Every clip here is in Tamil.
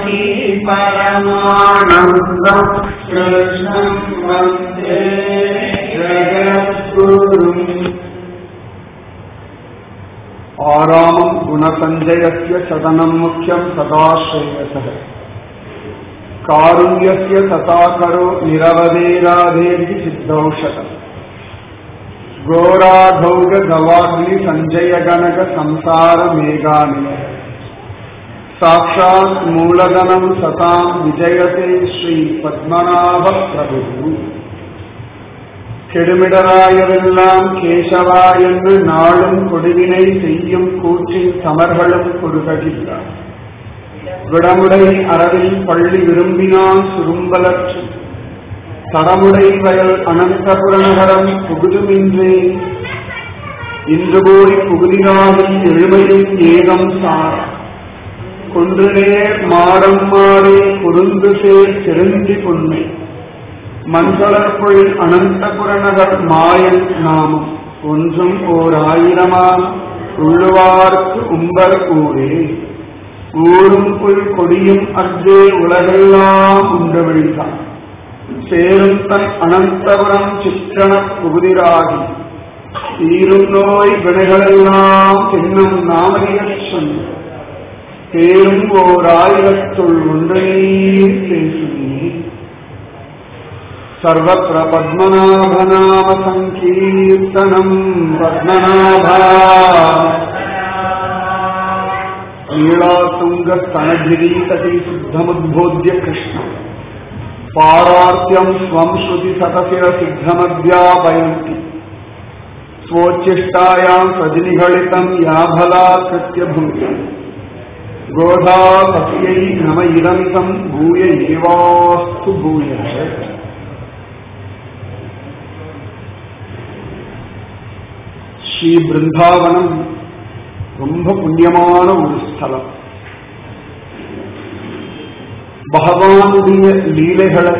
परमानन्दम् कृष्णम् वन्दे जगद्गुरुम् आरामम् गुणसञ्जयस्य सदनम् मुख्यम् सदा श्रेयसः कारुण्यस्य तथा करो निरवधेराधेर्हि सिद्धौषधम् घोराधौग गवाग्नि सञ्जय गणक संसार मेघानि साक्षात् मूलधनम् सताम् विजयते श्री पद्मनाभ प्रभुः கெடுமிடராயவெல்லாம் கேசவா என்று நாளும் கொடுவினை செய்யும் கூற்றின் சமர்களும் கொடுககின்றார் விடமுடை அறவில் பள்ளி விரும்பினான் சுரும்பலற்று தடமுடை வயல் அனந்தபுரநகரம் புகுதுமின்றே இன்று போய் புகுதினாவில் எழுமையின் ஏகம் சார் கொன்று நேர் மாடம் மாறே குறுந்து சேர் திருந்தி பொன்மை மஞ்சளர்பொழில் அனந்தபுரநகர் மாயன் நாமம் ஒன்றும் ஓர் ஆயிரமாம் உள்ளுவார்க்கு உம்பர் ஊரே ஊரும் புல் கொடியும் அற்றே உலகெல்லாம் உண்டு விழித்தான் சேரும் தன் அனந்தபுரம் சிற்றன புகுதிராகி தீரும் நோய் வினைகளெல்லாம் என்னும் நாமதியச் சொன்ன பேரும் ஓர் ஆயிரத்துள் ஒன்றே பேசுகிறேன் सर्वत्र पद्मनाभनाम सङ्कीर्तनम् पद्मनाभा लीलातुङ्गस्तनगिरीतटी शुद्धमुद्बोध्य कृष्ण पारार्त्यम् स्वम् श्रुतिशतशिरसिद्धमध्यापयन्ति स्वोच्छिष्टायाम् सजनिघलितम् याभलाकृत्य भुङ्क्तम् गोधा सत्यै नम इदन्तम् भूय एवास्तु भूयः ஸ்ரீ பிருந்தாவனம் ரொம்ப புண்ணியமான ஒரு ஸ்தலம் பகவானுடைய லீலைகளை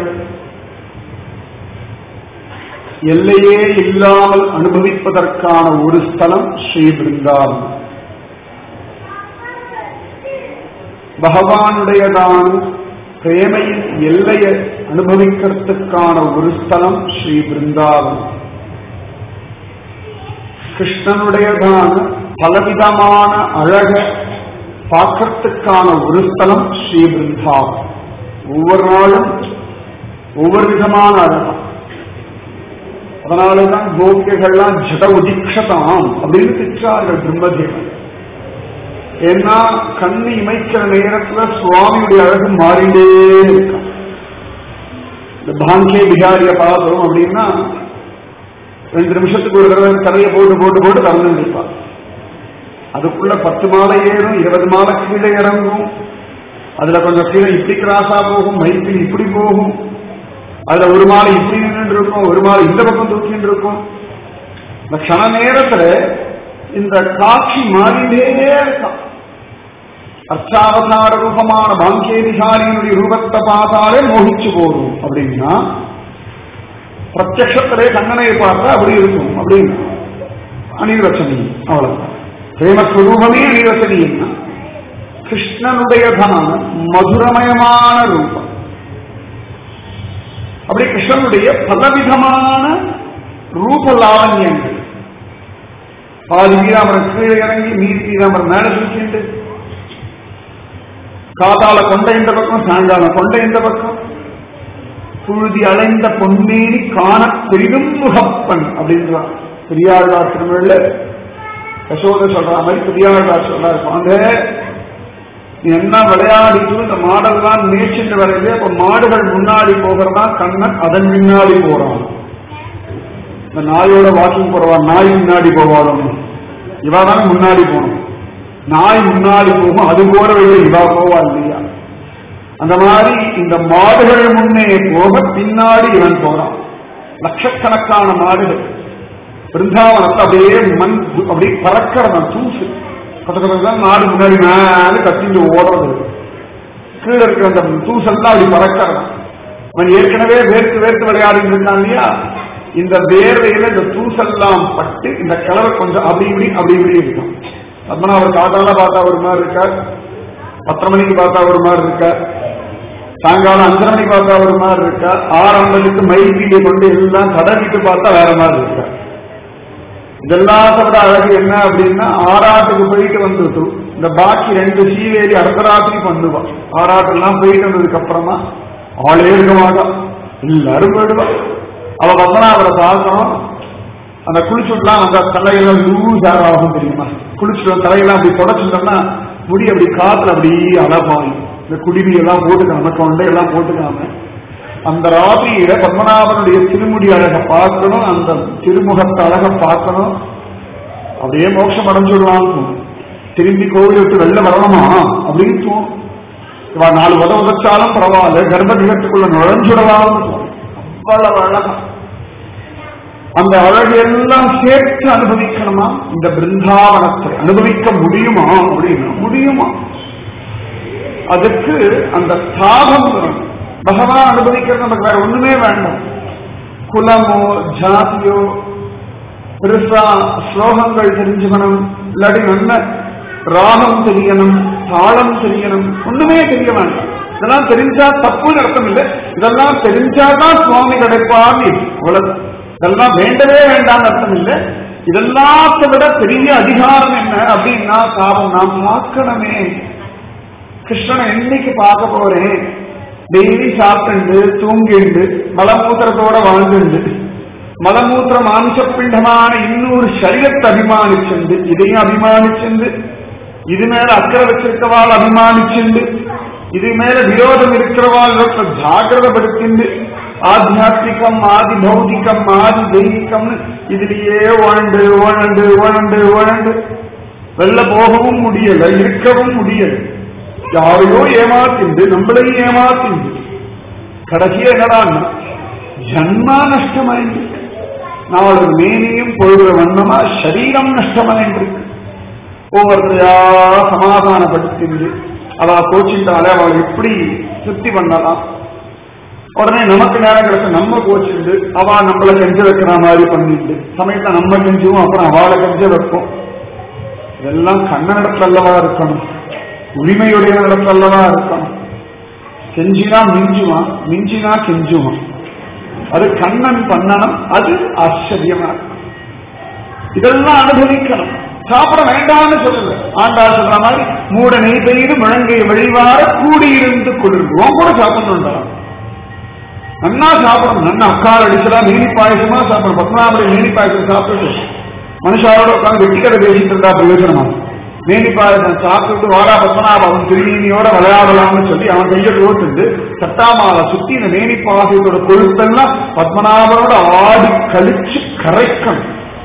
எல்லையே இல்லாமல் அனுபவிப்பதற்கான ஒரு ஸ்தலம் ஸ்ரீ பிருந்தாவனம் பகவானுடையதான பிரேமையின் எல்லையை அனுபவிக்கிறதுக்கான ஒரு ஸ்தலம் ஸ்ரீ பிருந்தாவனம் கிருஷ்ணனுடையதான பலவிதமான அழக பார்க்கறதுக்கான ஒரு ஸ்தலம் ஸ்ரீ பிருந்தாவன் ஒவ்வொரு நாளும் ஒவ்வொரு விதமான அழகம் அதனாலதான் கோபிகைகள்லாம் ஜட உதிக்ஷதாம் அப்படின்னு திட்டார்கள் பிரம்மதேவன் ஏன்னா கண்ணு இமைக்கிற நேரத்துல சுவாமியுடைய அழகு மாறிண்டே இருக்கான் இந்த பாங்கே பிகாரிய பார்த்தோம் அப்படின்னா ரெண்டு நிமிஷத்துக்கு ஒரு தடவை கதையை போட்டு போட்டு போட்டு திறந்து இருப்பான் அதுக்குள்ள பத்து மாலை ஏறும் இருபது மாலை கீழே இறங்கும் அதுல கொஞ்சம் கீழே இப்படி கிராஸா போகும் மைப்பில் இப்படி போகும் அதுல ஒரு மாலை இப்படி நின்று இருக்கும் ஒரு மாலை இந்த பக்கம் தூக்கிட்டு இருக்கும் இந்த கண நேரத்துல இந்த காட்சி மாறிண்டே இருக்கான் அர்ச்சாவதார ரூபமான பாங்கேதிகாரியினுடைய ரூபத்தை பார்த்தாலே மோகிச்சு போகும் அப்படின்னா பிரத்யத்திலே கண்ணனை பார்த்தா அப்படி இருக்கும் அப்படின்னு அனிர்வச்சனி அவ்வளவுதான் பிரேமஸ்வரூபமே அனிர்வச்சனின்னா கிருஷ்ணனுடையதான மதுரமயமான ரூபம் அப்படி கிருஷ்ணனுடைய பலவிதமான ரூப லாவண்யங்கள் பாதி வீராமரன் கீழே இறங்கி மீதி வீராமரன் மேல தூக்கிட்டு காதால கொண்ட இந்த பக்கம் சாயங்கால கொண்ட இந்த பக்கம் புழுதி அலைந்த பொன்னேனி காண பெரிதும் முகப்பன் அப்படின்றான் பெரியாழ்வார் திருமழில யசோத சொல்ற மாதிரி பெரியாழ்வார் சொல்றாரு வாங்க நீ என்ன விளையாடிட்டு இந்த மாடெல்லாம் மேய்ச்சிட்டு வரையிலே அப்ப மாடுகள் முன்னாடி போகிறதா கண்ணன் அதன் முன்னாடி போறான் இந்த நாயோட வாக்கிங் போறவா நாய் முன்னாடி போவாளும் இவா தான் முன்னாடி போகணும் நாய் முன்னாடி போகும் அது போற வழியில இவா போவா இல்லையா அந்த மாதிரி இந்த மாடுகள் முன்னே போக பின்னாடி இவன் போறான் லட்சக்கணக்கான மாடுகள் பிருந்தாவனத்தை அப்படியே மண் அப்படியே பறக்கிறவன் தூசு கட்டக்கதான் நாடு முன்னாடி மேல கத்திட்டு ஓடுறது கீழே இருக்கிற அந்த தூசெல்லாம் அப்படி பறக்கிறவன் அவன் ஏற்கனவே வேர்த்து வேர்த்து விளையாடிட்டு இருந்தான் இல்லையா இந்த வேர்வையில இந்த தூசெல்லாம் பட்டு இந்த கிழவை கொஞ்சம் அப்படி இப்படி அப்படி இப்படி இருக்கும் பத்மநாபர் காட்டால பார்த்தா ஒரு மாதிரி இருக்கார் பத்தரை மணிக்கு பார்த்தா ஒரு மாதிரி இருக்கார் சாயங்காலம் அஞ்சரை மணிக்கு பார்த்தா ஒரு மாதிரி இருக்கா ஆறு ஐம்பதுக்கு மயில் பீடியை கொண்டு எல்லாம் தடவிட்டு பார்த்தா வேற மாதிரி இருக்கா இதெல்லாத்த விட அழகு என்ன அப்படின்னா ஆறாட்டுக்கு போயிட்டு வந்துட்டு இந்த பாக்கி ரெண்டு சீவேலி அடுத்த ராத்திரி பண்ணுவான் ஆறாட்டெல்லாம் போயிட்டு வந்ததுக்கு அப்புறமா அவளே இருக்க மாட்டான் எல்லாரும் போயிடுவா அவ வந்தனா அவரை பார்க்கணும் அந்த குளிச்சுட்டுலாம் அந்த தலையெல்லாம் லூஸ் ஆகும் தெரியுமா குளிச்சுட்டு தலையெல்லாம் அப்படி தொடச்சுட்டோம்னா முடி அப்படி காத்துல அப்படி அழகாயும் இந்த குடிவி எல்லாம் போட்டுக்காம கொண்டை எல்லாம் போட்டுக்காம அந்த ராத்திரியில பத்மநாபனுடைய திருமுடி அழகை பார்க்கணும் அந்த திருமுகத்தை அழகை பார்க்கணும் அப்படியே மோட்சம் அடைஞ்சுடலாம் திரும்பி கோவில் விட்டு வெளில வரணுமா அப்படின்னு தோணும் இவா நாலு உத உதச்சாலும் பரவாயில்ல கர்ப்பகிரத்துக்குள்ள நுழைஞ்சுடலாம் அவ்வளவு அழகா அந்த அழகு எல்லாம் சேர்த்து அனுபவிக்கணுமா இந்த பிருந்தாவனத்தை அனுபவிக்க முடியுமா அப்படின்னா முடியுமா அதுக்கு அந்த தாகம் வேணும் பகவான் அனுபவிக்கிறது நமக்கு வேற ஒண்ணுமே வேண்டாம் குலமோ ஜாதியோ பெருசா ஸ்லோகங்கள் தெரிஞ்சுக்கணும் இல்லாட்டி நல்ல ராகம் தெரியணும் தாளம் தெரியணும் ஒண்ணுமே தெரிய வேண்டாம் இதெல்லாம் தெரிஞ்சா தப்புன்னு அர்த்தம் இல்லை இதெல்லாம் தெரிஞ்சாதான் சுவாமி கிடைப்பான்னு அவ்வளவு இதெல்லாம் வேண்டவே வேண்டாம்னு அர்த்தம் இல்லை இதெல்லாத்தை விட பெரிய அதிகாரம் என்ன அப்படின்னா தாபம் நாம் பார்க்கணுமே கிருஷ்ணனை என்னைக்கு பார்க்க போறேன் டெய்லி சாப்பிட்டு தூங்கிண்டு மலமூத்திரத்தோட வாழ்ந்துண்டு மலமூத்திர மாம்சப்பிண்டமான இன்னொரு சரீரத்தை அபிமானிச்சுண்டு இதையும் அபிமானிச்சுண்டு இது மேல அக்கறை வச்சிருக்கவாள் அபிமானிச்சுண்டு இது மேல விரோதம் இருக்கிறவாள் ஜாகிரதப்படுத்திண்டு ஆத்தியாத்மிகம் ஆதி பௌதிகம் ஆதி தெய்வீகம்னு இதுலயே உழண்டு உழண்டு உழண்டு உழண்டு வெளில போகவும் முடியல இருக்கவும் முடியல யாரையோ ஏமாத்திண்டு நம்மளையும் ஏமாத்திண்டு கடைசியா என்னடான்னா ஜன்மா நஷ்டமாயிருக்கு நாளொரு மேனியும் பொழுகிற வண்ணமா சரீரம் நஷ்டமாயிருக்கு ஒவ்வொருத்தையா சமாதானப்படுத்திண்டு அவ கோச்சிட்டாலே அவளை எப்படி திருப்தி பண்ணலாம் உடனே நமக்கு நேரம் கிடைச்ச நம்ம கோச்சிண்டு அவ நம்மளை கெஞ்ச வைக்கிற மாதிரி பண்ணிட்டு சமயத்தை நம்ம கெஞ்சுவோம் அப்புறம் அவளை கெஞ்ச வைப்போம் இதெல்லாம் கண்ணனிடத்துல அல்லவா இருக்கணும் உரிமையுடைய இடத்துல அல்லவா இருக்கணும் கெஞ்சினா மிஞ்சுவான் மிஞ்சினா கெஞ்சுவான் அது கண்ணன் பண்ணணும் அது ஆச்சரியமா இருக்கும் இதெல்லாம் அனுபவிக்கணும் சாப்பிட வேண்டாம்னு சொல்லல ஆண்டா சொல்ற மாதிரி மூட நெய் பெய்து முழங்கை வழிவார கூடியிருந்து குளிர்வோம் கூட சாப்பிடணும்டா நன்னா சாப்பிடணும் நன்னா அக்கால் அடிச்சலாம் மீனி பாயசமா சாப்பிடணும் பத்மநாபடி மீனி பாயசம் சாப்பிட்டு மனுஷாரோட உட்காந்து வெட்டி கதை பேசிட்டு இருந்தா பிரயோஜனமா மேனி பாயசம் சாப்பிட்டு வாரா பத்மநாப அவன் திருநீனியோட விளையாடலாம்னு சொல்லி அவன் கையை ஓட்டுண்டு சட்டாமாலை சுத்தி இந்த மேனி பாயசத்தோட கொழுப்பெல்லாம் பத்மநாபனோட ஆடி கழிச்சு கரைக்கணும்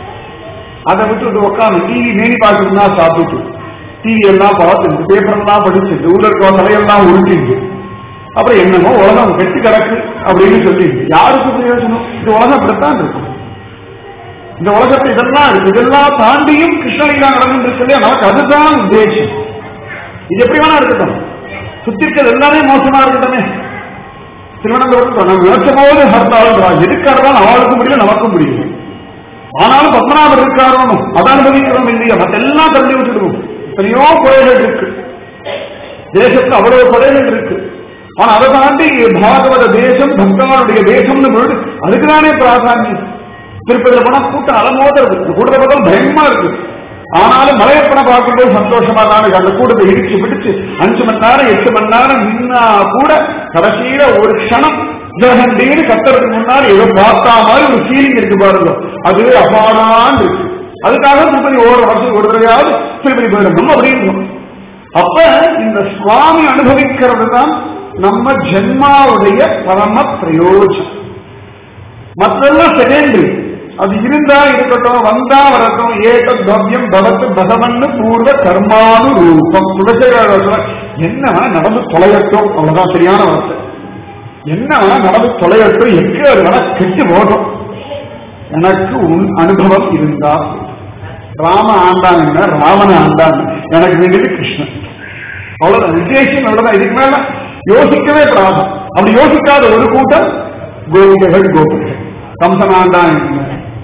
அதை விட்டு உட்காந்து டிவி மேனி பாயசம் தான் சாப்பிட்டு டிவி எல்லாம் பார்த்துட்டு பேப்பர் எல்லாம் படிச்சுட்டு ஊர்ல இருக்க தலையெல்லாம் உருட்டிட்டு அப்புறம் என்னமோ உலகம் கெட்டு கிடக்கு அப்படின்னு சொல்லி யாருக்கு பிரயோஜனம் இந்த உலகம் இப்படித்தான் இருக்கும் இந்த உலகத்தை இதெல்லாம் இருக்கு இதெல்லாம் தாண்டியும் கிருஷ்ணலீலா நடந்துட்டு இருக்கு இல்லையா நமக்கு அதுதான் உத்தேசம் இது எப்படி வேணா இருக்கட்டும் சுத்தி இருக்கிறது எல்லாமே மோசமா இருக்கட்டுமே திருவனந்தபுரத்தில் நம்ம நினைச்ச போது ஹர்த்தாலும் எதுக்காரதான் அவளுக்கும் முடியல நமக்கும் முடியல ஆனாலும் பத்மநாபர் இருக்காரோனும் அதை அனுபவிக்கிறோம் இல்லையா மத்தெல்லாம் தள்ளி விட்டுடுவோம் எத்தனையோ குறைகள் இருக்கு தேசத்துல அவ்வளவு குறைகள் இருக்கு ஆனா அதை தாண்டி பாகவத தேசம் பக்தவானுடைய தேசம்னு பொழுது அதுக்குதானே பிராதானியம் திருப்பதியில போனா கூட்டம் அலமோதுறது இந்த கூட்டத்தை பார்த்தாலும் பயமா இருக்கு ஆனாலும் மலையப்பனை பார்க்கும்போது சந்தோஷமா தான் இருக்கு அந்த கூட்டத்தை இடிச்சு பிடிச்சு அஞ்சு மணி நேரம் எட்டு மணி நேரம் நின்னா கூட கடைசியில ஒரு க்ஷணம் ஜெகண்டீன்னு கத்துறதுக்கு முன்னாடி ஏதோ பார்த்தா மாதிரி ஒரு ஃபீலிங் இருக்கு பாருங்க அது அபாடான் இருக்கு அதுக்காக திருப்பதி ஒரு வருஷம் ஒரு தடவையாவது திருப்பதி போயிடணும் அப்படின்னு அப்ப இந்த சுவாமி அனுபவிக்கிறது தான் நம்ம ஜென்மாவுடைய பரம பிரயோஜனம் மற்றெல்லாம் செகண்டரி அது இருந்தா இருக்கட்டும் வந்தா வரட்டும் ஏக பவ்யம் பவத்து பகவன்னு பூர்வ கர்மானு ரூபம் குலசேகர என்ன நடந்து தொலையட்டும் அவ்வளவுதான் சரியான வார்த்தை என்ன வேணா நடந்து தொலையட்டும் எங்க அது வேணா கெட்டு போகும் எனக்கு உன் அனுபவம் இருந்தா ராம ஆண்டான் என்ன ராவண ஆண்டான் எனக்கு வேண்டியது கிருஷ்ணன் அவ்வளவுதான் விசேஷம் அவ்வளவுதான் இதுக்கு மேல யோசிக்கவே கூடாது அப்படி யோசிக்காத ஒரு கூட்டம் கோபிகைகள் கோபிகள் கம்சன் ஆண்டான் என்ன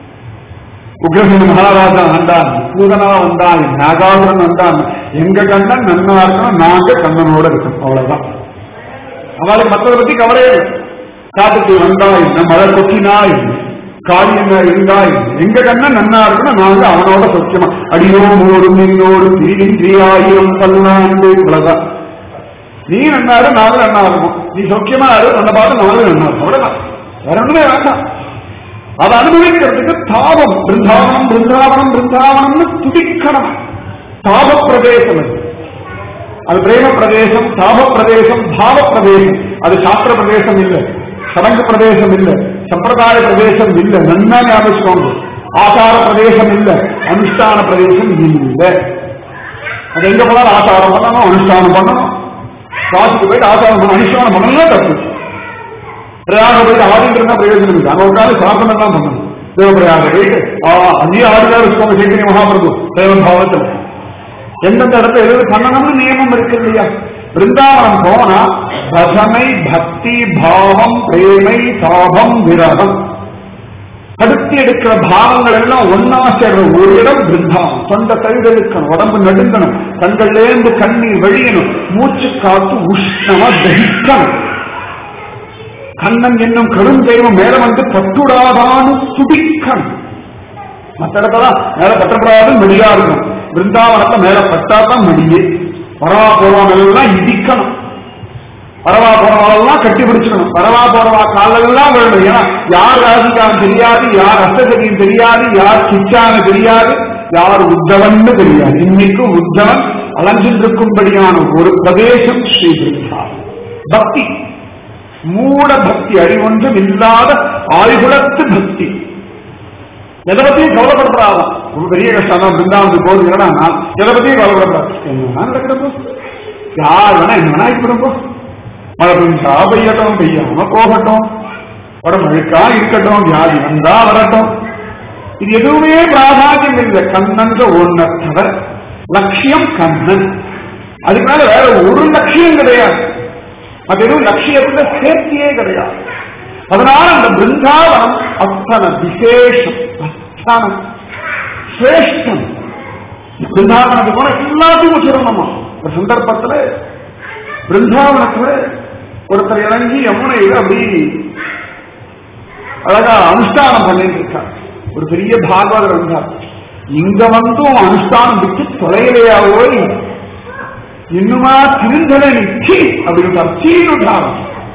உக்ரசேன மகாராஜா ஆண்டான் பூதனா வந்தான் நாகாசுரன் வந்தான் எங்க கண்ணன் நன்னா இருக்கணும் நாங்க கண்ணனோட இருக்கணும் அவ்வளவுதான் அவளுக்கு மற்றதை பத்தி கவலையே இல்லை காட்டுக்கு வந்தா என்ன மழை கொட்டினா என்ன காளி என்ன இருந்தா என்ன எங்க கண்ணன் நன்னா இருக்கணும் நாங்க அவனோட சத்தியமா அடியோடு நின்னோடு திரிவின்றி ஆயிரம் பல்லாண்டு இவ்வளவுதான் நீ நன்னா இரு நானும் நன்னா இருக்கும் நீ சௌக்கியமா இரு உன்னை பார்த்து நானும் நன்னா இருக்கும் அவ்வளவுதான் வேற ஒண்ணுமே வேண்டாம் அதை அனுபவிக்கிறதுக்கு தாபம் பிருந்தாவனம் பிருந்தாவனம் பிருந்தாவனம்னு துடிக்கணும் தாப பிரதேசம் அது அது பிரேம பிரதேசம் தாப பிரதேசம் பாவ பிரதேசம் அது சாஸ்திர பிரதேசம் இல்ல சடங்கு பிரதேசம் இல்ல சம்பிரதாய பிரதேசம் இல்ல நன்னா ஞாபகம் ஆசார பிரதேசம் இல்ல அனுஷ்டான பிரதேசம் இல்ல அது எங்க போனாலும் ஆசாரம் பண்ணணும் அனுஷ்டானம் பண்ணணும் காசுக்கு போயிட்டு ஆசாரம் பண்ணணும் அனுஷ்டானம் பண்ணலாம் தப்பு பிரயாக போயிட்டு ஆடிட்டு இருந்தா பிரயோஜனம் இல்லை அங்க உட்காந்து சாசனம் தான் பண்ணணும் தேவபிரயாக போயிட்டு அங்கேயே ஆடுறாரு சுவாமி சைத்தன்ய மகாபிரபு தேவன் பாவத்தில் எந்தெந்த இடத்துல எது பண்ணணும்னு நியமம் இருக்கு இல்லையா பிருந்தாவனம் போனா ரசனை பக்தி பாவம் பிரேமை தாபம் விரகம் கடுத்தி எடுக்கிற பாவங்கள் எல்லாம் ஒன்னா சேர்ற ஒரு இடம் பிருந்தாவனம் தொண்டை தழுதெடுக்கணும் உடம்பு நடுங்கணும் கண்கள்லேருந்து கண்ணீர் வழியணும் மூச்சு காத்து உஷ்ணமா தகிக்கணும் கண்ணன் என்னும் கரும் தெய்வம் மேல வந்து பட்டுடாதான்னு துடிக்கணும் மற்ற இடத்துல மேல பட்டப்படாது மெடியா இருக்கும் பிருந்தாவனத்துல மேல பட்டாதான் மெடியே வரவா போறவங்க எல்லாம் இடிக்கணும் வரவா போறவாளெல்லாம் கட்டி பிடிச்சிக்கணும் வரவா போறவா காலெல்லாம் விழணும் ஏன்னா யார் ராசிக்காரன் தெரியாது யார் அஷ்டசதியும் தெரியாது யார் கிச்சான தெரியாது யார் உத்தவன்னு தெரியாது இன்னைக்கு உத்தவன் அலைஞ்சிருக்கும்படியான ஒரு பிரதேசம் ஸ்ரீ பிருந்தா பக்தி மூட பக்தி அறிவொன்றும் இல்லாத ஆய்குலத்து பக்தி எதை பத்தியும் கவலைப்படப்படாதான் ரொம்ப பெரிய கஷ்டம் தான் பிருந்தாவனத்துக்கு போகுதுன்னா நான் எதை பத்தியும் கவலைப்படப்படாது என்ன நடக்கிறப்போ யார் வேணா என்ன வேணா இப்படிப்போ மழை பெஞ்சா பெய்யட்டும் பெய்யாம போகட்டும் உடம்பு அழுக்கா இருக்கட்டும் வியாதி வந்தா வரட்டும் இது எதுவுமே பிராதானியம் இல்லை கண்ணன்ற ஒன்ன தவிர லட்சியம் கண்ணன் அதுக்கு மேல வேற ஒரு லட்சியம் கிடையாது அது எதுவும் லட்சியத்துல சேர்த்தியே கிடையாது அதனால அந்த பிருந்தாவனம் அத்தனை விசேஷம் அத்தனை சிரேஷ்டம் பிருந்தாவனத்துக்கு போன எல்லாத்தையும் சொல்லணுமா ஒரு சந்தர்ப்பத்துல பிருந்தாவனத்துல ஒருத்தர் இறங்கி யமுனையில அப்படி அழகா அனுஷ்டானம் பண்ணிட்டு இருக்கார் ஒரு பெரிய பாகவதர் இருந்தார் இங்க வந்தும் அனுஷ்டானம் விட்டு தொலைலையா ஓய் இன்னுமா திருந்தலை நிச்சி அப்படின்னு சீனுட்டாரம்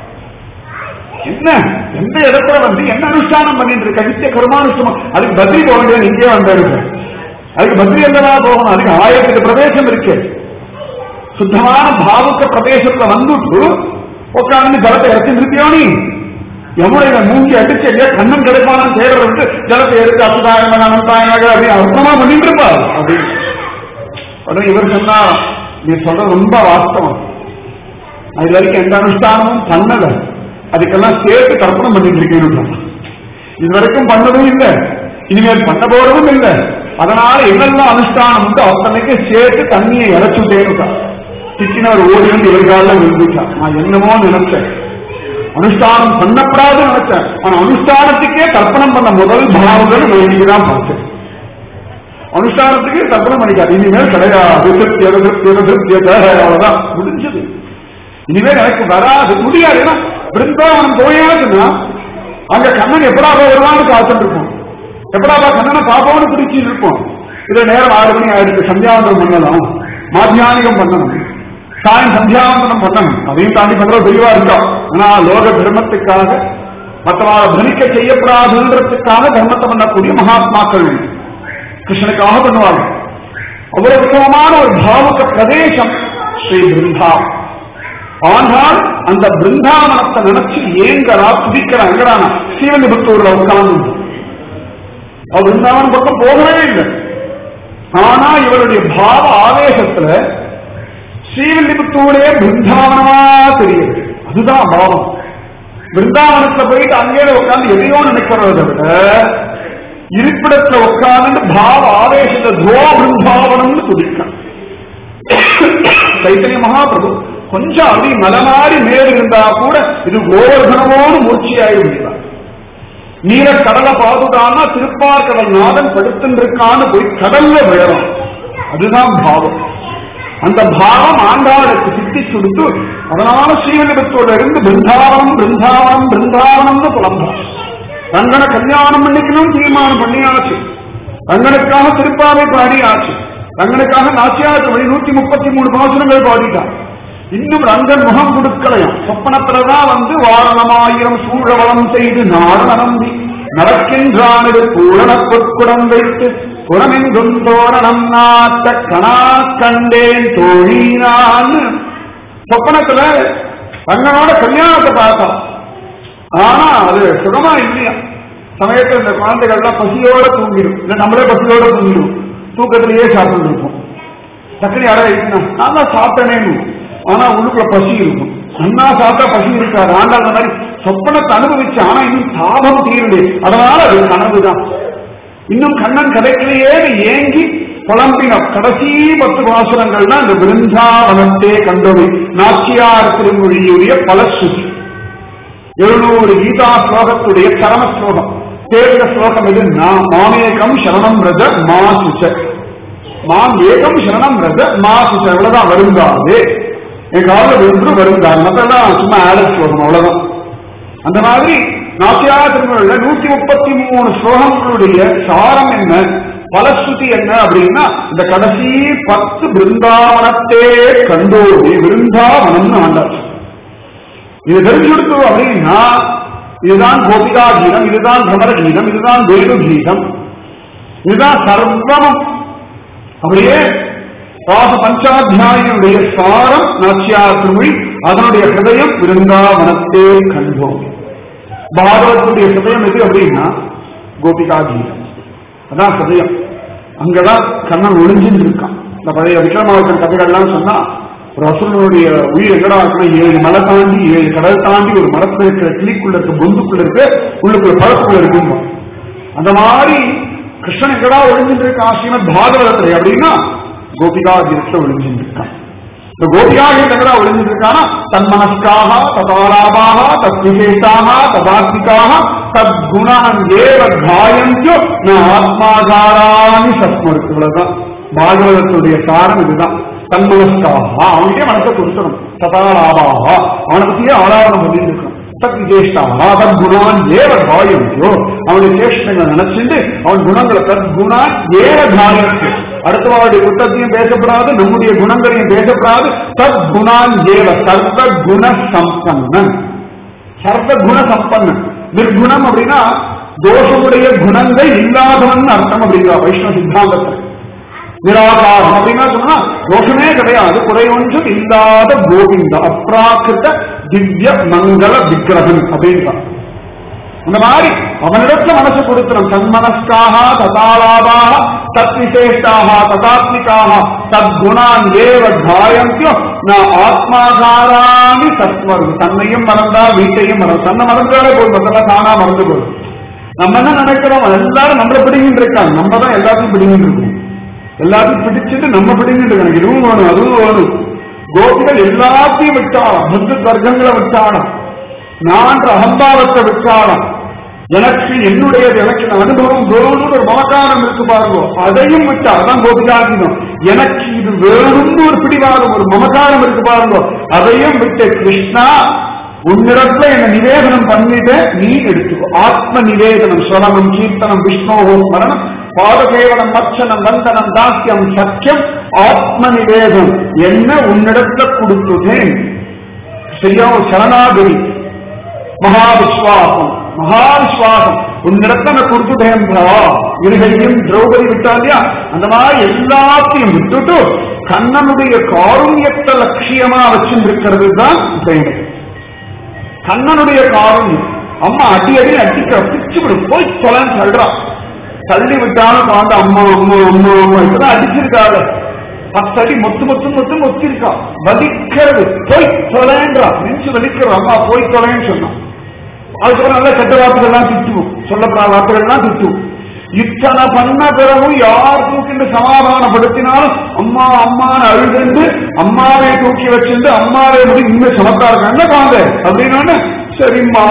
என்ன எந்த இடத்துல வந்து என்ன அனுஷ்டானம் பண்ணிட்டு இருக்க நித்திய கர்மானுஷ்டமம் அதுக்கு பத்ரி போக வேண்டியது இங்கே வந்தாரு அதுக்கு பத்ரி எல்லவா போகணும் அதுக்கு ஆயிரத்துக்கு பிரதேசம் இருக்கு சுத்தமான பாவுக்க பிரதேசத்துல வந்துட்டு உட்காந்து ஜலத்தை இறச்சி நிறுத்தியோ நீ யமுனையில மூஞ்சி அடிச்சு இல்லையா கண்ணன் கிடைப்பானு தேடுறது ஜலத்தை எடுத்து அசுதாயம் அனந்தாயமாக அப்படின்னு அர்த்தமா பண்ணிட்டு இருப்பார் அப்படின்னு உடனே இவர் சொன்னா நீ சொல்ற ரொம்ப வாஸ்தவம் அது வரைக்கும் எந்த அனுஷ்டானமும் பண்ணல அதுக்கெல்லாம் சேர்த்து கற்பனை பண்ணிட்டு இருக்கேன் இது வரைக்கும் பண்ணதும் இல்லை இனிமேல் பண்ண போறதும் இல்லை அதனால என்னெல்லாம் அனுஷ்டானம் உண்டு அத்தனைக்கு சேர்த்து தண்ணியை இறைச்சுட்டேன்னு திட்டினவர் ஓடி வந்து இவர்கால விழுந்துட்டான் நான் என்னமோ நினைச்சேன் அனுஷ்டானம் பண்ணப்படாதுன்னு நினைச்சேன் ஆனா அனுஷ்டானத்துக்கே கற்பனை பண்ண முதல் பாவங்கள் வேண்டிக்கு தான் பார்த்தேன் அனுஷ்டானத்துக்கு கற்பனை பண்ணிக்காது இனிமேல் கிடையாது திருப்தியது, திருப்தியது, திருப்தியது, அவ்வளவுதான் முடிஞ்சது இனிமேல் எனக்கு வராது முடியாது ஏன்னா பிருந்தாவனம் போயாச்சுன்னா அங்க கண்ணன் எப்படா வருவான்னு காத்துட்டு இருப்போம் எப்படாப்பா கண்ணனை பாப்போம்னு பிடிச்சிட்டு இருப்போம் இதுல நேரம் ஆறு மணி ஆயிடுச்சு சந்தியாவந்தனம் பண்ணலாம் மாத்தியானிகம் பண்ணணும் சாயம் சந்தியாவந்தனம் பண்ணணும் அதையும் தாண்டி பண்றது தெளிவா இருக்கா ஆனா லோக தர்மத்துக்காக மற்றவாளை பிரமிக்க செய்யப்படாதுன்றதுக்காக தர்மத்தை பண்ணக்கூடிய மகாத்மாக்கள் உண்டு. கிருஷ்ணனுக்காக பண்ணுவாங்க அவ்வளவு உத்தமமான ஒரு பாவுக பிரதேசம் ஸ்ரீ பிருந்தா ஆனால் அந்த பிருந்தாவனத்தை நினைச்சு ஏங்கரா துடிக்கிறா எங்கடானா ஸ்ரீவல்லிபுத்தூர்ல உட்கார்ந்து அவர் பிருந்தாவனம் பக்கம் போகவே இல்லை ஆனா இவருடைய பாவ ஆவேசத்துல ஸ்ரீவில்லிபுத்தூரே பிருந்தாவனமா தெரியுது அதுதான் பாவம் பிருந்தாவனத்துல போயிட்டு அங்கே உட்கார்ந்து எதையோ நினைக்கிறத விட இருப்பிடத்துல உட்கார்ந்து பாவ ஆவேசத்தை துவோ பிருந்தாவனம்னு துடிக்க சைத்தன்ய மகாபிரபு கொஞ்சம் அப்படி மலமாறி மேல் இருந்தா கூட இது கோவர்தனமோடு மூர்ச்சியாகி விடுவார் நீல கடலை பாதுகானா திருப்பார்கடல் நாதன் படுத்துருக்கான்னு போய் கடல்ல விழணும் அதுதான் பாவம் அந்த பாவம் ஆண்டாளுக்கு சித்தி கொடுத்து அதனால ஸ்ரீவில்லிபுத்தூர்ல இருந்து பிருந்தாவனம் பிருந்தாவனம் பிருந்தாவனம்னு புலம்புறான் ரங்கனை கல்யாணம் பண்ணிக்கணும் தீர்மானம் பண்ணியாச்சு ரங்கனுக்காக திருப்பாவை பாடியாச்சு ரங்கனுக்காக நாச்சியாருக்கு வழி நூத்தி முப்பத்தி மூணு பாசனங்கள் பாடிட்டான் இன்னும் ரங்கன் முகம் கொடுக்கலையாம் சொப்பனத்துலதான் வந்து வாரணமாயிரம் சூழவளம் செய்து நாடு நம்பி நடக்கின்றானது பூரண பொற்குடம் வைத்து புறமெங்கும் தோரணம் நாட்ட கணா கண்டேன் தோழினான் சொப்பனத்துல ரங்கனோட கல்யாணத்தை பார்த்தான் ஆனா அது சுகமா இல்லையா சமயத்துல இந்த குழந்தைகள்லாம் பசியோட தூங்கிடும் இல்ல நம்மளே பசியோட தூங்கிடும் தூக்கத்திலேயே சாப்பிட்டு இருப்போம் டக்குனு யாரா இருக்குன்னா நான் தான் சாப்பிட்டேனேன்னு ஆனா உள்ளுக்குள்ள பசி இருக்கும் அண்ணா சாப்பிட்டா பசி இருக்காது ஆண்டா அந்த மாதிரி சொப்பனத்தை அனுபவிச்சு ஆனா இன்னும் தாபம் தீருது அதனால அது கனவுதான் இன்னும் கண்ணன் கதைக்கிலேயே ஏங்கி புலம்பின கடைசி பத்து வாசனங்கள் தான் இந்த விருந்தாவனத்தே கண்டவை நாச்சியார் திருமொழியுடைய பலஸ்ருதி எழுநூறு கீதா ஸ்லோகத்துடைய சரம ஸ்லோகம் தேர்ந்த ஸ்லோகம் இது நான் மாமேகம் சரணம் ரஜ மா சுச்ச மாம் ஏகம் சரணம் ரஜ மா சுச்ச இவ்வளவுதான் வருந்தாது என் காலில் விழுந்து வருந்தாது மற்றெல்லாம் சும்மா ஆடல் ஸ்லோகம் அவ்வளவுதான் அந்த மாதிரி நாசியா திருமொழியில நூத்தி முப்பத்தி மூணு ஸ்லோகங்களுடைய சாரம் என்ன பலஸ்ருதி என்ன அப்படின்னா இந்த கடைசி பத்து பிருந்தாவனத்தே கண்டோடி பிருந்தாவனம்னு ஆண்டாச்சு இது தெரிஞ்சுடுத்து அப்படின்னா இதுதான் கோபிகா கீதம் இதுதான் பிரமர கீதம் இதுதான் வேணு கீதம் இதுதான் சர்வமும் அப்படியே ராச பஞ்சாத்தியாயினுடைய சாரம் நாச்சியார் திருமொழி அதனுடைய ஹிருதயம் விருந்தாவனத்தே கண்டோம் பாகவத்துடைய ஹிருதயம் எது அப்படின்னா கோபிகா கீதம் அதான் ஹிருதயம் அங்கதான் கண்ணன் ஒளிஞ்சின்னு இருக்கான் இந்த பழைய விக்ரமாவட்டம் கதைகள்லாம் சொன்னா ரசூலுடைய உயிர் எங்கடா இருக்கணும் ஏழு மலை தாண்டி ஏழு கடல் தாண்டி ஒரு மரத்துல இருக்கிற கிளிக்குள்ள இருக்க பொந்துக்குள்ள இருக்க உள்ளுக்குள்ள பழத்துக்குள்ள இருக்கும் அந்த மாதிரி கிருஷ்ணன் எங்கடா ஒளிஞ்சிட்டு இருக்கான் ஸ்ரீமத் பாகவதத்துல அப்படின்னா கோபிகா கீதத்துல ஒளிஞ்சிட்டு இருக்கான் இந்த கோபிகா கீதங்களா ஒளிஞ்சிட்டு இருக்கானா தன்மனஸ்காக ததாலாபாக தத் விசேஷாக ததாத்மிகாக தத் குணான் ஏவ காயந்தியோ ந ஆத்மாகாராணி சத்மருக்கு இவ்வளவுதான் பாகவதத்துடைய சாரம் இதுதான் தன்மனஸ்காக அவனுக்கே மனசை கொடுக்கணும் ததாலாபாக அவனை பத்தியே ஆலாபனம் பண்ணிட்டு இருக்கணும் தத் விசேஷாக தத் குணான் ஏவ காயந்தியோ அவனுடைய சேஷ்டங்களை நினைச்சிட்டு அவன் குணங்களை தத் குணான் ஏவ காயந்தியோ அடுத்தவாளுடைய குற்றத்தையும் பேசப்படாது நம்முடைய குணங்களையும் பேசப்படாது தத் குணான் ஏவ சர்வ குண சம்பன்னன் சர்வ குண சம்பன்னன் நிர்குணம் அப்படின்னா தோஷமுடைய குணங்கள் இல்லாதவன் அர்த்தம் அப்படிங்கிற வைஷ்ணவ சித்தாந்தத்தில் நிராகாரம் அப்படின்னா சொன்னா தோஷமே கிடையாது குறை ஒன்றும் இல்லாத கோவிந்த அப்ராக்கிருத திவ்ய மங்கள விக்கிரகன் அப்படின்றான் அந்த மாதிரி அவனிடத்துல மனசு கொடுக்கணும் தன்மனஸ்காக ததாலாபாக தத் விசேஷாக ததாத்மிகாக தத்குணான் ஏவ காயந்தியோ நான் ஆத்மாகாராமி சத்வரும் தன்னையும் மறந்தா வீட்டையும் மறந்து தன்னை மறந்தாலே போதும் மற்றெல்லாம் தானா மறந்து போதும் நம்ம என்ன நினைக்கிறோம் எல்லாரும் நம்மள பிடிங்கிட்டு இருக்காங்க நம்ம தான் எல்லாத்தையும் பிடிங்கிட்டு இருக்கோம் எல்லாத்தையும் பிடிச்சிட்டு நம்ம பிடிங்கிட்டு இருக்கோம் இதுவும் வேணும் அதுவும் வேணும் கோபிகள் எல்லாத்தையும் விட்டாலும் புத்த வர்க்கங்களை விட்டாலும் நான் அகம்பாவத்தை விட்டாலும் எனக்கு என்னுடையது எனக்கு இந்த அனுபவம் வேணும்னு ஒரு மமக்காரம் இருக்கு பாருங்க அதையும் விட்டா அதான் கோபிகாகிதம் எனக்கு இது வேணும்னு ஒரு பிடிவாதம் ஒரு மமக்காரம் இருக்கு பாருங்க அதையும் விட்டு கிருஷ்ணா உன்னிடத்துல என்ன நிவேதனம் பண்ணிட்டு நீ எடுத்துக்கோ ஆத்ம நிவேதனம் ஸ்வரமம் கீர்த்தனம் விஷ்ணோகோ ஸ்மரணம் பாதசேவனம் மர்ச்சனம் வந்தனம் தாஸ்யம் சத்தியம் ஆத்ம நிவேதம் என்ன உன்னிடத்துல கொடுத்துட்டேன் சரியா ஒரு சரணாகதி மகாவிஸ்வாசம் மகாவிஸ்வாசம் உன்னிடத்த நான் கொடுத்துட்டேன்பா இருகையும் திரௌபதி விட்டா இல்லையா அந்த மாதிரி எல்லாத்தையும் விட்டுட்டு கண்ணனுடைய காருண்யத்தை லட்சியமா வச்சிருக்கிறது தான் பிரேமம் கண்ணனுடைய காருண்யம் அம்மா அடி அடி அடிக்க பிச்சு விடு போய் தொலைன்னு சொல்றான் தள்ளி விட்டாலும் பாண்டு அம்மா அம்மா அம்மா அம்மா இப்பதான் அடிச்சிருக்காள் பத்து அடி மொத்து மொத்து மொத்து மொத்திருக்கா வலிக்கிறது போய் தொலைன்றா நெஞ்சு வலிக்கிற அம்மா போய் தொலைன்னு சொன்னான் அதுக்கப்புறம் நல்ல கெட்ட வார்த்தைகள்லாம் திட்டுவோம் சொல்லப்படாத வார்த்தைகள்லாம் திட்டுவோம் இத்தனை பண்ண பிறகும் யார் தூக்கிட்டு சமாதானப்படுத்தினாலும் அம்மா அம்மான்னு அழுதுண்டு அம்மாவை தூக்கி வச்சிருந்து அம்மாவை முடி இன்னும் சமத்தா இருக்காங்க குழந்தை அப்படின்னு சரிம்மா அப்படின்னு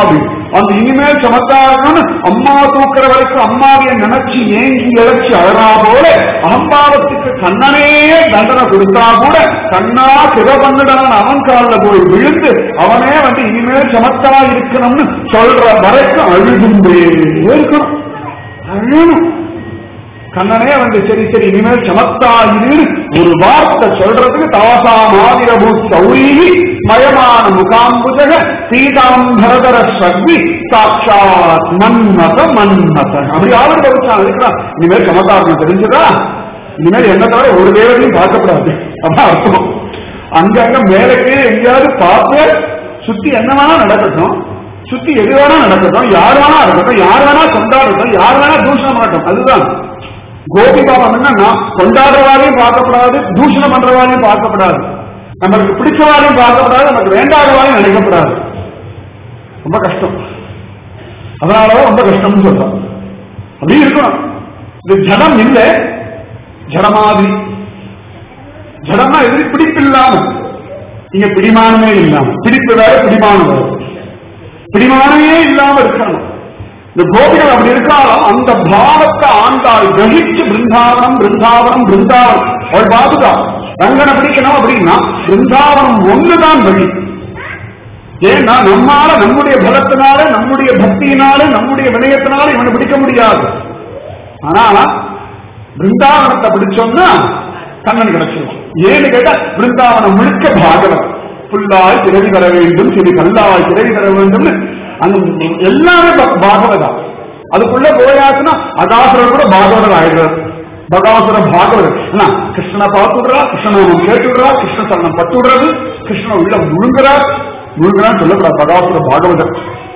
அந்த இனிமேல் சமத்தா இருக்கணும்னு அம்மா தூக்குற வரைக்கும் அம்மாவைய நினைச்சு ஏங்கி இழைச்சி அழறா போல அகம்பாவத்துக்கு கண்ணனே தண்டனை கொடுத்தா கூட கண்ணா சிவ பண்ணுடான் அவன் காலில் போய் விழுந்து அவனே வந்து இனிமேல் சமத்தா இருக்கணும்னு சொல்ற வரைக்கும் அழுதுண்டே இருக்கணும் அழணும் கண்ணனே வந்து சரி சரி இனிமேல் சமத்தா இரு ஒரு வார்த்தை சொல்றதுக்கு தவசா மாதிரபூ சௌரி மயமான முகாம்புஜக பீதாம்பரதர சக்தி சாட்சாத் மன்மத மன்மத அப்படி ஆளுநர் வச்சான் இருக்கிறான் இனிமேல் சமத்தா இருக்கணும் தெரிஞ்சுதா இனிமேல் என்ன தவிர ஒரு தேவதையும் பார்க்கப்படாது அதான் அர்த்தம் அங்கங்க மேலே கீழே எங்கேயாவது பார்த்து சுத்தி என்ன வேணா நடக்கட்டும் சுத்தி எது வேணா நடக்கட்டும் யார் வேணா இருக்கட்டும் யார் வேணா கொண்டாடட்டும் யார் வேணா தூஷணம் பண்ணட்டும் அதுதான் கோபி பாபம் என்னன்னா கொண்டாடுறவாரையும் பார்க்கப்படாது தூஷணம் பண்றவாரையும் பார்க்கப்படாது நமக்கு பிடிச்சவாரையும் பார்க்கப்படாது நமக்கு வேண்டாதவாரையும் நினைக்கப்படாது ரொம்ப கஷ்டம் அதனாலதான் ரொம்ப கஷ்டம்னு சொல்றோம் அப்படி இருக்கணும் இது ஜடம் இல்லை ஜடமாதிரி ஜடமா எதிரி பிடிப்பு இல்லாம இங்க பிடிமானமே இல்லாம பிடிப்பு வேற பிடிமானம் வேற பிடிமானமே இல்லாம இருக்கணும் இந்த கோபிகள் அப்படி இருக்காலும் அந்த பாவத்தை ஆண்டாள் கிரகிச்சு பிருந்தாவனம் பிருந்தாவனம் பிருந்தாவனம் அவள் பாதுகா ரங்கனை பிடிக்கணும் அப்படின்னா பிருந்தாவனம் ஒண்ணுதான் வழி ஏன்னா நம்மால நம்முடைய பலத்தினால நம்முடைய பக்தியினால நம்முடைய வினயத்தினால இவனை பிடிக்க முடியாது ஆனா பிருந்தாவனத்தை பிடிச்சோம்னா கண்ணன் கிடைச்சிருவான் ஏன்னு கேட்டா பிருந்தாவனம் முழுக்க பாகவம் புல்லாய் பிறவி வர வேண்டும் சிறு கல்லாய் பிறவி வர வேண்டும் அந்த எல்லாமே ப- பாகவதா அதுக்குள்ள போயாச்சுன்னா அகாசுரர் கூட பாகவதர் ஆயிடுறார் பகாசுர பாகவதர் என்ன கிருஷ்ணனை பார்த்துடுறா கிருஷ்ணன் கேட்டுடுறா கிருஷ்ண சரணம் பட்டுடுறது கிருஷ்ணன் உள்ள முழுங்குறார் முழுங்குறான்னு சொல்லக்கூடாது பகாசுர பாகவதர்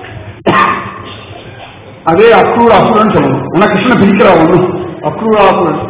அதே அக்ரூர அசுரன் சொல்லணும் ஆனா கிருஷ்ணன் பிரிக்கிறா ஒண்ணும் அக்ரூராசுரன்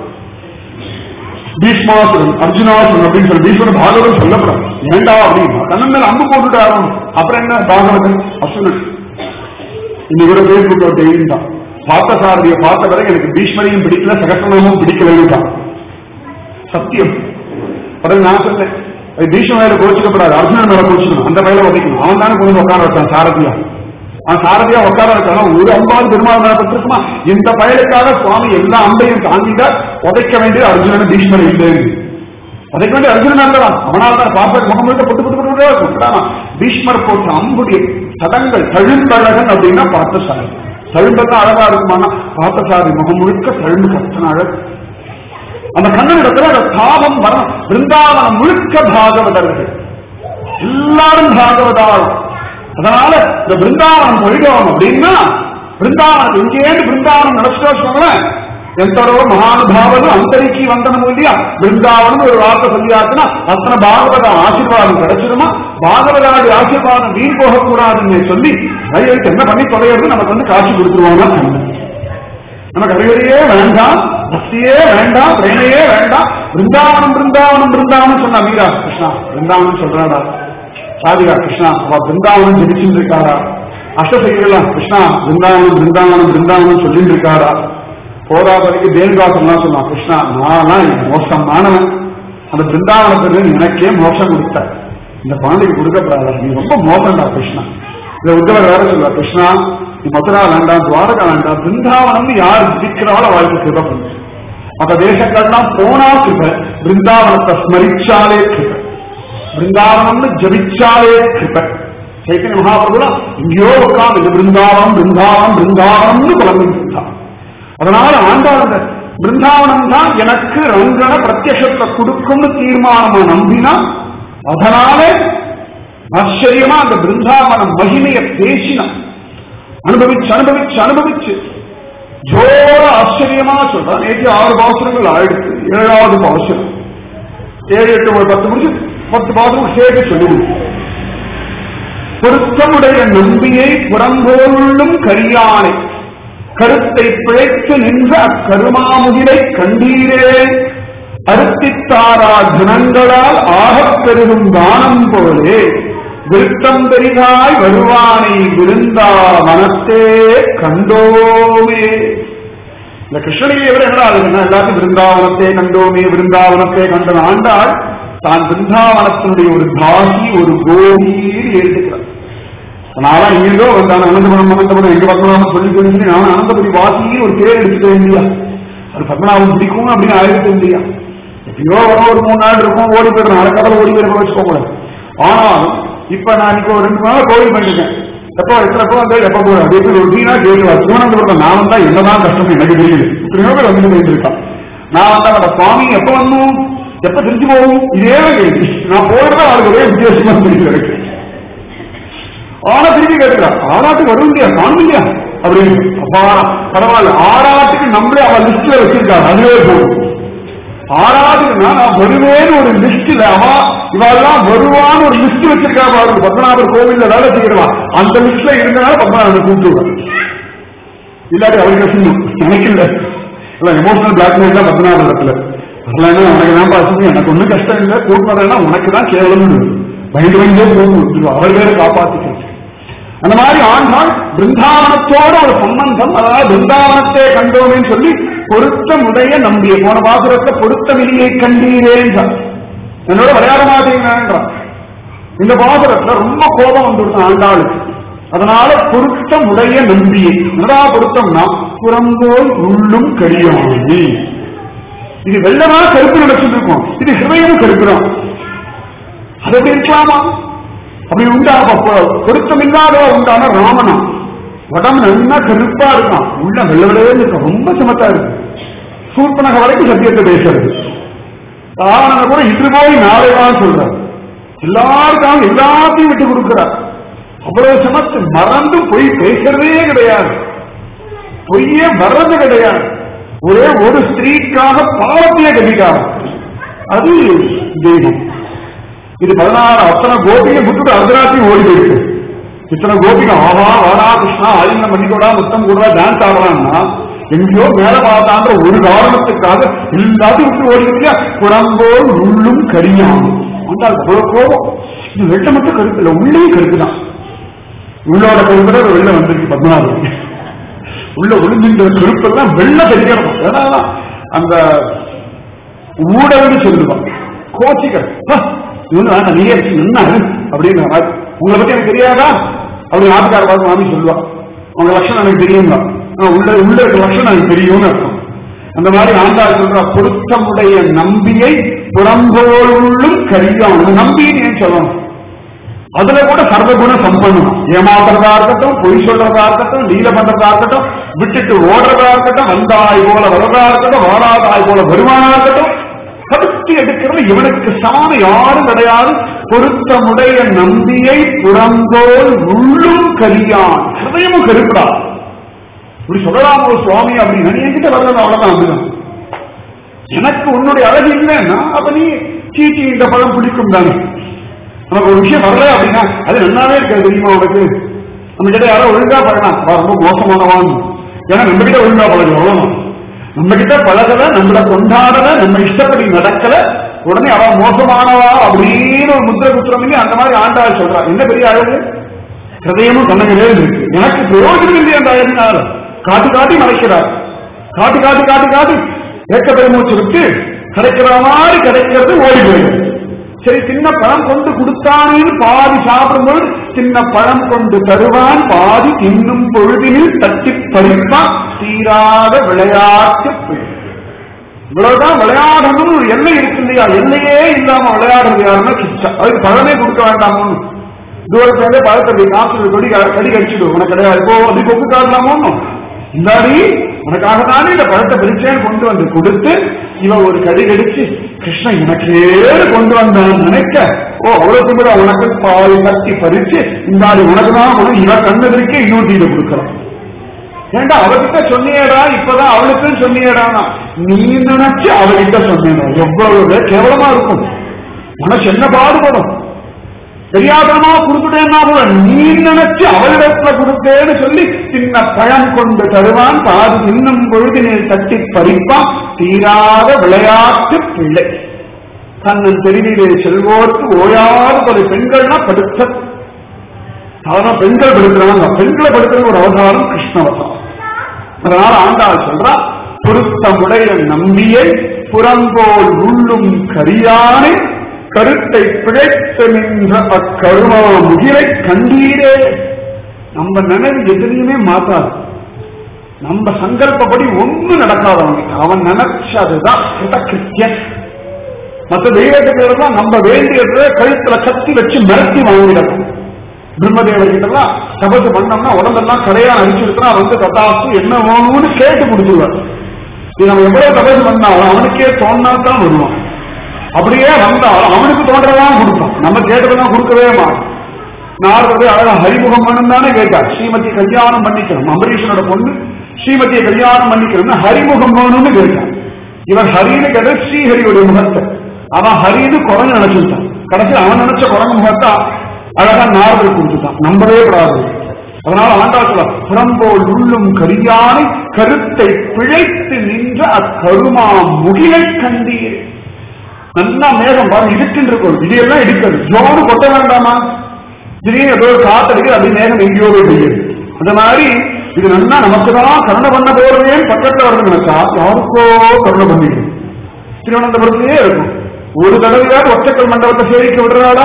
பீஷ்மாசுரன் அர்ஜுனாசுரன் அப்படின்னு சொல்லி பீஷ்மன் பாகவதன் சொல்லப்படாது ஏண்டா அப்படின்னா கண்ணன் மேல அம்பு போட்டுட்டு ஆகணும் அப்புறம் என்ன பாகவதன் அசுரன் இன்னைக்கு கூட பேஸ்புக் டெய்லி தான் பார்த்த சாரதியை பார்த்த பிறகு எனக்கு பீஷ்மரையும் பிடிக்கல சகசனமும் பிடிக்கலன்னு தான் சத்தியம் பிறகு நான் சொன்னேன் அது பீஷ்ம மேல கோச்சிக்கப்படாது அர்ஜுனன் மேல கோச்சிக்கணும் அந்த பயில உதைக்கணும் அவன் தானே கொண்டு வந்து உட்கார வச்சான் சாரதியா அவன் சாரதியா உட்கார வச்சாலும் ஒரு அம்பாவது பெருமாள் மேல பட்டிருக்குமா இந்த பயலுக்காக சுவாமி எல்லா அம்பையும் தாங்கிட்டார் உதைக்க வேண்டியது அர்ஜுனன் பீஷ்மர் இல்லை உதைக்க வேண்டிய அர்ஜுனன் அல்லவா அவனால் தான் பாப்பா முகம் முழுக்க புட்டு புட்டு புட்டு புட்டுறானா பீஷ்மர் போட்ட அம்புடைய சதங்கள் தழும்பழகன் அப்படின்னா பார்த்தசாரி தழும்பத்தான் அழகா இருக்குமானா பார்த்தசாரி முகம் முழுக்க தழும்பு கத்தன அழகு அந்த கண்ணனிடத்துல அந்த தாபம் வரும் பிருந்தாவனம் முழுக்க பாகவதர்கள் எல்லாரும் பாகவதாள் அதனால இந்த பிருந்தாவனம் தொழிலோம் அப்படின்னா பிருந்தாவனம் இங்கேருந்து பிருந்தாவனம் நடச்சிட்டு வச்சுக்கோங்களேன் ఎంతరో మహానుభావులు అంతరికి వందనము இல்லையா பிருந்தாவனம் ஒரு வார்த்தை சொல்லியாச்சுன்னா அத்தனை பாகவத ஆசீர்வாதம் கிடைச்சிருமா பாகவதாடி ஆசீர்வாதம் வீண் போகக்கூடாதுன்னு சொல்லி கையெழுத்து என்ன பண்ணி தொலைகிறது நமக்கு வந்து காட்சி கொடுத்துருவாங்க நமக்கு அறிவுரையே வேண்டாம் பக்தியே வேண்டாம் பிரேமையே வேண்டாம் பிருந்தாவனம் பிருந்தாவனம் பிருந்தாவனம் சொன்னா மீரா கிருஷ்ணா பிருந்தாவனம் சொல்றாடா ராதிகா கிருஷ்ணா அவ பிருந்தாவனம் ஜெபிச்சுட்டு இருக்காரா அஷ்டசைகளாம் கிருஷ்ணா பிருந்தாவனம் பிருந்தாவனம் பிருந்தாவனம் சொல்லிட்டு இருக்காரா போதா வரைக்கும் தேவதாசன்லாம் சொன்னான் கிருஷ்ணா நான் மோசமானவன் அந்த பிருந்தாவனத்துக்கு எனக்கே மோசம் கொடுத்த இந்த குழந்தைக்கு கொடுக்கப்படாத நீ ரொம்ப மோசம்டா கிருஷ்ணா இந்த உத்தவர் வேற சொல்லுவா கிருஷ்ணா நீ மதுரா வேண்டாம் துவாரகா வேண்டாம் பிருந்தாவனம் யார் விதிக்கிறாளோ அவளுக்கு கிருப பண்ணு மற்ற தேசங்கள்லாம் போனா கிருப பிருந்தாவனத்தை ஸ்மரிச்சாலே கிருப பிருந்தாவனம்னு ஜபிச்சாலே கிருப சைத்தன்ய மகாபிரபுலாம் எங்கேயோ உட்கார்ந்து இது பிருந்தாவனம் பிருந்தாவனம் பிருந்தாவனம்னு குழந்தைங்க இருந்தா அதனால ஆண்டாள் இந்த பிருந்தாவனம் தான் எனக்கு ரங்கன பிரத்யட்சத்தை கொடுக்கும்னு தீர்மானமா நம்பினா அதனால ஆச்சரியமா அந்த பிருந்தாவன மகிமையை பேசினான் அனுபவிச்சு அனுபவிச்சு அனுபவிச்சு ஜோர ஆச்சரியமா சொல்றான் நேற்று ஆறு பாசுரங்கள் ஆயிடுச்சு ஏழாவது பாசுரம் ஏழு எட்டு ஒரு பத்து முடிச்சு பத்து பாசுரம் சேர்த்து சொல்லி பொருத்தமுடைய நம்பியை புறம்போலுள்ளும் கரியானை கருத்தை பிழைத்து நின்ற அக்கருமாமுகிலை கண்டீரே அருத்தித்தாரா குணங்களால் ஆகப் பெருகும் தானம் போலே விருத்தம் பெரிதாய் வருவானை விருந்தா மனத்தே கண்டோமே இந்த கிருஷ்ணகிரி எவர் என்ன ஆகுதுன்னா எல்லாத்தையும் பிருந்தாவனத்தை கண்டோமே பிருந்தாவனத்தை கண்டன ஆண்டாள் தான் பிருந்தாவனத்தினுடைய ஒரு தாசி ஒரு கோபீர் ஏற்றுக்கிறார் நானும் இங்கிருந்தோ வந்தான் அனந்தபுரம் அனந்தபுரம் எங்க பத்மநாபம் சொல்லி சொல்லி சொல்லி நானும் அனந்தபுரி வாசின்னு ஒரு பேர் எடுத்துக்க வேண்டியா அது பத்மநாபம் பிடிக்கும் அப்படின்னு ஆயிரத்தி இல்லையா எப்பயோ வரும் ஒரு மூணு நாள் இருக்கும் ஓடி போயிடும் நடக்கத்தில் ஓடி போயிட வச்சுக்க கூடாது ஆனாலும் இப்ப நான் இப்போ ஒரு ரெண்டு நாள் கோவில் பண்ணிருக்கேன் எப்போ எத்தனைப்போ வந்து எப்போ போறேன் அப்படி எப்படி ரொட்டீனா கேட்கல திருவனந்தபுரத்தில் நான் வந்தா என்னதான் கஷ்டம் எனக்கு தெரியுது இத்தனையோ பேர் வந்து போயிருக்கான் நான் வந்தா அந்த சுவாமி எப்ப வரணும் எப்ப திருச்சி போகும் இதே கேள்வி நான் போறதா அவளுக்கு ஒரே வித்தியாசமா தெரியுது எனக்கு ஆனா திருப்பி கேட்கிறா ஆறாட்டுக்கு வரும் இல்லையா காணும் இல்லையா அப்படின்னு அப்பா பரவாயில்ல ஆறாட்டுக்கு நம்மளே அவ லிஸ்ட்ல வச்சிருக்காங்க அதுவே போதும் ஆறாவதுன்னா நான் வருவேன்னு ஒரு லிஸ்ட்ல அவா இவெல்லாம் வருவான்னு ஒரு லிஸ்ட் வச்சிருக்கா பாருங்க பத்மநாபர் கோவில்ல வேலை செய்யறவா அந்த லிஸ்ட்ல இருந்தனால பத்மநாபர் கூப்பிட்டுருவாங்க இல்லாட்டி அவருக்கு கஷ்டம் எனக்கு இல்ல இல்ல எமோஷனல் பிளாக்மெயில் தான் பத்மநாபர் இடத்துல இல்லைன்னா உனக்கு தான் பாசம் எனக்கு ஒண்ணும் கஷ்டம் இல்லை கூப்பிடுறதுனா உனக்கு தான் கேவலம் பயந்து பயந்தே போகும் அவர் வேற காப்பாத்திக்கிறது அந்த மாதிரி ஆண்டாள் பிருந்தாவனத்தோட ஒரு சம்பந்தம் அதாவது பிருந்தாவனத்தை கண்டோமேன்னு சொல்லி பொருத்தமுடைய நம்பிய போன பாசுரத்தை பொருத்தமில்லையை கண்டீரேன்றான் என்னோட விளையாட மாட்டீங்கன்றான் இந்த பாசுரத்துல ரொம்ப கோபம் வந்துருக்கும் ஆண்டாளுக்கு அதனால பொருத்தமுடைய நம்பியை என்னடா பொருத்தம்னா புறம்போல் உள்ளும் கரியாணி இது வெள்ளமா கருப்பு நினைச்சிட்டு இருக்கோம் இது ஹிருதயம் கருப்புதான் அது எப்படி இருக்கலாமா அப்படி உண்டா பொருத்தம் இல்லாத உண்டான ராமனா உடம்பு நல்லா கருப்பா இருக்கான் உள்ள வெள்ள வெள்ளவே இருக்கும் ரொம்ப சமத்தா இருக்கு சூர்பனக வரைக்கும் சத்தியத்தை பேசுறது ராவணனை கூட இது போய் நாளைதான் சொல்றார் எல்லாருக்கும் எல்லாத்தையும் விட்டு கொடுக்கிறார் அவ்வளவு சமத்து மறந்து பொய் பேசுறதே கிடையாது பொய்யே வர்றது கிடையாது ஒரே ஒரு ஸ்திரீக்காக பாவத்தையே கட்டிட்டாங்க அது தெய்வம் இது பதினாறு அத்தனை கோபியை விட்டுட்டு அர்த்தராத்தையும் ஓடி போயிருக்கு இத்தனை கோபிகை ஆஹா வாடா கிருஷ்ணா ஆயுதம் பண்ணிக்கோடா முத்தம் கூடா டான்ஸ் ஆடலாம்னா எங்கேயோ மேல பார்த்தான்ற ஒரு காரணத்துக்காக எல்லாத்தையும் விட்டு ஓடி இல்லையா புறம்போல் உள்ளும் கரியாம் வந்தால் அவ்வளவு கோபம் இது வெள்ள மட்டும் கருப்பு இல்லை உள்ளேயும் கருப்புதான் உள்ளோட கருப்பு தான் வெளில வந்திருக்கு பத்மநாபன் உள்ள ஒளிஞ்சின்ற கருப்பெல்லாம் வெள்ள தெரிகிறோம் ஏன்னா அந்த ஊடகம்னு சொல்லுவான் கோச்சிக்க இவனு வேண்டாம் நீயே என்ன அப்படின்னு உங்களை பத்தி எனக்கு தெரியாதா அப்படி நாட்டுக்கார பார்த்து மாமி சொல்லுவான் உங்க லட்சணம் எனக்கு தெரியுங்க உள்ள உள்ள இருக்க லட்சணம் எனக்கு தெரியும்னு அர்த்தம் அந்த மாதிரி ஆண்டாள் சொல்ற பொருத்தமுடைய நம்பியை புறம்போலுள்ளும் கரியான் நம்பின்னு ஏன் சொல்லணும் அதுல கூட சர்வகுண சம்பந்தம் ஏமாத்துறதா இருக்கட்டும் பொய் சொல்றதா இருக்கட்டும் லீல பண்றதா இருக்கட்டும் விட்டுட்டு ஓடுறதா இருக்கட்டும் வந்தாய் போல வரதா இருக்கட்டும் வாராதாய் போல வருமானா இருக்கட்டும் படுத்தி எடுக்கிறது இவனுக்கு சமான யாரும் கிடையாது பொருத்தமுடைய நம்பியை புறம்போல் உள்ளும் கரியான் ஹிருதயமும் கருப்படா இப்படி சொல்லலாம் ஒரு சுவாமி அப்படின்னு நீ என்கிட்ட வர்றது அவ்வளவுதான் அப்படிதான் எனக்கு உன்னுடைய அழகு இல்லைன்னா அப்ப நீ சீச்சி இந்த பழம் பிடிக்கும் தானே நமக்கு ஒரு விஷயம் வரல அப்படின்னா அது நல்லாவே இருக்காது தெரியுமா உனக்கு நம்ம கிட்ட யாரோ ஒழுங்கா பழகலாம் ரொம்ப மோசமானவான் ஏன்னா நம்ம கிட்ட ஒழுங்கா பழகணும் அவ்வளவுதான் நம்ம கிட்ட பழகல நம்மள கொண்டாடல நம்ம இஷ்டப்படி நடக்கல உடனே அவ மோசமானவா அப்படின்னு ஒரு முத்திர குத்திரம் அந்த மாதிரி ஆண்டாள் சொல்றா என்ன பெரிய அழகு ஹிருதயமும் கண்ணங்களே இருக்கு எனக்கு பிரயோஜனம் இல்லை அந்த அழகினால காட்டி காட்டி மறைக்கிறார் காட்டி காட்டி காட்டி காட்டி ஏக்க பெருமூச்சு விட்டு கிடைக்கிற மாதிரி கிடைக்கிறது ஓடி போயிடும் சரி சின்ன பழம் கொண்டு கொடுத்தானேன்னு பாதி சாப்பிடும்போது சின்ன பழம் கொண்டு தருவான் பாதி இன்னும் பொழுதினில் தட்டி பறிப்பான் தீராத விளையாட்டு இவ்வளவுதான் விளையாடணும் ஒரு எல்லை இருக்கு இல்லையா எல்லையே இல்லாம விளையாடுறது யாருன்னா கிச்சா அதுக்கு பழமே கொடுக்க வேண்டாமோன்னு தூரத்துல பழத்தை காசு கொடி கடி கடிச்சிடும் உனக்கு கிடையாது இப்போ அது கொக்கு காட்டலாமோ இந்தாடி உனக்காக தானே இந்த பழத்தை பிரிச்சேன்னு கொண்டு வந்து கொடுத்து இவன் ஒரு கடி கடிச்சு கிருஷ்ணன் எனக்கே கொண்டு வந்தான் நினைக்க ஓ அவ்வளவு கூட உனக்கு பால் கட்டி பறிச்சு இந்தாடி உனக்கு தான் உனக்கு இவன் கண்ணதற்கே இன்னொரு கொடுக்கலாம் ஏண்டா அவகிட்ட சொன்னியடா இப்பதான் அவளுக்குன்னு சொன்னியடானா நீ நினைச்சு அவகிட்ட சொன்னேன் எவ்வளவு கேவலமா இருக்கும் மனசு என்ன பாடுபடும் தெரியாதனமா கொடுத்துட்டேன்னா கூட நீ நினைச்சு அவளிடத்துல கொடுத்தேன்னு சொல்லி சின்ன பழம் கொண்டு தருவான் பாது இன்னும் பொழுதினில் தட்டி பறிப்பான் தீராத விளையாட்டு பிள்ளை தன்னன் தெருவிலே செல்வோர்க்கு ஓயாது பல பெண்கள்னா படுத்த சாதாரண பெண்கள் படுத்துறாங்க பெண்களை படுத்துறது ஒரு அவதாரம் கிருஷ்ணவதாரம் அதனால ஆண்டாள் சொல்றா பொருத்தமுடைய நம்பியை புறம்போல் உள்ளும் கரியானை கருத்தை பிழைத்து நின்ற அக்கருமா முகிலை கண்டீரே நம்ம நினைவு எதுலையுமே மாத்தாது நம்ம சங்கல்பப்படி ஒண்ணும் நடக்காது அவனுக்கு அவன் நினைச்சதுதான் கிருத்தகிருத்தியன் மற்ற தெய்வத்துக்கு தான் நம்ம வேண்டியதை கழுத்துல கத்தி வச்சு மிரட்டி வாங்கிடணும் பிரம்மதேவர் கிட்டலாம் தபசு பண்ணோம்னா உடம்பெல்லாம் கரையா அடிச்சுருக்கா வந்து கத்தாசு என்ன வேணும்னு கேட்டு முடிச்சுடுவார் இது நம்ம எவ்வளவு தபசு பண்ணாலும் அவனுக்கே தோணா தான் வருவான் அப்படியே வந்தாலும் அவனுக்கு தோன்றதான் கொடுப்பான் நம்ம கேட்டதெல்லாம் கொடுக்கவே மாட்டோம் நாரதே அழகா ஹரிமுகம் பண்ணணும் தானே கேட்டார் ஸ்ரீமதி கல்யாணம் பண்ணிக்கணும் அம்பரீஷனோட பொண்ணு ஸ்ரீமதியை கல்யாணம் பண்ணிக்கணும்னு ஹரிமுகம் வேணும்னு கேட்டான் இவன் ஹரின்னு கேட்ட ஸ்ரீஹரியுடைய முகத்தை அவன் ஹரின்னு குரங்கு நினைச்சுட்டான் கடைசி அவன் நினைச்ச குரங்கு முகத்தா அழகா நாரதர் கொடுத்துட்டான் நம்பவே கூடாது அதனால ஆண்டாத்துல புறம்போல் உள்ளும் கரியானை கருத்தை பிழைத்து நின்ற அக்கருமா முகிலை கண்டீர் நல்லா மேகம் பாருங்க இடுக்கின்ற இருக்கும் இடியெல்லாம் இடிக்கிறது ஜோடு கொட்ட வேண்டாமா திடீர்னு ஏதோ ஒரு காத்தடிக்கு அப்படி மேகம் எங்கேயோ போய் பெய்யுது அந்த மாதிரி இது நல்லா நமக்கு தான் கருணை பண்ண போறதே பக்கத்துல வரணும் நினைச்சா யாருக்கோ கருணை பண்ணிடு திருவனந்தபுரத்திலேயே இருக்கும் ஒரு தடவையாவது ஒற்றைக்கல் மண்டபத்தை சேரிக்க விடுறாடா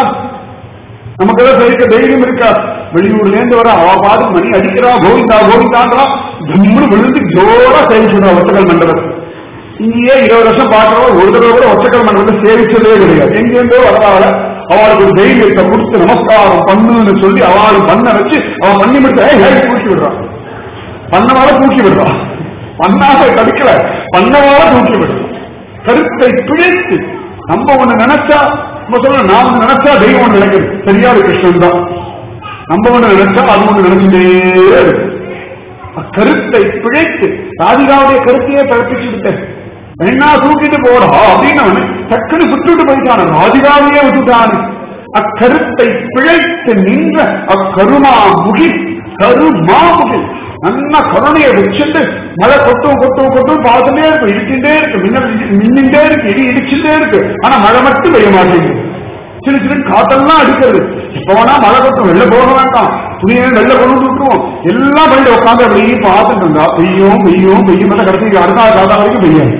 நமக்கு ஏதோ சேரிக்க தைரியம் இருக்கா வெளியூர்ல இருந்து வர அவ பாடு மணி அடிக்கிறா கோவிந்தா கோவிந்தான்றா ஜம்முன்னு விழுந்து ஜோரா சேவிச்சுடுறா ஒற்றைக்கல் மண்டபத்தை இங்கேயே இருபது வருஷம் பார்க்கிறோம் ஒரு தடவை கூட ஒற்றைக்கல் மண்டபத்தை சேவிச்சதே கிடையாது எங்கேருந்தோ வரவாள அவளுக்கு ஒரு தைரியத்தை கொடுத்து நமஸ்காரம் பண்ணுன்னு சொல்லி அவளுக்கு பண்ண வச்சு அவன் பண்ணி முடிச்சா ஏய் தூக்கி விடுறான் பண்ணவால தூக்கி விடுறான் பண்ணாத தடுக்கல பண்ணவால தூக்கி விடுறான் கருத்தை பிழைத்து நம்ம ஒண்ணு நினைச்சா நம்ம சொல்ல நான் ஒண்ணு நினைச்சா தெய்வம் ஒண்ணு நினைக்கிறது சரியா கிருஷ்ணன் தான் நம்ம ஒண்ணு நினைச்சா அது ஒண்ணு நினைச்சுட்டே இருக்கு கருத்தை பிழைத்து ராதிகாவுடைய கருத்தையே பிழப்பிச்சு விட்டேன் என்ன தூக்கிட்டு போறா அப்படின்னு அவனு டக்குன்னு விட்டுட்டு போயிட்டான ராதிகாவையே விட்டுட்டானு அக்கருத்தை பிழைத்து நின்ற அக்கருமா முகில் கருமா முகில் நல்லா கருணையை வச்சுட்டு மழை கொட்டும் கொட்டும் கொட்டும் பார்த்துட்டே இருக்கு இடிச்சுட்டே இருக்கு மின்னல் இடி- மின்னிட்டே இருக்கு இடி இடிச்சுட்டே இருக்கு ஆனா மழை மட்டும் பெய்ய மாட்டேங்குது சிறு சிறு காத்தெல்லாம் அடிக்கிறது இப்ப வேணா மழை கொட்டும் வெளில போக வேண்டாம் துணியை வெளில கொண்டு வந்து விட்டுருவோம் எல்லாம் வெளில உட்காந்து அப்படி பார்த்துட்டு இருந்தா பெய்யும் பெய்யும் பெய்யும் மட்டும் கடைசிக்கு அடுத்த காலம் வரைக்கும் பெய்யாது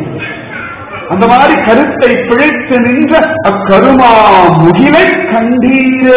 அந்த மாதிரி கருத்தை பிழைத்து நின்ற அக்கருமா முகிலை கண்டீரே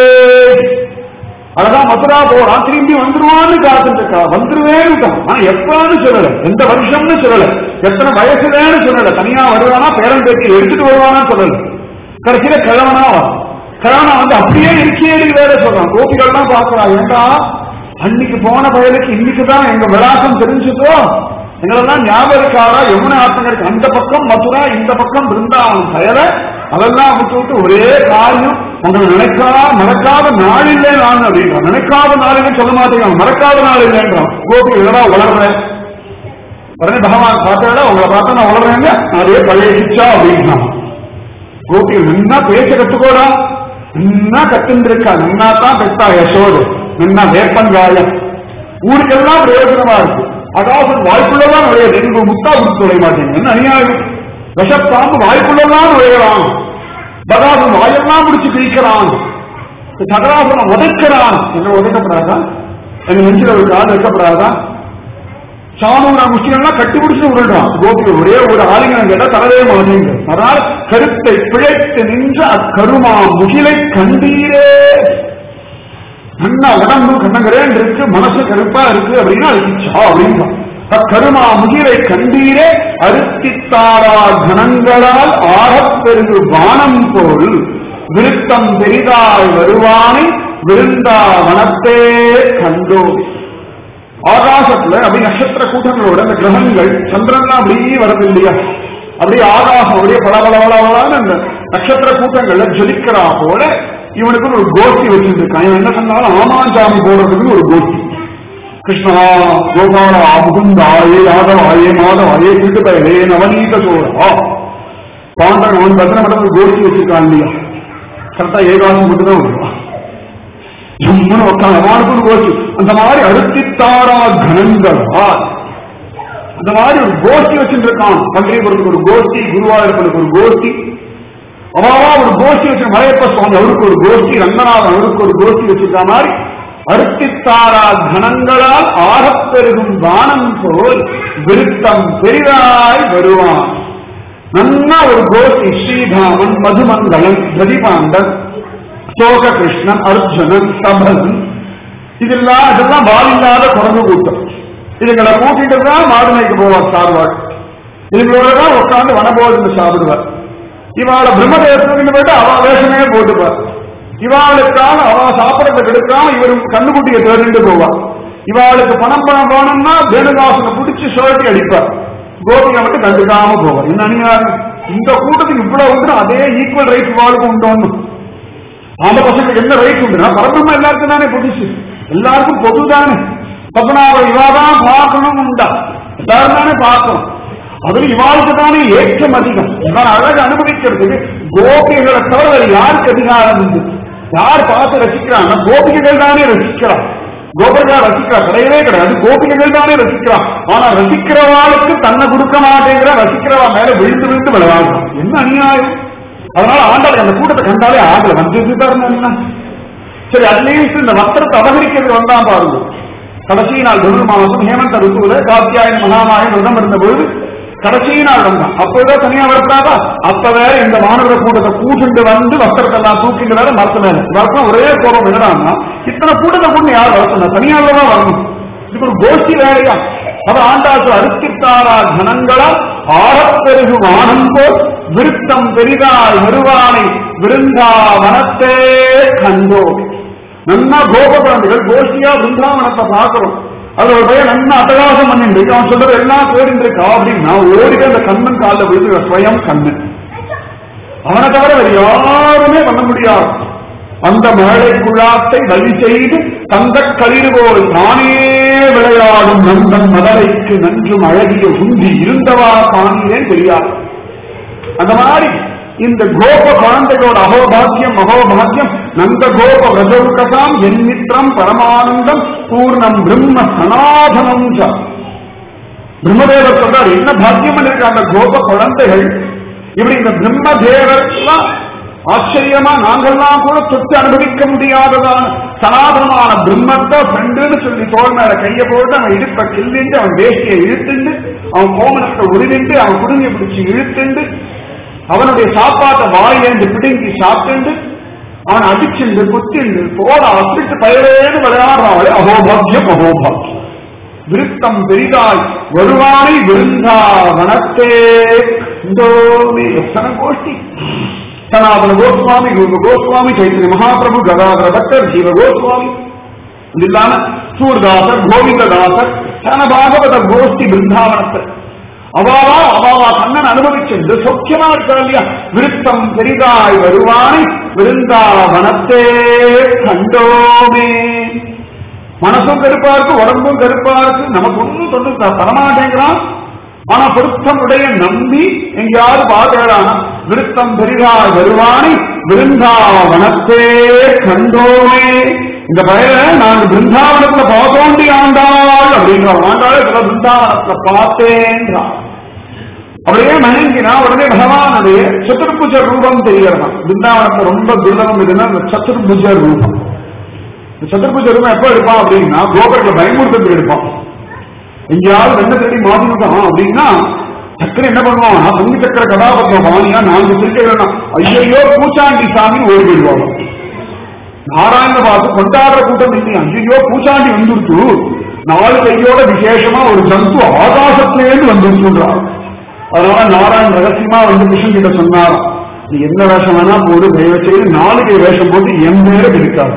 அழகா மதுரா போறான் திரும்பி வந்துருவான்னு காத்துட்டு இருக்கா வந்துருவேன்னு ஆனா எப்பன்னு சொல்லல எந்த வருஷம்னு சொல்லல எத்தனை வயசுலன்னு சொல்லல தனியா வருவானா பேரன் பேட்டி எடுத்துட்டு வருவானான்னு சொல்லல கடைசியில கிழவனா வரும். கிழவனா வந்து அப்படியே இருக்கேடி வேற சொல்றான் கோபிகள்லாம் பாக்குறான் ஏண்டா அன்னைக்கு போன பயலுக்கு இன்னைக்கு தான் எங்க விளாசம் தெரிஞ்சுதோ எங்களெல்லாம் ஞாபகம் இருக்காரா யமுனை ஆத்தங்கருக்கு அந்த பக்கம் மதுரா இந்த பக்கம் பிருந்தாவனம் தயர அதெல்லாம் விட்டு விட்டு ஒரே காரியம் உங்களை நினைக்காத மறக்காத நாள் இல்லை நான் அப்படின்றான் நினைக்காத நாள் இல்லைன்னு சொல்ல மாட்டேங்கிறான் மறக்காத நாள் இல்லைன்றான் கோபி இதடா வளர்றேன் உடனே பகவான் பார்த்தாடா உங்களை பார்த்தா நான் வளர்றேங்க அதே பழைய சிச்சா அப்படின்னா கோபி நின்னா பேச கத்துக்கோடா நின்னா கத்துந்திருக்கா நின்னா தான் பெத்தா யசோடு நின்னா வேப்பங்காயம் ஊருக்கெல்லாம் பிரயோஜனமா இருக்கு அதாவது வாய்ப்புள்ளதான் நுழையாது எங்க முத்தா கொடுத்து நுழைய மாட்டீங்க என்ன அநியாயம் விஷப்பாம்பு வாய்ப்புள்ளதான் நுழையலாம் பகாசன் வாயெல்லாம் முடிச்சு கிழிக்கிறான் சகராசனம் உதைக்கிறான் என்ன உதைக்கப்படாதா என் நெஞ்சில் ஒரு கால் வைக்கப்படாதா சாணூரா முஸ்லிம்லாம் கட்டி பிடிச்சு விடுறான் கோபி ஒரே ஒரு ஆலிங்கனம் கேட்டா தரவே மாட்டேங்க அதனால் கருத்தை பிழைத்து நின்ற அக்கருமா முகிலை கண்டீரே நல்லா உடம்பு கண்ணங்கரேன் இருக்கு மனசு கருப்பா இருக்கு அப்படின்னா அது இச்சா அப்படின்றான் அக்கருமா முகிலை கண்டீரே அருத்தித்தாரா கணங்களால் ஆகப் பெருகு வானம் போல் விருத்தம் பெரிதாய் வருவானை விருந்தாவனத்தே கண்டோம் ஆகாசத்துல அப்படி நட்சத்திர கூட்டங்களோட அந்த கிரகங்கள் சந்திரன்லாம் அப்படியே வரது இல்லையா அப்படியே ஆகாசம் அப்படியே பல பல பல பலன்னு அந்த நட்சத்திர கூட்டங்கள்ல ஜொலிக்கிறா போல இவனுக்கு ஒரு கோஷ்டி வச்சிருக்கான் இவன் என்ன சொன்னாலும் ஆமாஞ்சாமி போடுறதுக்கு ஒரு கோஷ்டி கிருஷ்ணா கோபாலா முகுந்தாயே யாதவாயே மாதவாயே திருட்டுபயலே நவநீத சோழா பாண்டவன் அவன் பத்திர மட்டும் ஒரு கோஷ்டி வச்சிருக்கான் இல்லையா கரெக்டா ஏகாசம் மட்டும் தான் வருவான் ஜம்முன்னு உட்காந்து அவனுக்கு கோஷ்டி அந்த மாதிரி அறுத்தித்தாரா கணங்களா அந்த மாதிரி ஒரு கோஷ்டி வச்சுட்டு இருக்கான் பன்றியபுரத்துக்கு ஒரு கோஷ்டி குருவாயூரப்பனுக்கு ஒரு கோஷ்டி அவாவா ஒரு கோஷ்டி வச்சு மலையப்ப சுவாமி அவருக்கு ஒரு கோஷ்டி ரங்கநாதன் அவருக்கு ஒரு கோஷ்டி வச்சிருக்க மாதிரி அறுத்தித்தாரா கணங்களால் ஆகப் பெருகும் வானம் போல் விருத்தம் பெரிதாய் வருவான் நன்னா ஒரு கோஷ்டி ஸ்ரீதாமன் மதுமங்கலம் பிரதிபாண்டன் சோக கிருஷ்ணன் அர்ஜுனன் சபன் இதெல்லாம் இதெல்லாம் வாலில்லாத குரங்கு கூட்டம் இதுங்களை கூட்டிட்டு தான் மாதுமைக்கு போவார் சார்வாள் இதுங்களோட தான் உட்கார்ந்து வனபோஜனை சாப்பிடுவார் இவாளை பிரம்மதேசத்துக்கு போயிட்டு அவ வேஷமே போட்டுப்பார் இவாளுக்காக அவ சாப்பிடறத கெடுக்காம இவரும் கண்ணுக்குட்டியை தேடிட்டு போவார் இவாளுக்கு பணம் பணம் போனோம்னா வேணுகாசனை பிடிச்சு சுழட்டி அடிப்பார் கோபிகை மட்டும் கண்டுக்காம போவார் என்ன அநியாயம் இந்த கூட்டத்துக்கு இவ்வளவு உண்டு அதே ஈக்குவல் ரைட் இவாளுக்கு உண்டோன்னு அந்த பசங்களுக்கு என்ன ரைட் உண்டுனா பரபிரம்ம எல்லாருக்கும் தானே புதுசு எல்லாருக்கும் பொதுதானே பத்மநாப இவாதான் பார்க்கணும் உண்டா எல்லாரும் தானே பார்க்கணும் அதுல இவாளுக்கு தானே ஏற்றம் அதிகம் இவன் அழகு அனுபவிக்கிறதுக்கு கோபிகளை தவிர வேறு யாருக்கு அதிகாரம் உண்டு யார் பார்த்து ரசிக்கிறாங்க கோபிகைகள் தானே ரசிக்கிறான் கோபர்களா ரசிக்கிறா கிடையவே கிடையாது கோபிகைகள் தானே ரசிக்கிறான் ஆனா ரசிக்கிறவாளுக்கு தன்னை கொடுக்க மாட்டேங்கிற ரசிக்கிறவா மேல விழுந்து விழுந்து விளையாடுறான் என்ன அநியாயம் அதனால ஆண்டாள் அந்த கூட்டத்தை கண்டாலே ஆகல வந்து என்ன சரி அட்லீஸ்ட் இந்த வஸ்திரத்தை அபகரிக்கிறது வந்தான் பாருங்க கடைசி நாள் தொழில் மாதம் ஹேமந்த ருத்துவில காத்தியாயன மகாமாயன் விரதம் இருந்த பொழுது கடைசி நாள் வந்தான் அப்பதான் தனியா வரப்படாதா அப்ப வேற இந்த மாணவர் கூட்டத்தை கூட்டிட்டு வந்து வஸ்திரத்தை எல்லாம் தூக்கிட்டு வேற மரத்து மேல வரப்ப ஒரே கோபம் என்னடான்னா இத்தனை கூட்டத்தை கூட்டு யார் வரணும் தனியாகவா வரணும் இதுக்கு ஒரு கோஷ்டி வேலையா அவ ஆண்டாசு அறுத்தித்தாரா ஜனங்களா ஆழப்பெருகும் ஆனந்தோ விருத்தம் பெரிதாய் வருவானை விருந்தா வனத்தே கண்டோ நன்னா கோப குழந்தைகள் கோஷ்டியா பிருந்தாவனத்தை பார்க்கிறோம் அது ஒரு பையன் நன்னா அட்டகாசம் பண்ணிட்டு அவன் சொல்றது எல்லாம் தேடிட்டு இருக்கா அப்படின்னா ஓடிட்டு அந்த கண்ணன் காலில் விழுந்து ஸ்வயம் கண்ணன் அவனை தவிர வேறு யாருமே பண்ண முடியாது அந்த மழை குழாத்தை வழி செய்து தந்த களிறு போல் தானே விளையாடும் நந்தன் மதலைக்கு நன்றும் அழகிய உந்தி இருந்தவா காணியே தெரியாது அந்த மாதிரி இந்த கோப குழந்தைகளோட அகோபாக்கியம் மகோபாக்கியம் நந்த கோப விரஜவுகசாம் என்மித்திரம் பரமானந்தம் பூர்ணம் பிரம்ம சனாதனம் ச. பிரம்மதேவர் சொல்றார் என்ன பாக்கியம் பண்ணிருக்க அந்த கோப குழந்தைகள் இப்படி இந்த பிரம்மதேவர் எல்லாம் ஆச்சரியமா நாங்கெல்லாம் கூட தொட்டு அனுபவிக்க முடியாததான சனாதனமான பிரம்மத்தை ஃப்ரெண்டுன்னு சொல்லி தோல் மேல கைய போட்டு அவன் இடுப்ப கிள்ளிண்டு அவன் வேஷ்டியை இழுத்துண்டு அவன் கோமணத்தை உருவிண்டு அவன் குடுமையை பிடிச்சு இழுத்துண்டு அவனுடைய சாப்பாட்டை வாயிலேந்து பிடுங்கி சாப்பிட்டு அவன் அடிச்சுண்டு குத்திண்டு போட அசிட்டு பயிரேன்னு விளையாடுறாள் அகோபாக்கியம் அகோபாக்கியம் விருத்தம் பெரிதாய் வருவானை விருந்தா வனத்தே இந்தோமே எத்தனை கோஷ்டி சனாதன கோஸ்வாமி ரூப கோஸ்வாமி சைத்தன்ய மகாபிரபு கதாதர பக்தர் ஜீவ கோஸ்வாமி இது இல்லாம சூர்தாசர் கோவிந்ததாசர் சன பாகவத கோஷ்டி பிருந்தாவனத்தை அவாவா அவாவா கண்ணன் அனுபவிச்சென்று சொக்கியமா இருக்கா இல்லையா விருத்தம் பெரிதாய் வருவானை விருந்தாவனத்தே கண்டோமே மனசும் கருப்பா இருக்கு உடம்பும் கருப்பா இருக்கு நமக்கு ஒன்றும் தொண்டு தரமாட்டேங்கிறான் ஆனா பொருத்தம் உடைய நம்பி எங்கேயாவது பார்க்கிறான் விருத்தம் பெரிதாய் வருவானை விருந்தாவனத்தே கண்டோமே இந்த பெயரை நாங்க பிருந்தாவனத்துல பார்த்தோண்டி ஆண்டாள் அப்படின்றான் ஆண்டாள் சில பிருந்தாவனத்துல பார்த்தேன்றான் அப்படியே மயங்கினா உடனே பகவானுடைய சதுர்புஜ ரூபம் தெரியறதான் பிருந்தாவனத்துல ரொம்ப துர்லபம் இதுன்னா இந்த சதுர்புஜ ரூபம் இந்த சதுர்புஜ ரூபம் எப்ப எடுப்பான் அப்படின்னா கோபுரத்துல பயமுறுத்தத்துக்கு எடுப்பான் எங்கேயாவது வெண்ண தேடி மாத்திருக்கான் அப்படின்னா சக்கரை என்ன பண்ணுவான் பங்கு சக்கர கதாபத்திரம் பாணியா நான்கு திருக்கைகள் ஐயோ பூச்சாண்டி சாமி ஓடி போயிடுவாங்க நாராயண பார்த்து கொண்டாடுற கூட்டம் இல்லையா ஐயோ பூச்சாண்டி வந்துருச்சு நாலு கையோட விசேஷமா ஒரு ஜந்து ஆகாசத்திலேருந்து வந்துருச்சுன்றார் அதனால நாராயண் ரகசியமா வந்து கிருஷ்ணன் கிட்ட சொன்னாராம் நீ என்ன வேஷம் வேணா போடு தயவு செய்து நாலு கை வேஷம் போட்டு என் மேல இருக்காது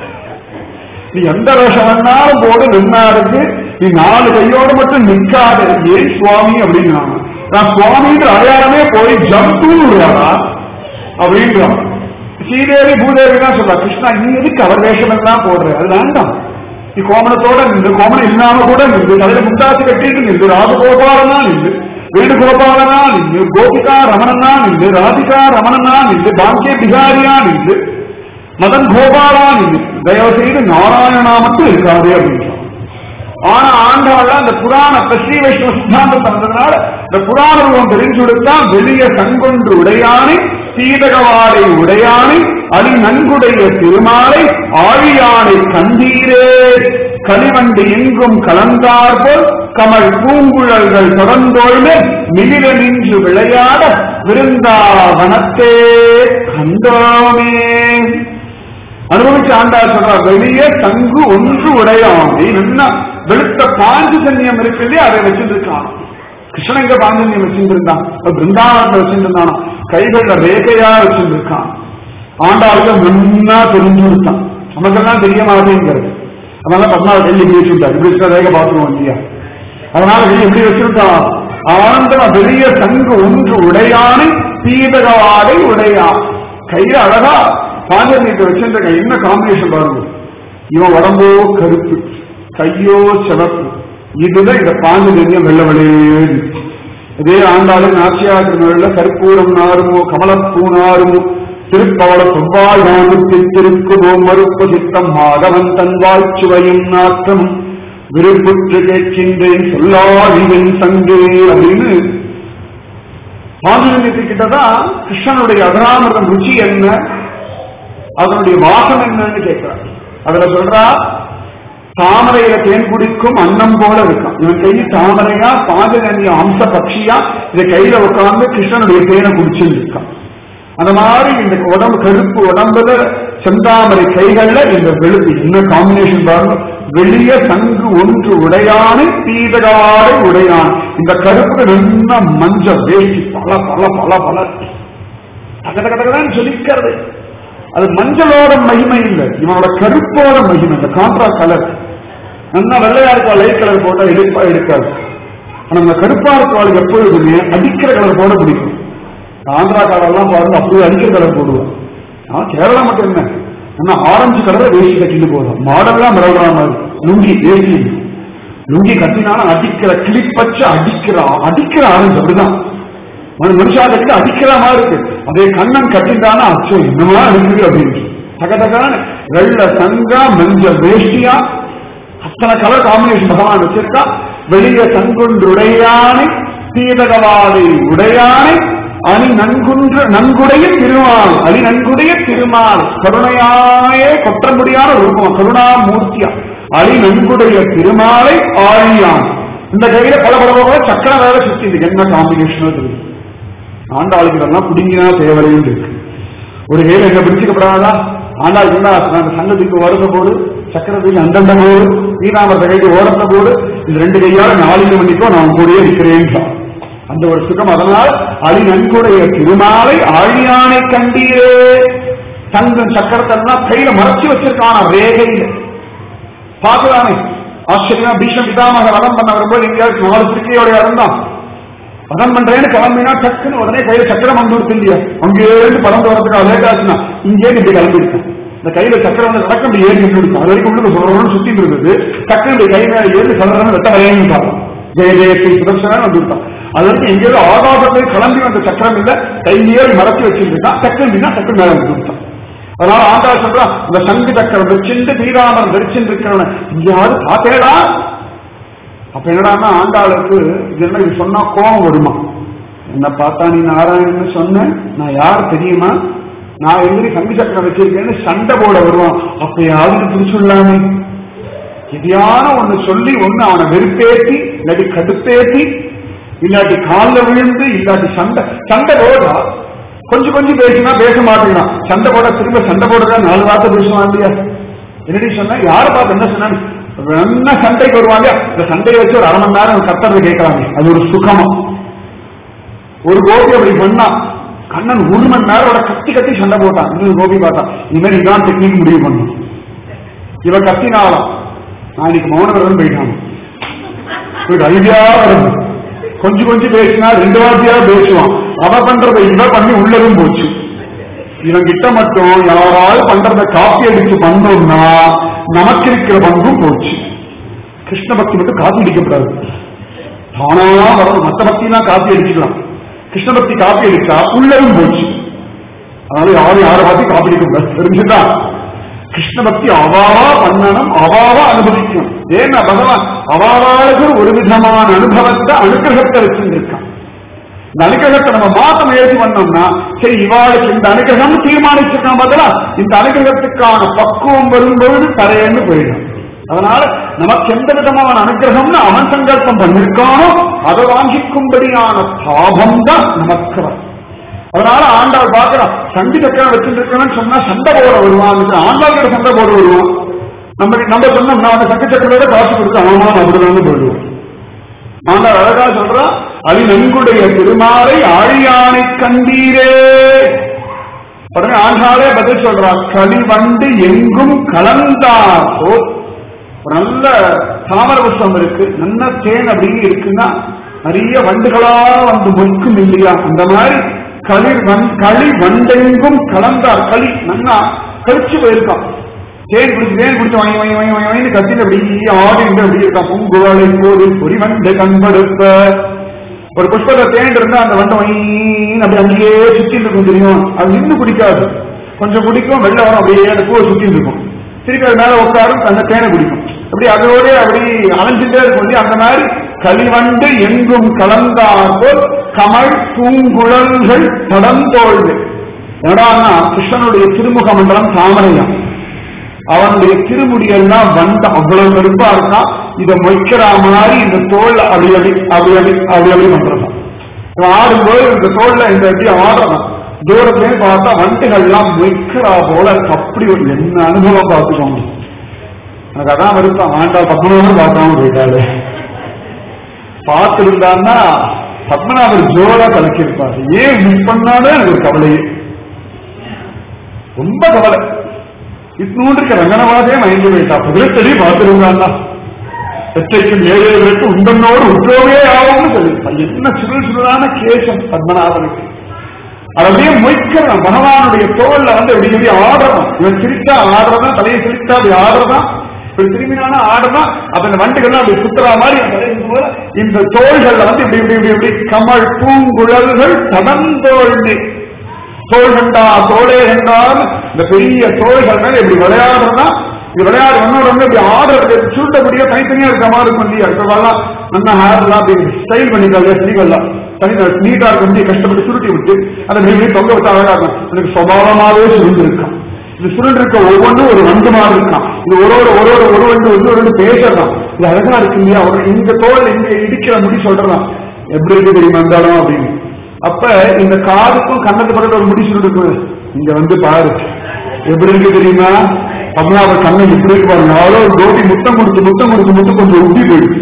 நீ எந்த வேஷம் வேணாலும் போடு நின்னா இருக்கு நீ நாலு கையோட மட்டும் நிக்காத ஏன் சுவாமி அப்படிங்கிறாங்க நான் சுவாமிங்கிற அடையாளமே போய் ஜம்புறாரா அப்படின்றான் ஸ்ரீதேவி பூதேவி தான் சொல்றா கிருஷ்ணா நீ எதுக்கு அவர் வேஷம் எல்லாம் போடுற அது வேண்டாம் நீ கோமணத்தோட நின்று கோமணம் இல்லாம கூட நின்று தலையில முண்டாசி கட்டிட்டு நின்று ராஜகோபாலனா நின்று வேணுகோபாலனா நின்று கோபிகா ரமணனா நின்று ராதிகா ரமணனா நின்று பாக்கிய பிகாரியா நின்று மதன் கோபாலா நின்று தயவு செய்து நாராயணனா மட்டும் இருக்காது அப்படின்றான் ஆனா ஆண்டாள் அந்த புராணத்தை ஸ்ரீ வைஷ்ணவ சித்தாந்தம் வந்ததுனால இந்த புராண ரூபம் தெரிஞ்சு கொடுத்தா வெளிய சங்கொன்று உடையானை சீதகவாடை உடையானை அடி நன்குடைய திருமாலை ஆழியானை கண்டீரே களிவண்டு எங்கும் கலந்தார்போல் கமல் பூங்குழல்கள் தொடர்ந்தோழ்மே மிளிர நின்று விளையாட விருந்தாவனத்தே கண்டோமே அனுபவிச்ச ஆண்டாள் சொல்றா வெளிய தங்கு ஒன்று உடையாமை நல்லா வெளுத்த பாஞ்சு சன்னியம் இருக்கு இல்லையா அதை வச்சிருக்கான் கிருஷ்ணன் எங்க பாஞ்சன்யம் வச்சிருந்தான் பிருந்தாவனத்தை வச்சிருந்தானோ கைகள்ல ரேகையா வச்சிருக்கான் ஆண்டாளுக்கு முன்னா தெரிஞ்சு விட்டான் நமக்கெல்லாம் தெரிய மாட்டேங்கிறது அதனால பத்மாவை கையை இப்படி வச்சுட்டார் இப்படி வச்சுட்டா ரேகை பார்த்துருவோம் இல்லையா அதனால கையை எப்படி வச்சிருக்கான் ஆனந்தமா பெரிய தங்கு ஒன்று உடையானை தீபகவாடை உடையான் கையில அழகா பாஞ்சன்யத்தை வச்சிருக்க என்ன காம்பினேஷன் பாருங்க இவன் உடம்போ கருப்பு கையோ சிவப்பு இதுல இந்த பாஞ்சஜன்யம் வெள்ள வெளியேறு இதே ஆண்டாலும் நாச்சியாத்திரங்கள கற்பூரம் நாருமோ கமலப்பூ நாருமோ திருப்பவள செவ்வாய் வானத்தில் திருக்குமோ மறுப்பு சித்தம் மாதவன் தன் வாழ்ச்சுவையும் நாற்றமும் விருப்புற்று கேட்கின்றேன் சொல்லாழிவன் சங்கே அப்படின்னு பாஞ்சஜன்யத்துக்கிட்டதான் கிருஷ்ணனுடைய அகராமிரதம் ருச்சி என்ன அதனுடைய வாசம் என்னன்னு கேட்கிறார் அதுல சொல்றா தாமரையில தேன் குடிக்கும் அன்னம் போல இருக்கான் இவன் கை தாமரையா பாதகன்ய அம்ச பட்சியா இதை கையில உட்கார்ந்து கிருஷ்ணனுடைய தேனை குடிச்சுட்டு இருக்கான் அந்த மாதிரி இந்த உடம்பு கருப்பு உடம்புல செந்தாமரை கைகள்ல இந்த வெளுப்பு என்ன காம்பினேஷன் பாருங்க வெளிய சங்கு ஒன்று உடையானை தீதகாடை உடையான் இந்த கருப்புக்கு நல்ல மஞ்சள் வேஷ்டி பல பல பல பல தக தக தகதான் சொல்லிக்கிறது அது மஞ்சளோட மகிமை இல்லை இவனோட கருப்போட மகிமை இந்த கான்ட்ரா கலர் நல்லா வெள்ளையா இருக்கா லைட் கலர் போட்டா எடுப்பா எடுக்காது ஆனா இந்த கருப்பா இருக்கவாளுக்கு எப்பொழுதுமே அடிக்கிற கலர் போட பிடிக்கும் ஆந்திரா கலர்லாம் பாருங்க அப்படியே அடிக்கிற கலர் போடுவோம் ஆனா கேரளா மட்டும் என்ன ஆனா ஆரஞ்சு கலரை வேஷ்டி கட்டிட்டு போதும் மாடல்லாம் மிளகா மாதிரி லுங்கி வேஷ்டி லுங்கி கட்டினாலும் அடிக்கிற கிளிப் வச்சு அடிக்கிற அடிக்கிற ஆரஞ்சு அப்படிதான் மனு மனுஷா கட்டிட்டு அடிக்கிற மாதிரி இருக்கு அதே கண்ணன் கட்டிட்டானா அச்சோ என்னமா இருக்குது அப்படின்னு தக தகான வெள்ள சங்கா மஞ்சள் வேஷ்டியா அத்தனை கலர் காம்பினேஷன் பகவான் வச்சிருக்கா வெளிய சங்குன்றுடையானை சீதகவாதை உடையானை அணி நன்குன்று நன்குடைய திருமால் அணி நன்குடைய திருமால் கருணையாயே கொற்ற முடியாத ரூபம் கருணாமூர்த்தியா அணி நன்குடைய திருமாலை ஆழியான் இந்த கையில பல பல பல சக்கர வேலை சுத்தி இருக்கு என்ன காம்பினேஷனோ தெரியும் ஆண்டாளுக்கு இதெல்லாம் புடுங்கினா தேவையும் இருக்கு ஒரு கையில எங்க பிடிச்சிக்கப்படாதா ஆண்டாள் என்ன அந்த சங்கத்துக்கு ஓரத்த போடு சக்கரத்துக்கு அந்தண்ட போடு ஸ்ரீராமர் கைக்கு ஓரத்த போடு இது ரெண்டு கையால நாளிக மணிக்கோ நான் கூடயே இருக்கிறேன் அந்த ஒரு சுகம் அதனால் அழி நன்கொடைய திருமாலை ஆழியானை கண்டீரே தங்கம் சக்கரத்தெல்லாம் கையில மறைச்சு வச்சிருக்கான ரேகையில பார்க்கலாமே ஆச்சரியமா பீஷ்ம பிதாமக வதம் பண்ண வரும்போது எங்கேயாவது நாலு திருக்கையோட இருந்தான் பதம் பண்றேன்னு கிளம்பினா டக்குன்னு உடனே கையில சக்கரம் வந்து கொடுத்து இல்லையா அங்கேருந்து பறந்து வரதுக்கு லேட் ஆச்சுன்னா இங்கே இப்படி கிளம்பிருக்கேன் இந்த கையில சக்கரம் வந்து நடக்க இப்படி ஏறி நின்று அது வரைக்கும் உள்ளுக்கு சொல்றோம்னு சுத்தி இருந்தது டக்குன்னு இப்படி கை மேல ஏறி சொல்றேன்னு வெட்ட வரையும் பார்க்கலாம் ஜெய ஜெய ஸ்ரீ சுதர்சனன் வந்து விட்டான் அது வரைக்கும் எங்கேயோ ஆகாசத்தில் கிளம்பி வந்த சக்கரம் இல்ல கையிலேயே மறைச்சு வச்சிருந்தான் டக்குன்னு டக்கு மேல வந்து விட்டான் அதனால ஆண்டா சொல்றா இந்த சங்கு சக்கரம் வச்சிருந்து ஸ்ரீராமன் தரிச்சுட்டு இருக்கிறவன இங்கேயாவது பார்த்தேடா அப்ப என்னடான்னா ஆண்டாளுக்கு இது என்ன இது சொன்னா கோபம் வருமா என்ன பார்த்தா நீ நாராயணன் சொன்ன நான் யார் தெரியுமா நான் எதிரி சங்கு சக்கரம் வச்சிருக்கேன்னு சண்டை போட வருவான் அப்ப யாருக்கு பிடிச்சுள்ளாமே எதையான ஒண்ணு சொல்லி ஒண்ணு அவனை வெறுப்பேத்தி இல்லாட்டி கடுப்பேத்தி இல்லாட்டி காலில் விழுந்து இல்லாட்டி சண்டை சண்டை போடுறா கொஞ்சம் கொஞ்சம் பேசினா பேச மாட்டேங்கிறான் சண்டை போட திரும்ப சண்டை போடுறா நாலு வார்த்தை பேசுவான் இல்லையா என்னடி சொன்னா யாரை பார்த்து என்ன சொன்னாங்க என்ன சண்டைக்கு வருவாங்க இந்த சண்டையை வச்சு ஒரு அரை மணி நேரம் கத்துறது கேட்கறாங்க அது ஒரு சுகமா ஒரு கோபி அப்படி பண்ணா கண்ணன் ஒரு மணி நேரம் கத்தி கத்தி சண்டை போட்டான் இன்னொரு கோபி பார்த்தான் இனிமேல் இதான் டெக்னிக் முடிவு பண்ணும் இவன் கத்தினாலாம் நான் இன்னைக்கு மௌனவரம் போயிட்டான் இவருக்கு ஐடியா வருது கொஞ்சம் கொஞ்சம் பேசினா ரெண்டு வார்த்தையா பேசுவான் அவ பண்றதை இவ பண்ணி உள்ளதும் போச்சு இவன் கிட்ட மட்டும் யாராவது பண்றத காப்பி அடிச்சு பண்ணோம்னா நமக்கு இருக்கிற பங்கும் போச்சு கிருஷ்ண பக்தி மட்டும் காப்பி அடிக்கப்படாது தானா வரும் மத்த பக்திலாம் காப்பி அடிச்சுக்கலாம் கிருஷ்ண பக்தி காப்பி அடிச்சா உள்ளதும் போச்சு அதனால யாரும் யாரை பார்த்து காப்பி அடிக்கக்கூடாது தெரிஞ்சுதா கிருஷ்ண பக்தி அவாவா பண்ணணும் அவாவா அனுபவிக்கணும் ஏன்னா பகவான் அவாவாளுக்கு ஒரு விதமான அனுபவத்தை அனுகிரகத்தை வச்சிருக்கான் இந்த அனுகிரகத்தை நம்ம மாத்த முயற்சி பண்ணோம்னா சரி இவாளுக்கு இந்த அனுகிரகம் தீர்மானிச்சிருக்கான் பதிலா இந்த அனுகிரகத்துக்கான பக்குவம் வரும்பொழுது தரையன்னு போயிடும் அதனால நமக்கு எந்த விதமான அனுகிரகம்னு அவன் சங்கல்பம் பண்ணிருக்கானோ அதை வாங்கிக்கும்படியான பாபம் தான் நமக்கு வரும் அதனால ஆண்டாள் பார்க்கலாம் சண்டி சக்கரம் வச்சுருக்கணும்னு சொன்னா சண்டை போட வருவான் ஆண்டாள் கிட்ட சண்டை போட வருவான் நம்ம நம்ம சொன்னா நான் அந்த சங்க சக்கரத்தோட காசு கொடுத்து ஆமா அப்படிதான் போயிடுவோம் ஆண்டாள் அழகா சொல்றா அலி நன்குடைய திருமாலை ஆழியானை கண்டீரே உடனே ஆண்டாளே பதில் சொல்றா களி வந்து எங்கும் கலந்தார் போல் ஒரு நல்ல தாமர புஷ்பம் இருக்கு நல்ல தேன் அப்படின்னு இருக்குன்னா நிறைய வண்டுகளா வந்து மொய்க்கும் இல்லையா அந்த மாதிரி களி வந் களி வண்டெங்கும் கலந்தார் களி நன்னா கழிச்சு போயிருக்கான் தேன் குடிச்சு தேன் குடிச்சு வாங்கி வாங்கி வாங்கி வாங்கி வாங்கி கத்திட்டு அப்படி ஆடிட்டு அப்படி இருக்கான் பூங்குவலை போதில் பொறி வண்டு கண்படுப்ப ஒரு புஷ்பத்தை தேன் இருந்தா அந்த வண்டை வாங்கி அப்படி அங்கேயே சுத்திட்டு இருக்கும் தெரியும் அது நின்று குடிக்காது கொஞ்சம் குடிக்கும் வெள்ள வரும் அப்படியே அந்த பூவை சுத்திட்டு இருக்கும் திருப்பி அது மேல உட்காரும் அந்த தேனை குடிக்கும் அப்படி அதோட அப்படி அலைஞ்சுட்டே இருக்கும் இல்லையா? அந்த மாதிரி களிவண்டு எங்கும் கலந்தார்கள் கமல் பூங்குழல்கள் படந்தோழ்வு என்னடான்னா கிருஷ்ணனுடைய திருமுக மண்டலம் தாமரையாம் அவனுடைய திருமுடியெல்லாம் வந்த அவ்வளவு கருப்பா இருக்கான் இதை மொய்க்கிற மாதிரி இந்த தோல் அப்படி அப்படி அப்படி அப்படி அப்படி அப்படி பண்றதான் இவன் ஆடும்போது இந்த தோல்ல இந்த அப்படி ஆடுறான் தூரத்துலயே பார்த்தா வண்டுகள்லாம் மொய்க்கிறா போல இருக்கு. அப்படி ஒரு என்ன அனுபவம் பார்த்துக்கோங்க எனக்கு அதான் வருத்தம் ஆண்டாள் பத்மநாபன் பார்க்காம போயிட்டாரு பார்த்திருந்தான்னா பத்மநாபர் ஜோரா கலக்கியிருப்பாரு ஏன் மிஸ் பண்ணாலும் எனக்கு ஒரு கவலையே ரொம்ப கவலை இட்னூன்றுக்கு ரங்கனவாதே மயங்கி போயிட்டா புகழத்தடி பார்த்திருந்தான்னா எச்சைக்கும் ஏழைகளுக்கு உண்டனோடு உற்றோவே ஆகும்னு சொல்லியிருப்பான் என்ன சுருள் சுருளான கேசம் பத்மநாபனுக்கு அது அப்படியே மொய்க்கிறான் பகவானுடைய தோல்ல வந்து இப்படி இப்படி ஆடுறான் இவன் சிரிச்சா ஆடுறதான் தலையை சிரிச்சா அப்படி ஆடுறதான் இப்படி திரும்பினானா ஆடுறான் அப்ப இந்த வண்டுகள்லாம் அப்படி சுத்துறா மாதிரி அந்த தலையை சுத்தும்போது இந்த தோள்கள்ல வந்து இப்படி இப்படி இப்படி இப்படி கமல் பூங்குழல்கள் தடந்தோழ்ந்து தோள் கண்டா தோளே கண்டால் இந்த பெரிய தோள்கள் மேல இப்படி விளையாடுறதா இது விளையாடு ஒன்னோட ஒண்ணு இப்படி ஆடுறது சுருட்ட முடிய தனித்தனியா இருக்க மாதிரி இருக்கும் இல்லையா இப்பெல்லாம் நல்லா ஹேர்லாம் அப்படி ஸ்டைல் பண்ணிக்காங்க ஸ்ரீகள்லாம் தனி நீட்டா இருக்க முடிய கஷ்டப்பட்டு சுருட்டி விட்டு அதை மீறி தொங்க விட்டு அழகா இருக்கும் எனக்கு சுபாவமாவே சுருண்டு இருக்கான் இது சுருண்டு இருக்க ஒவ்வொன்றும் ஒரு வண்டு மாதிரி இருக்கான் இது ஒரு ஒரு ஒரு ஒரு ஒரு வண்டு வந்து ஒரு வண்டு பேசுறான் இது அழகா இருக்கு இல்லையா ஒரு இந்த தோல் இங்க இடிக்கிற முடி சொல்றான் எப்படி இருக்கு தெரியுமா இருந்தாலும் அப்படின்னு அப்ப இந்த காதுக்கும் கண்ணத்து பக்கத்துல ஒரு முடி சுருண்டு இருக்கு இங்க வந்து பாரு எப்படி இருக்கு தெரியுமா பத்மநாபர் கண்ணை எப்படி இருக்கு பாருங்க அவ்வளோ ஒரு கோபி முத்தம் கொடுத்து முத்தம் கொடுத்து முத்தம் கொஞ்சம் உப்பி போயிடுச்சு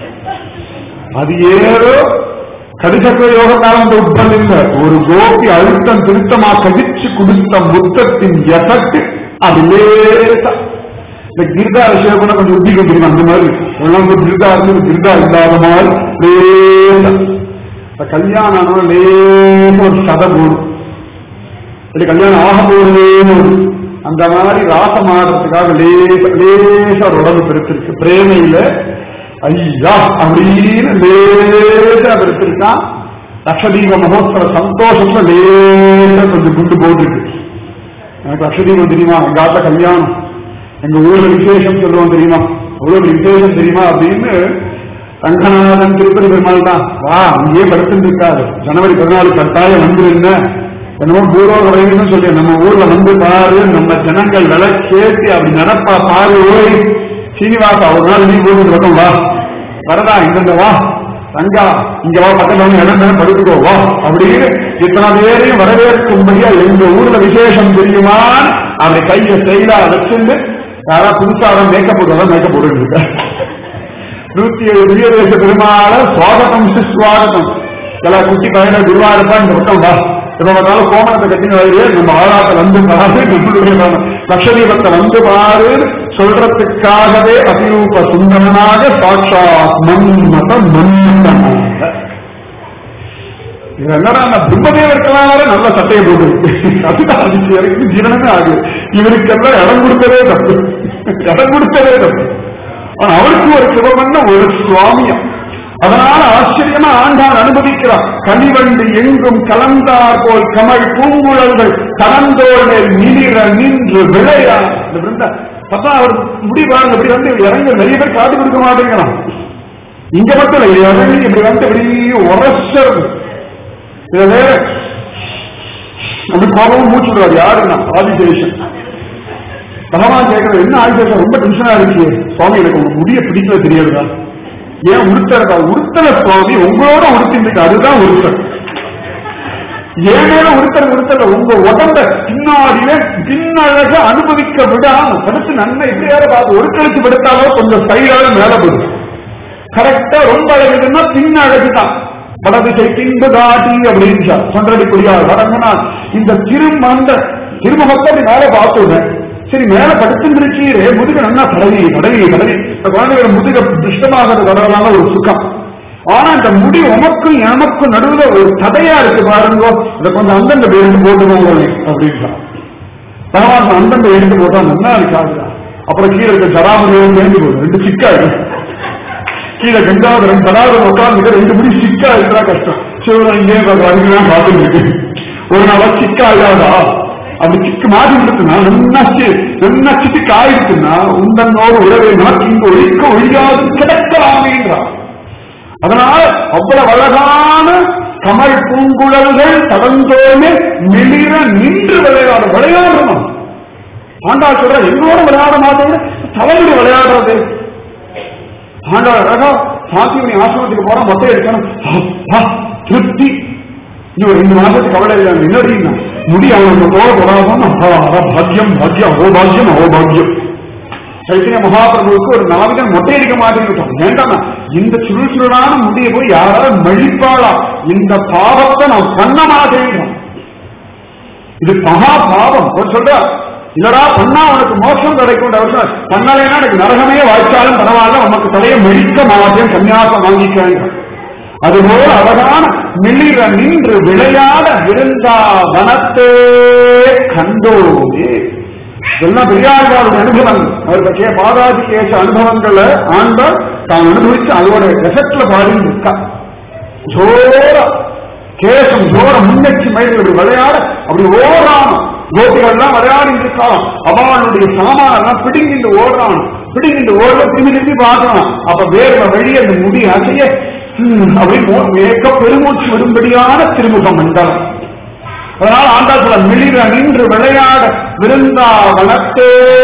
அது ஏதோ கடிசக்க யோகத்தால் அந்த உட்பல் இல்ல ஒரு கோபி அழுத்தம் திருத்தமா கதிச்சு கொடுத்த முத்தத்தின் எஃபெக்ட் அது லேசா இந்த கிர்தா விஷயம் கூட கொஞ்சம் உத்திக்க தெரியும் அந்த மாதிரி எல்லாம் வந்து கிர்தா இருந்து கிர்தா இல்லாத மாதிரி லேசா இப்ப கல்யாணம் ஆனவன் லேசா ஒரு சதை போடும் இல்லை கல்யாணம் ஆக போகுதுன்னு ஒரு அந்த மாதிரி ராசம் ஆடுறதுக்காக லேசா லேசா ஒரு உடம்பு பெருத்திருக்கு பிரேமையில ஐயா அப்படின்னு லேசா பெருத்திருக்கான் லட்சதீப மகோத்சவ சந்தோஷத்துல லேசா கொஞ்சம் குண்டு போட்டுருக்கு எனக்கு லட்சதீபம் தெரியுமா எங்க ஆத்த கல்யாணம் எங்க ஊர்ல விசேஷம் சொல்லுவோம் தெரியுமா ஊர்ல விசேஷம் தெரியுமா அப்படின்னு ரங்கநாதன் திருப்பதி பெருமாள் தான் வா அங்கேயே படுத்துட்டு இருக்காரு ஜனவரி பதினாலு கட்டாயம் வந்துருங்க என்னமோ பூர்வ சொல்லி நம்ம ஊர்ல வந்து பாரு நம்ம ஜனங்கள் விளக்கேத்தி அப்படி நடப்பா பாரு ஓய் சீனிவாசா ஒரு நாள் நீ போட்டு பக்கம் வா வரதா இங்க வா ரங்கா இங்க வா பக்கத்துல வந்து இடம் தானே படுத்துக்கோ வா அப்படின்னு இத்தனை பேரையும் வரவேற்கும்படியா எங்க ஊர்ல விசேஷம் தெரியுமான்னு அப்படி கையை ஸ்டைலா வச்சிருந்து யாரா புதுசா மேக்கப் போடுறதா மேக்கப் போட்டு இருக்க நூத்தி ஏழு திவ்யதேச பெருமாள சுவாகதம் சுஸ்வாகதம் எல்லா குட்டி பையனை குருவாருப்பா இந்த பக்கம் வா எப்ப பார்த்தாலும் கோமணத்தை கட்டின வழியே நம்ம ஆளாட்ட வந்து பாரு நம்மளுடைய லட்சதீபத்தை வந்து பாரு சொல்றதுக்காகவே அதிரூப சுந்தரனாக சாட்சாத் மன்மத மன்மதனாக இது என்னடா அந்த பிரம்மதேவருக்கெல்லாம் வர நல்ல சட்டையை போட்டு அதுதான் அதிசயம் ஜீரணமே ஆகுது இவருக்கெல்லாம் இடம் கொடுத்ததே தப்பு இடம் கொடுத்ததே தப்பு ஆனா அவருக்கு ஒரு சிவமன்ன ஒரு சுவாமியம் அதனால ஆச்சரியமா ஆண்டான் அனுபவிக்கிறார் கனிவண்டு எங்கும் கலந்தார் போல் கமல் பூங்குழல்கள் கலந்தோர்கள் நிலிர நின்று விளையா இந்த பிருந்தா பார்த்தா அவர் முடி பாருங்க இப்படி வந்து இறங்க நிறைய பேர் காட்டு கொடுக்க மாட்டேங்கிறான் இங்க மட்டும் இல்லை இறங்கி இப்படி வந்து இப்படி உரசது இதுல அப்படி கோபமும் மூச்சு விடுவார் யாருன்னா ஆதிசேஷன் பகவான் கேட்கறது என்ன ஆதிசேஷன் ரொம்ப டென்ஷனா இருக்கு சுவாமி எனக்கு உங்க முடிய பிடிக்கல தெரியாதுடா ஏன் உடுத்தறதா உடுத்தல சுவாமி உங்களோட உடுத்திட்டு அதுதான் உடுத்தல் ஏன் மேல உருத்தல் உருத்தல உங்க உடம்ப பின்னாடியில பின்னழக அனுபவிக்க விடாம தடுத்து நன்மை எப்படியாவது பார்த்து ஒரு கழிச்சு படுத்தாலோ கொஞ்சம் ஸ்டைலால மேல போகுது கரெக்டா ரொம்ப அழகுதுன்னா பின் அழகுதான் வடதிசை பின்பு காட்டி அப்படின்னு சொல்றது புரியாது வடங்குனா இந்த திருமந்த திருமுகத்தை அப்படி மேல பார்த்துடுறேன் சரி மேல படுத்துருக்கீரே முதுக நல்லா தடவி தடவி தடவி இந்த குழந்தைகள முதுக துஷ்டமாகிறது தடவலான ஒரு சுகம் ஆனா இந்த முடி உமக்கும் எமக்கும் நடுவுல ஒரு தடையா இருக்கு பாருங்க இதை கொஞ்சம் அந்தந்த எடுத்து போட்டுக்கோங்க அப்படின்றான் பகவான் அந்தந்த எடுத்து போட்டா நல்லா இருக்காது அப்புறம் கீழே இருக்க ஜராமணியும் சேர்ந்து போகுது ரெண்டு சிக்காயிடும் கீழே கண்டாவது ரெண்டு தடாவது உட்கார்ந்து ரெண்டு முடி சிக்கா இருக்கிறா கஷ்டம் சிவன் இங்கே அதுதான் பார்த்துட்டு இருக்கு ஒரு நாளா சிக்கா இல்லாதா அப்படி சிக்கு மாறி இருக்குன்னா நன்னாச்சு நன்னாச்சிட்டு காயிருக்குன்னா உந்தன்னோடு உறவை நமக்கு இங்கு ஒழிக்க ஒழியாது கிடக்கலாமேன்றான் அதனால அவ்வளவு அழகான கமல் பூங்குழல்கள் தடந்தோமே மிளிர நின்று விளையாட விளையாடணும் ஆண்டா சொல்ற என்னோட விளையாட மாட்டேன் தலைமுறை விளையாடுறது ஆண்டா அழகா சாத்தியமணி ஆசிரமத்துக்கு போற மொட்டை எடுக்கணும் அப்பா, திருப்தி இன்னும் ரெண்டு மாசத்துக்கு கவலை இல்லை என்னடின்னா முடி அவனுக்கு தோட போடாமல் பாக்கியம் பாக்கியம் அஹோ பாக்கியம் அஹோ பாக்கியம் சைத்தன்ய மகாபிரபுவுக்கு ஒரு நாவிகன் மொட்டையடிக்க மாட்டேங்கிட்டோம் வேண்டாம் இந்த சுருள் சுருளான முடிய போய் யாராவது மழிப்பாளா இந்த பாவத்தை நான் பண்ண மாட்டேங்கிறோம் இது மகா பாவம் ஒரு சொல்ற இல்லடா பண்ணா உனக்கு மோட்சம் கிடைக்கும் அவர் பண்ணலைன்னா எனக்கு நரகமே வாய்ச்சாலும் பரவாயில்ல உனக்கு தலையை மெழிக்க மாட்டேன் கன்னியாசம் வாங்கிக்கிறேன் அதுபோல அழகான மிளிர நின்று விளையாட விருந்தா வனத்தே கண்டோமே எல்லாம் பெரியாழ்வாருடைய அனுபவம் அவர் பற்றிய பாதாதி கேச அனுபவங்களை ஆண்டால் தான் அனுபவிச்சு அதோட எஃபெக்ட்ல பாடிட்டு இருக்கா ஜோரா கேசம் ஜோர முன்னெச்சி மயில்கள் விளையாட அப்படி ஓடுறான் கோபிகள்லாம் விளையாடி இருக்கான் அவனுடைய சாமானெல்லாம் பிடிங்கிட்டு ஓடுறான் பிடிங்கிட்டு ஓடுற திரும்பி திரும்பி பார்க்கறான் அப்ப வேர்வை வெளியே அந்த முடி அசைய ஹம், அப்படி மோ- மேக்க பெருமூச்சு விடும்படியான திருமுக மண்டலம் அதனால் ஆண்டாள் சொல்ல மிளிர நின்று விளையாட விருந்தா வனத்தே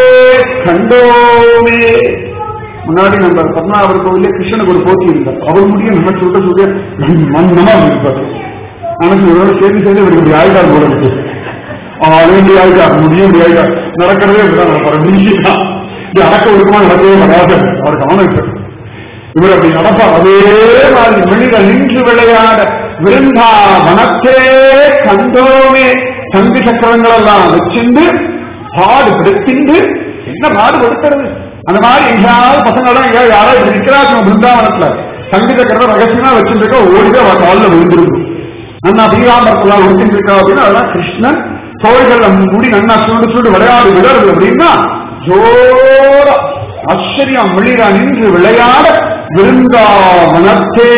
கண்டோமே முன்னாடி நம்ம பத்மநாபர் கோவிலே கிருஷ்ணனுக்கு ஒரு போட்டி இருந்தார் அவர் முடியும் நம்ம சொல்ற சொல்ல மன்னமா இருப்பார் ஆனா இவரோட சேர்ந்து சேர்ந்து இவருக்கு இப்படி ஆயிட்டார் போல இருக்கு அவன் இப்படி ஆயிட்டார் முடியும் இப்படி ஆயிட்டார் நடக்கிறதே இப்படிதான் நடப்பாரு முடிச்சுதான் இது அடக்க ஒழுக்கமா நடக்கவே வராது அவர் கவனம் இருக்கு இவர் அப்படி நடப்பார் அதே மாதிரி மனித நின்று விளையாட விருந்தா வனத்தே கண்டோமே சங்கு சக்கரங்கள் எல்லாம் வச்சிருந்து பாடு படுத்திண்டு என்ன பாடு படுத்துறது அந்த மாதிரி எங்கேயாவது பசங்க எல்லாம் எங்கேயாவது யாராவது இப்படி நிக்கிறாங்க பிருந்தாவனத்துல சங்கு சக்கரத்தை ரகசியமா வச்சிருக்க ஓடிதான் அவ காலில் விழுந்திருக்கும் அண்ணா பீகாமரத்தெல்லாம் ஒழிச்சுட்டு இருக்கா அப்படின்னா அதெல்லாம் கிருஷ்ணன் தோள்கள் முடி நன்னா சுண்டு சுண்டு விளையாடு விடறது அப்படின்னா ஜோர ஆச்சரியம் வெளிரா நின்று விளையாட விருந்தாவனத்தே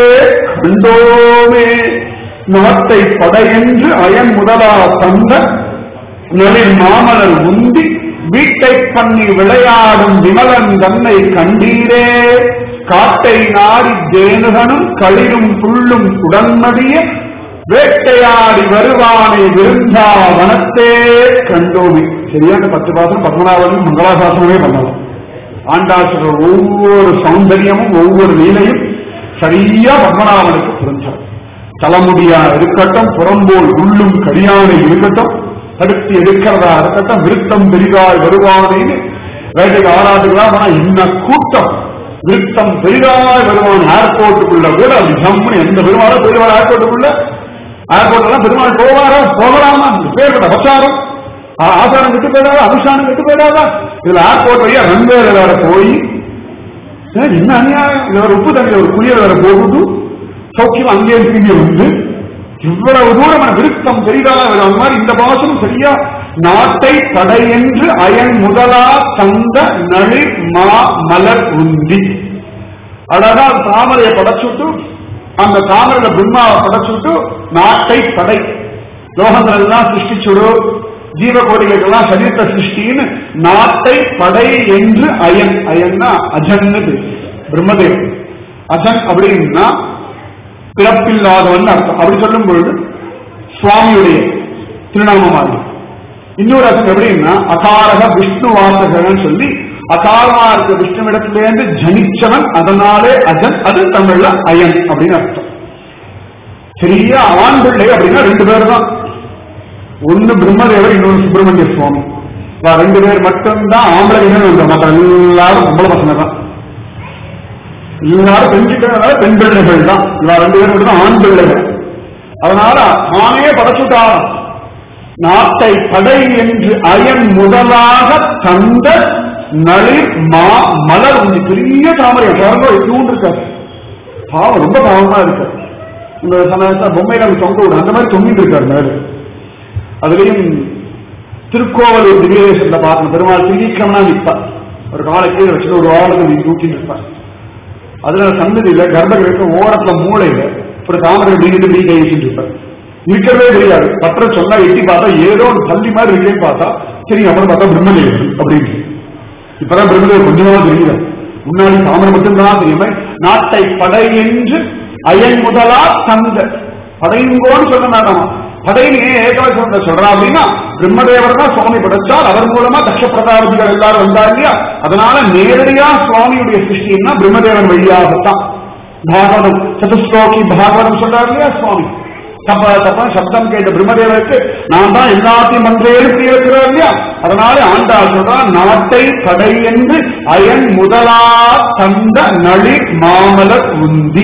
கண்டோமே நவத்தை படையென்று அயன் முதலா தந்த நளிர் மாமலர் முந்தி வீட்டை பண்ணி விளையாடும் விமலன் தன்னை கண்டீரே காட்டை நாடி தேனுகனும் களிரும் புல்லும் உடன்மதிய வேட்டையாடி வருவானை விருந்தா வனத்தே கண்டோமி சரியான பத்து பாசம் பத்மநாபனும் மங்களாசாசனமே பண்ணலாம் ஆண்டாசுர ஒவ்வொரு சௌந்தரியமும் ஒவ்வொரு லீலையும் சரியா பத்மநாபனுக்கு புரிஞ்சார் தலைமுடியா இருக்கட்டும் புறம்போல் உள்ளும் கரியானை இருக்கட்டும் தடுத்து எடுக்கிறதா இருக்கட்டும் விருத்தம் பெரிதாய் வருவானேன்னு வேட்டைக்கு ஆராட்டுக்கலாம் ஆனா என்ன கூட்டம் விருத்தம் பெரிதாய் வருவான் ஏர்போர்ட்டுக்குள்ள கூட அப்படி ஜம்முன்னு எந்த பெருமாளும் பெருமாள் ஏர்போர்ட்டுக்குள்ள ஏர்போர்ட்லாம் பெருமாள் போவாரா போகலாமா பேர் பிரச்சாரம் ஆ- ஆசாரம் விட்டு போயிடாதா அனுஷ்டானம் விட்டு போயிடாதா இதுல ஏர்போர்ட் வழியா ரன்வேல வேற போய் ஏ, என்ன அநியாயம் இதுல ஒரு உப்பு தண்ணியில ஒரு குளியல் வேற போகுது சௌக்கியம் அங்கே திரும்பி வந்து இவ்வளவு தூரம் விருத்தம் பெரிதாக வரும் அந்த மாதிரி இந்த பாசம் சரியா நாட்டை தடையென்று அயன் முதலா தந்த நளிர் மா மலர் உந்தி அழகா தாமரையை படைச்சுட்டு அந்த தாமரையில பிரம்மாவை படைச்சுட்டு நாட்டை படை லோகங்கள் எல்லாம் சிருஷ்டிச்சுடு ஜீவகோடிகளுக்கெல்லாம் சரீரத்தை சிருஷ்டின்னு நாட்டை படை என்று அயன் அயன்னா அஜன்னு பேரு. பிரம்மதேவன் அஜன் அப்படின்னா பிறப்பில்லாதவன் அர்த்தம் அப்படி சொல்லும் பொழுது சுவாமியுடைய திருநாமமாக இன்னொரு அர்த்தம் எப்படின்னா அகாரக விஷ்ணு வாசகன் சொல்லி அகாரமா இருக்க விஷ்ணுவிடத்திலேருந்து ஜனிச்சவன் அதனாலே அஜன் அது தமிழ்ல அயன் அப்படின்னு அர்த்தம் சரியா ஆண் பிள்ளை அப்படின்னா ரெண்டு பேர் தான் ஒன்னு பிரம்மதேவர் இன்னொன்னு சுப்பிரமணிய சுவாமி இவா ரெண்டு பேர் மட்டும்தான் ஆம்பளை இல்லை மற்ற எல்லாரும் பொம்பளை பசங்க தான் எல்லாரும் பெண்கிட்ட பெண் பிள்ளைகள் தான் இவா ரெண்டு பேரும் மட்டும் தான் ஆண் பிள்ளைகள் அதனால ஆணையே படைச்சுட்டாராம் நாட்டை படை என்று அயன் முதலாக தந்த நளிர் மா மலர் உண்டு பெரிய தாமரை பாருங்க தூண்டு இருக்காரு பாவம் ரொம்ப பாவமா இருக்காரு இந்த சமயத்துல பொம்மையில தொங்க விடும் அந்த மாதிரி தொங்கிட்டு இருக்காரு மேல அதுலயும் திருக்கோவலூர் திவ்யதேசத்துல பார்க்கணும் பெருமாள் திரிக்கம்னா நிற்பார் ஒரு காலை கீழே வச்சு ஒரு வாரத்துக்கு நீ தூக்கிட்டு இருப்பார் அதுல சந்ததியில கர்ப்பகிரக ஓரத்துல மூளையில ஒரு தாமரை நீண்டு நீ கை வச்சுட்டு இருப்பார் இருக்கிறதே தெரியாது பற்ற சொன்னா எட்டி பார்த்தா ஏதோ ஒரு பள்ளி மாதிரி இருக்கேன்னு பார்த்தா சரி அப்புறம் பார்த்தா பிரம்மதேவன் அப்படின்னு இப்பதான் பிரம்மதேவன் கொஞ்சமா தெரியல முன்னாடி தாமரை மட்டும்தான் தெரியுமே நாட்டை படை என்று அயன் முதலா தந்த படைங்கோன்னு சொல்ல வேண்டாமா படைன்னு ஏன் ஏற்கனவே சொல்ற சொல்றா அப்படின்னா பிரம்மதேவர் தான் சுவாமி படைச்சார் அவர் மூலமா தக்ஷ பிரதாபதிகள் எல்லாரும் வந்தா இல்லையா அதனால நேரடியா சுவாமியுடைய சிருஷ்டின்னா பிரம்மதேவன் வழியாகத்தான் பாகவதம் சதுஸ்லோகி பாகவதம் சொல்றாரு இல்லையா சுவாமி தப்ப தப்ப சப்தம் கேட்ட பிரம்மதேவருக்கு நான் தான் எல்லாத்தையும் மன்றேன்னு இருக்கிறார் இல்லையா அதனால ஆண்டாள் சொல்றான் நாட்டை கடை என்று அயன் முதலா தந்த நளி மாமலர் உந்தி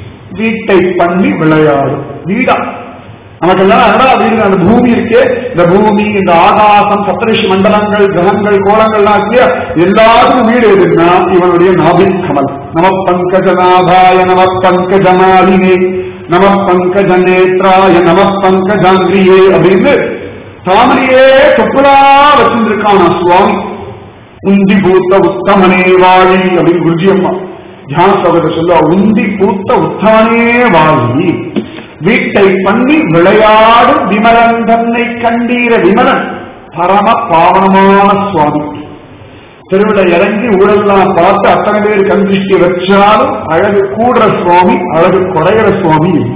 வீட்டை பண்ணி விளையாடும் வீடா நமக்கெல்லாம் அடடா வீடு அந்த பூமி இருக்கே இந்த பூமி இந்த ஆகாசம் சப்தரிஷி மண்டலங்கள் கிரகங்கள் கோலங்கள்லாம் இல்லையா எல்லாருக்கும் வீடு எதுன்னா இவனுடைய நாபிக் கமல் நம பங்கஜநாபாய நம பங்கஜமாலினே நம பங்கஜ நேத்ராய நம பங்கஜாங்கிரியே அப்படின்னு தாமரையே தொப்புலா வச்சிருக்கான சுவாமி உந்தி பூத்த உத்தமனே வாழி அப்படின்னு குருஜி அம்மா தியான சோகத்தை சொல்ல உந்தி பூத்த உத்தமனே வாழி வீட்டை பண்ணி விளையாடும் விமலன் தன்னை கண்டீர விமலன் பரம பாவனமான சுவாமி திருவிழா இறங்கி ஊழல்லாம் பார்த்து அத்தனை பேர் கந்திஷ்டி வச்சாலும் அழகு கூடுற சுவாமி அழகு குறையிற சுவாமி இல்லை.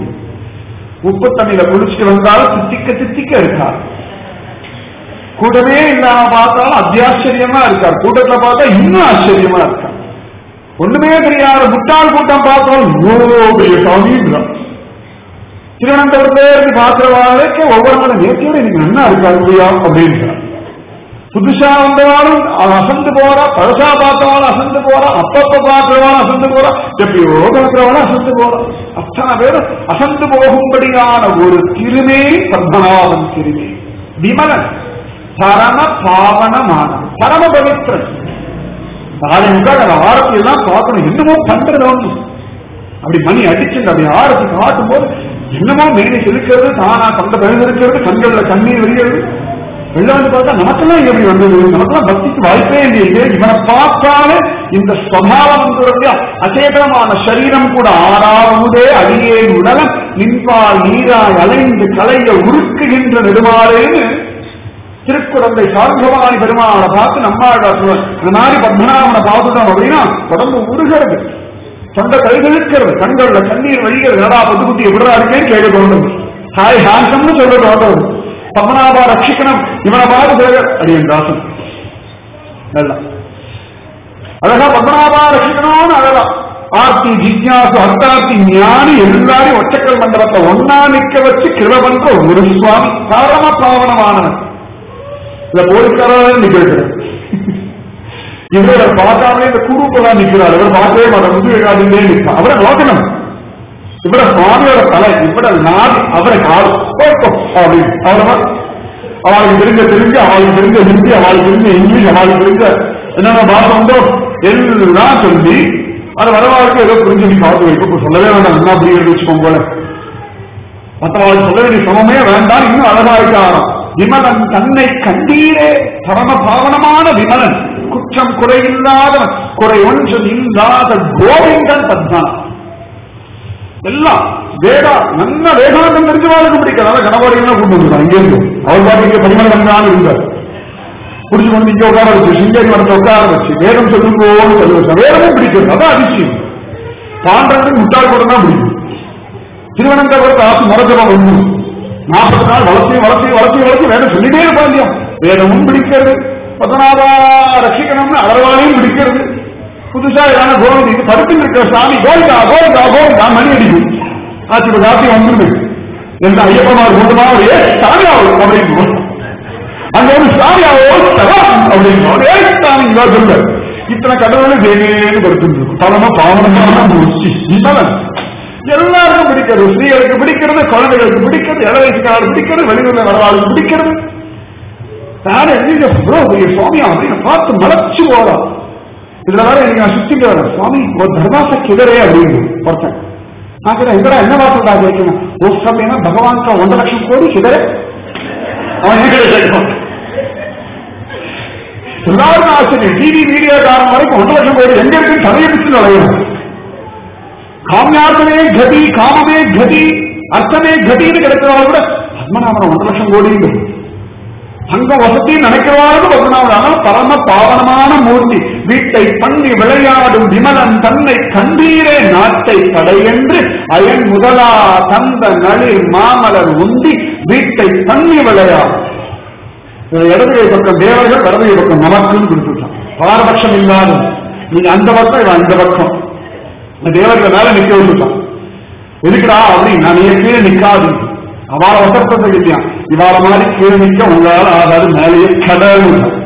உப்பு தண்ணியில குளிச்சுட்டு வந்தாலும் தித்திக்க தித்திக்க இருக்கார் கூட்டமே இல்லாம பார்த்தாலும் அத்தியாச்சரியமா இருக்கார் கூட்டத்துல பார்த்தா இன்னும் ஆச்சரியமா இருக்கார் ஒண்ணுமே தெரியாத முட்டாள் கூட்டம் பார்த்தாலும் இவ்வளோ பெரிய சாமின்றான் திருவனந்தபுரத்துல இருந்து பாக்குறவாளுக்கு ஒவ்வொரு நாளும் நேற்றையோட இன்னைக்கு நல்லா இருக்காரு இல்லையா அப்படின்றான் புதுசா வந்தவாளும் அவன் அசந்து போறா பழசா பார்த்தவாளும் அசந்து போறா அப்பப்ப பார்க்கிறவாளும் அசந்து போறா எப்பயோ பார்க்கிறவாளும் அசந்து போறா அத்தனை பேர் அசந்து போகும்படியான ஒரு திருமே பத்மநாபன் திருமே விமலன் பரம பாவனமான பரம பவித்திரன் நாளைக்கு அந்த ஆரத்தி எல்லாம் பார்க்கணும் என்னமோ பண்றது ஒண்ணு அப்படி மணி அடிச்சுங்க அப்படி ஆரத்தி காட்டும் போது என்னமோ மேனி செலுக்கிறது தானா தொண்டை பெருந்திருக்கிறது கண்கள்ல கண்ணீர் வெளியிறது வெளில வந்து பார்த்தா நமக்கெல்லாம் எப்படி வந்தது நமக்கெல்லாம் பக்திக்கு வாய்ப்பே இல்லையே இவனை பார்த்தாலே இந்த ஸ்வபாவம் இல்லையா அச்சேதனமான சரீரம் கூட ஆறாவதே அடியே உடலம் நின்பால் நீராய் அலைந்து கலைய உருக்குகின்ற நெடுமாறேன்னு திருக்குழந்தை சார்பவாணி பெருமாளை பார்த்து நம்மாட இந்த மாதிரி பத்மநாபனை பார்த்துட்டோம் அப்படின்னா உடம்பு உருகிறது தொண்டை கைகளுக்கிறது கண்கள்ல கண்ணீர் வழிகிறது நடா பத்து குட்டி எப்படிதான் இருக்கேன்னு கேட்க தோன்றும் ஹாய் ஹான்சம்னு சொல்ல தோன்றது பத்மநாபா ரட்சிக்கணும் இவனை பார்த்து சொல்ல அடியன் தாசன் நல்லா அழகா பத்மநாபா ரட்சிக்கணும்னு அழகா ஆர்த்தி ஜிக்யாசு அர்த்தார்த்தி ஞானி எல்லாரையும் ஒற்றக்கல் மண்டபத்தை ஒன்னா நிக்க வச்சு கிருப பண்ற ஒரு சுவாமி பரம பாவனமானவன் இல்ல போலீஸ்காரே நிக்கிறது இவரை பார்க்காமலே இந்த குரூப்பெல்லாம் நிக்கிறார் இவர் பார்க்கவே மாட்டார் முதுகாதிலே நிற்பார் அவரை நோக்கணும் இவர சுவாமியோட தலை இவர நாடு அவரை காடு போய்க்கும் அப்படின்னு அவ்வளவுதான் அவளுக்கு தெரிஞ்ச தெரிஞ்சு அவளுக்கு தெரிஞ்ச ஹிந்தி அவளுக்கு தெரிஞ்ச இங்கிலீஷ் அவளுக்கு தெரிஞ்ச என்னென்ன பாஷை உண்டோ எல்லாம் சொல்லி அது வரவாளுக்கு ஏதோ புரிஞ்சு நீ பார்த்து வைக்கும் இப்ப சொல்லவே வேண்டாம் என்ன அப்படிங்கிறது வச்சுக்கோங்க போல மற்றவாளுக்கு சொல்ல வேண்டிய சமமே வேண்டாம் இன்னும் அழகா இருக்காராம் விமலன் தன்னை கண்டீரே பரம பாவனமான விமலன் குற்றம் குறையில்லாதவன் குறை ஒன்றும் இல்லாத கோவிந்தன் பத்மன் எல்லாம் வேதா நல்ல வேதாந்தம் தெரிஞ்சவாளுக்கு பிடிக்காத கணவாடிகள்லாம் கூட்டு வந்துருக்கான் இங்கேருந்து அவர் பாட்டு இங்கே பதிமூணு வந்தாலும் இருந்தார் புடிச்சு கொண்டு இங்க உட்கார வச்சு சிங்கேரி மரத்தை உட்கார வச்சு வேதம் சொல்லுங்கோன்னு சொல்லி வச்சா வேதமும் பிடிக்கிறது அதான் அதிசயம் பாண்டவனுக்கு முட்டாள் கூட தான் பிடிக்கும் திருவனந்தபுரத்து ஆசு மரஜபம் ஒண்ணு நாற்பது நாள் வளர்ச்சி வளர்ச்சி வளர்ச்சி வளர்ச்சி வேதம் சொல்லிட்டே இருப்பான் இல்லையா வேதமும் பிடிக்கிறது பத்மநாபா ரட்சிக்கணும்னு அளவாலையும் பிடிக்கிறது புதுசா ஏதாவது கோவிந்த் இது படுத்து இருக்கிற சாமி கோவிந்தா கோவிந்தா கோவிந்தா மணி அடிக்கும் ஆச்சு இப்ப காப்பி வந்துருமே எந்த ஐயப்பமார் கூட்டமா ஏ சாமியாவோ அப்படின்னு அங்க வந்து சாமியாவோ சரம் அப்படின்னு ஏ சாமி இங்க சொல்ல இத்தனை கடவுள் தேவேன்னு படுத்துட்டு பலமா பாவனமான மூச்சு இவன் எல்லாருக்கும் பிடிக்கிறது ஸ்ரீகளுக்கு பிடிக்கிறது குழந்தைகளுக்கு பிடிக்கிறது இள வயசுக்காரர் பிடிக்கிறது வெளியூர்ல வரவாளுக்கு பிடிக்கிறது யாரும் எங்க ப்ரோ பெரிய சுவாமியா அப்படின்னு பார்த்து மலைச்சு போறான் இதுல வேற எனக்கு நான் சுத்திட்டு வரேன் சுவாமி ஒரு தர்மாச கிதரே அப்படின்னு ஒருத்தன் நான் கேட்டேன் எங்கடா என்ன வார்த்தை கேட்கணும் ஒரு சமயம்னா பகவான் கா ஒன்றரை லட்சம் கோடி கிதரே அவன் எங்கிட்ட கேட்கணும் எல்லாருக்கும் ஆச்சரியம் டிவி மீடியாக்காரன் வரைக்கும் ஒன்றரை லட்சம் கோடி எங்க இருக்குன்னு தலையை பிடிச்சு நுழையணும் காமியார்த்தமே கதி காமமே கதி அர்த்தமே கதின்னு கிடைக்கிறவங்க கூட பத்மநாபன் ஒன்றரை லட்சம் கோடி அங்க வசதி நினைக்கிறவாறு பத்மநாபன் பரம பாவனமான மூர்த்தி வீட்டை பண்ணி விளையாடும் விமலன் தன்னை கண்டீரே நாட்டை படையென்று அயன் முதலா தந்த நளிர் மாமலர் உண்டி வீட்டை பண்ணி விளையாடும் இடது கை பக்கம் தேவர்கள் வலது கை பக்கம் நமக்குன்னு கொடுத்துட்டான் பாரபட்சம் இல்லாத நீங்க அந்த பக்கம் இவன் அந்த பக்கம் தேவர்கள் மேல நிக்க விட்டுட்டான் எதுக்குடா அப்படின்னு நான் நீ கீழே நிக்காது அவார வசப்பத்தை இல்லையா இவார மாதிரி கீழே நிக்க உங்களால ஆகாது மேலேயே கடல்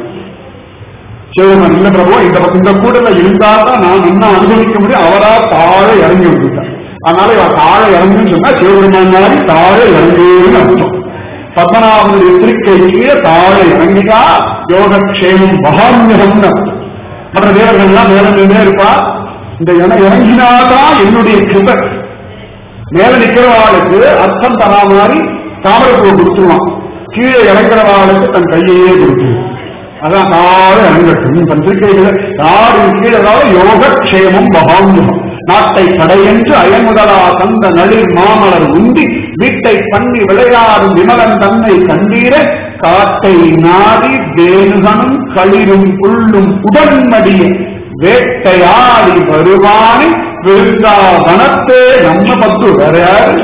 சிவன் இல்ல பிரபு இந்த பக்கம் இந்த கூடல இருந்தா தான் நான் இன்னும் அனுபவிக்க முடியும் அவரா தாழ இறங்கி விட்டுட்டார் அதனால இவன் தாழ இறங்குன்னு சொன்னா சிவபெருமான் மாதிரி தாழ இறங்குன்னு அர்த்தம் பத்மநாபனுடைய திருக்கை கீழே தாழ இறங்கினா யோகக்ஷேமம் மகாமியகம் மற்ற தேவர்கள் எல்லாம் மேல நின்றே இருப்பா இந்த இடம் இறங்கினாதான் என்னுடைய கிருப மேல நிக்கிறவாளுக்கு அர்த்தம் தரா மாதிரி தாமரப்பூ கொடுத்துருவான் கீழே இறங்குறவாளுக்கு தன் கையையே கொடுத்துருவான் அதான் தாழ இறங்கட்டும் தன் திருக்கைகளை யாரு கீழே யோகக்ஷேமம் மகாமியம் நாட்டை படையென்று அயமுதலா தந்த நளிர் மாமலர் உந்தி வீட்டை பண்ணி விளையாடும் விமலன் தன்னை கண்டீர காட்டை நாடி தேனுகனும் களிரும் புல்லும் உடன்மடிய வேட்டையாடி வருவானி விருந்தாவனத்தே நம்ம பத்து வேற யாரு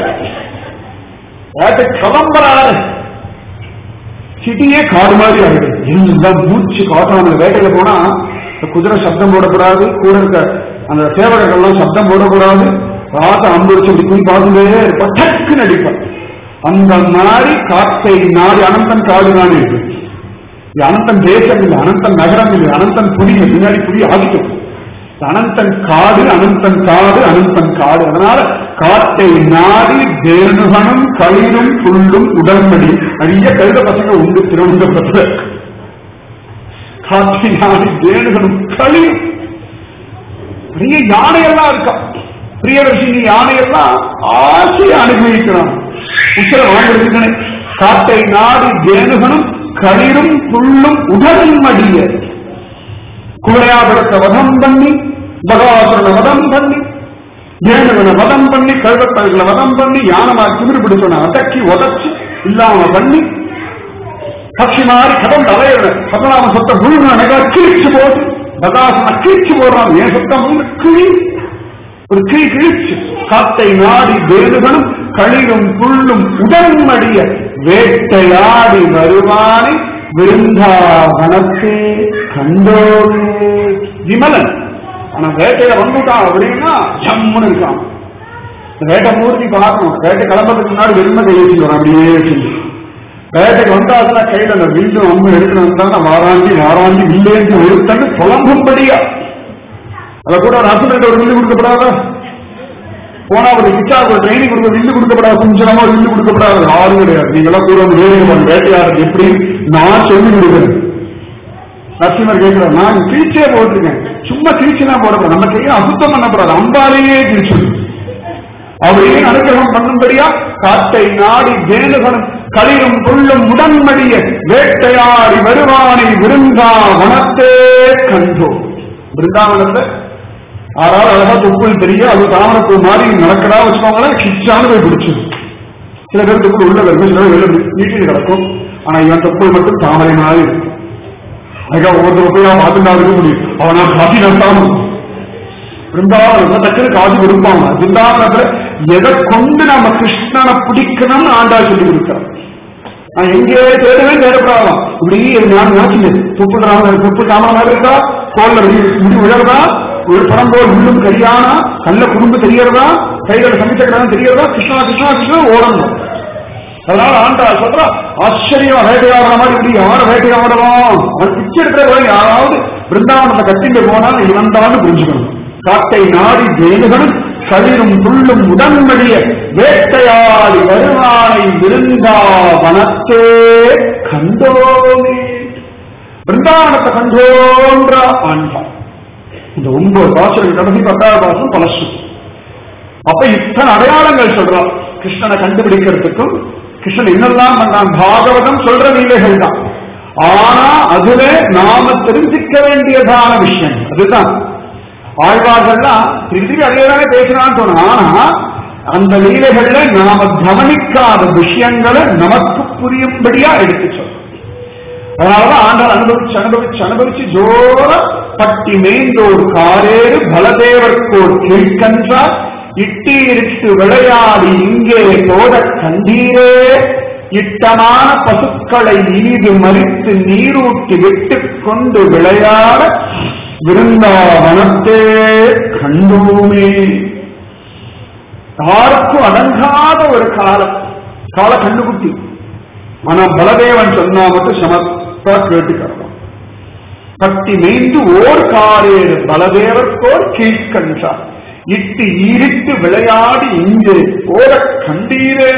வேட்டை கிளம்புறாரு சிட்டியே காடு மாதிரி ஆயிடும் எல்லாம் மூச்சு காட்டான வேட்டையில போனா இந்த குதிரை சப்தம் போடக்கூடாது கூட இருக்க அந்த சேவகர்கள்லாம் சப்தம் போடக்கூடாது ராத்த அம்புரிச்சு இப்படி போய் பார்த்துட்டே இருப்பான் டக்கு நடிப்பான் அந்த மாதிரி காட்டை நாடு அனந்தன் காடு தான் இருக்கு இது அனந்தன் தேசம் இல்லை அனந்தன் நகரம் இல்லை அனந்தன் புலி பின்னாடி புலி ஆதிக்கம் அனந்தன் காடு அனந்தன் காடு அனந்தன் காடு அதனால காட்டை நாடி தேனுகனும் களிரும் புல்லும் உடன்படி நிறைய கழுத பசங்க உண்டு திருவனந்தபுரத்துல காட்டை நாடி தேனுகனும் களிரும் நிறைய யானையெல்லாம் இருக்கா பிரியதர்ஷினி யானையெல்லாம் ஆசையை அனுபவிக்கிறான் உத்தர வாழ்ந்திருக்கிறேன் காட்டை நாடி தேனுகனும் களிரும் புல்லும் உடன்மடிய குவரையாபுரத்தை வதம் பண்ணி பகவாசுரனை வதம் பண்ணி ஏனுவனை வதம் பண்ணி கழுவத்தவர்களை வதம் பண்ணி யானமா திமிரு பிடிச்சவனை அடக்கி உதச்சி இல்லாம பண்ணி பட்சி மாறி கதம் தலையிற பதனாம சொத்த முழுங்க நகை கிழிச்சு போட்டு பகாசன கிழிச்சு போடுறான் ஏன் சொத்தம் முழு கிழி ஒரு கிழி கிழிச்சு காத்தை நாடி வேடுகளும் களிரும் புல்லும் உடன்மடிய வேட்டையாடி வருவானை விருந்தாவனத்தே கண்டோமே விமலன் ஆனா வேட்டையில வந்துட்டான் அப்படின்னா ஜம்முன்னு இருக்கான் இந்த வேட்டை மூர்த்தி பார்க்கணும் வேட்டை கிளம்புறதுக்கு முன்னாடி வெறுமை கையெழுத்தி வரும் அப்படியே சொல்லி வேட்டைக்கு வந்தாச்சுன்னா கையில அந்த வில்லும் அம்பு எடுத்துட்டு வந்தாங்க வாராண்டி வாராண்டி வில்லேந்து ஒருத்தன்னு புலம்பும்படியா அத கூட ஒரு ஹஸ்பண்ட் ஒரு வில்லு கொடுக்கப்படாத போனா ஒரு கிச்சாவுக்கு ஒரு ட்ரைனிங் கொடுக்க வில்லு கொடுக்கப்படாது கொஞ்சமா வில்லு கொடுக்கப்படாது யாரும் கிடையாது நீங்களாம் கூட வந்து வேலைக்கு வேட்டையாடுறது எப்படி நான் சொல்லி கொடுக்குறேன் நரசிம்மர் கேட்கிறார் நான் கிழிச்சே போட்டிருக்கேன் சும்மா கிழிச்சுனா போடக்கூடாது நம்ம கையை அசுத்தம் பண்ணக்கூடாது அம்பாலேயே கிழிச்சு அப்படியே அனுகிரகம் பண்ணும்படியா காட்டை நாடி வேணுகனும் களிரும் புல்லும் உடன்மடிய வேட்டையாடி வருவானை விருந்தா வனத்தே கண்டோம் பிருந்தாவனத்துல ஆறாவது அழகா தொப்புள் தெரிய அது தாமரப்பூ மாதிரி நடக்கிறா வச்சுக்கோங்களேன் கிச்சான்னு போய் பிடிச்சது சில பேர் தொப்புள் உள்ள வருது சில பேர் வெளில வீட்டில் கிடக்கும் ஆனா இவன் தொப்புள் மட்டும் தாமரை மாதிரி இருக்கும் அதுக்காக ஒவ்வொரு தொப்பையா பார்த்துட்டா இருக்க முடியும் அவனா காசி நடத்தாம பிருந்தாவனத்துல டக்குனு காசு கொடுப்பாங்க பிருந்தாவனத்துல எதை கொண்டு நம்ம கிருஷ்ணனை பிடிக்கணும்னு ஆண்டா சொல்லி கொடுத்தார் நான் எங்கே தேடவே தேடப்படாதான் இப்படி நான் யோசிச்சு துப்பு ராம துப்பு தாமரம் இருக்கா கோல்ல முடி விழறதா ஒரு படம் போல் உள்ளும் கரியானா கல்ல குடும்பம் தெரியறதா கைகளை சமைச்சக்கிறான்னு தெரியறதா கிருஷ்ணா கிருஷ்ணா கிருஷ்ணா ஓடணும் அதனால ஆண்டாள் சொல்றா ஆச்சரியம் வேட்டையாடுற மாதிரி இப்படி யார வேட்டையாடலாம் அவன் பிச்சை எடுக்கிற போய் யாராவது பிருந்தாவனத்தை கட்டிட்டு போனால் இவன் தான் புரிஞ்சுக்கணும் காட்டை நாடி ஜெயினுகளும் களிரும் துள்ளும் உடன்படிய வேட்டையாடி வருவானை விருந்தாவனத்தே கண்டோமே பிருந்தாவனத்தை கண்டோன்ற ஆண்டாள் இந்த ஒன்பது பாசங்கள் கடைசி பத்தாவது பாசம் பலசு அப்ப இத்தனை அடையாளங்கள் சொல்றான் கிருஷ்ணனை கண்டுபிடிக்கிறதுக்கும் கிருஷ்ணன் என்னெல்லாம் பண்ணான் பாகவதம் சொல்ற லீலைகள் தான் ஆனா அதுல நாம தெரிஞ்சுக்க வேண்டியதான விஷயம் அதுதான் ஆழ்வார்கள்லாம் திருப்பி அதையதானே பேசுறான்னு சொன்னா ஆனா அந்த லீலைகள்ல நாம கவனிக்காத விஷயங்களை நமக்கு புரியும்படியா எடுத்து சொல்றோம் அதனாலதான் ஆண்டாள் அனுபவிச்சு அனுபவிச்சு அனுபவிச்சு ஜோர பட்டி மேய்ந்தோர் காரேறு பலதேவர்க்கோர் கீழ்கன்றார் இட்டீரிட்டு விளையாடி இங்கே போத கண்டீரே இட்டமான பசுக்களை இனிது மறித்து நீரூட்டி விட்டுக் கொண்டு விளையாட விருந்தாவனத்தே கண்டோமே யாருக்கும் அடங்காத ஒரு காலம் கால கண்டுகுட்டி ஆனா பலதேவன் சொன்னா மட்டும் சமத்தா கேட்டுக்கிறோம் பட்டி மேய்ந்து ஓர் காரேறு பலதேவர்க்கோர் கீழ்கன்றார் இட்டு ஈரிட்டு விளையாடி இங்கு ஓர கண்டீரே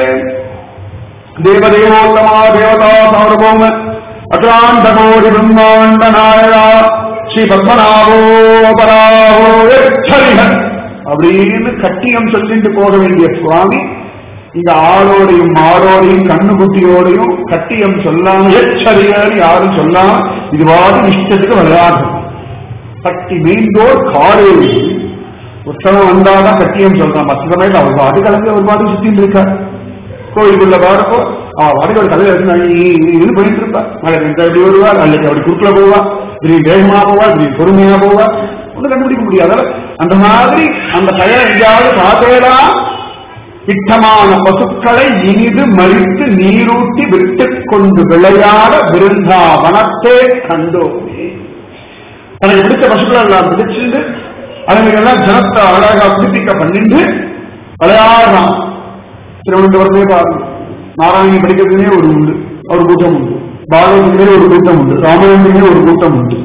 தேவதேவோத்தமா தேவதா சார்போம அகிலாண்ட கோடி பிரம்மாண்ட நாயகா ஸ்ரீ பத்மநாபோ பராவோ எச்சரிகன் அப்படின்னு கட்டியம் சொல்லிட்டு போக வேண்டிய சுவாமி இங்க ஆளோடையும் மாடோடையும் கண்ணுக்குட்டியோடையும் கட்டியம் சொல்லாம எச்சரிகன் யாரும் சொல்லாம இதுவாது இஷ்டத்துக்கு விளையாடும் கட்டி மீண்டோர் காரேரி உற்சவம் வந்தாதான் கட்டியம் சொல்றான் மற்ற சமயத்தில் அவர் பாட்டு கலந்து அவர் பாட்டு சுத்திட்டு இருக்கார் கோயிலுக்குள்ள பாடப்போ அவ பாட்டுக்கு ஒரு கதை இது போயிட்டு இருப்பா மழை பெஞ்சா எப்படி வருவார் அல்லது அப்படி குறுக்கல போவா திடீர் வேகமா போவா திடீர் பொறுமையா போவா ஒன்றும் கண்டுபிடிக்க முடியாது அந்த மாதிரி அந்த பெயர் எங்கேயாவது பார்த்தேடா இட்டமான பசுக்களை இனிது மறித்து நீரூட்டி விட்டுக் கொண்டு விளையாட விருந்தாவனத்தே கண்டோமே தனக்கு பிடிச்ச பசுக்களை எல்லாம் பிடிச்சிருந்து அதுங்களெல்லாம் ஜனத்தை அழகா புதுப்பிக்க பண்ணிட்டு விளையாடுறான் திருவனந்தபுரமே பாருங்க நாராயணி படிக்கிறதுனே ஒரு உண்டு ஒரு கூட்டம் உண்டு பாகவதத்திலே ஒரு கூட்டம் உண்டு ராமாயணத்திலே ஒரு கூட்டம் உண்டு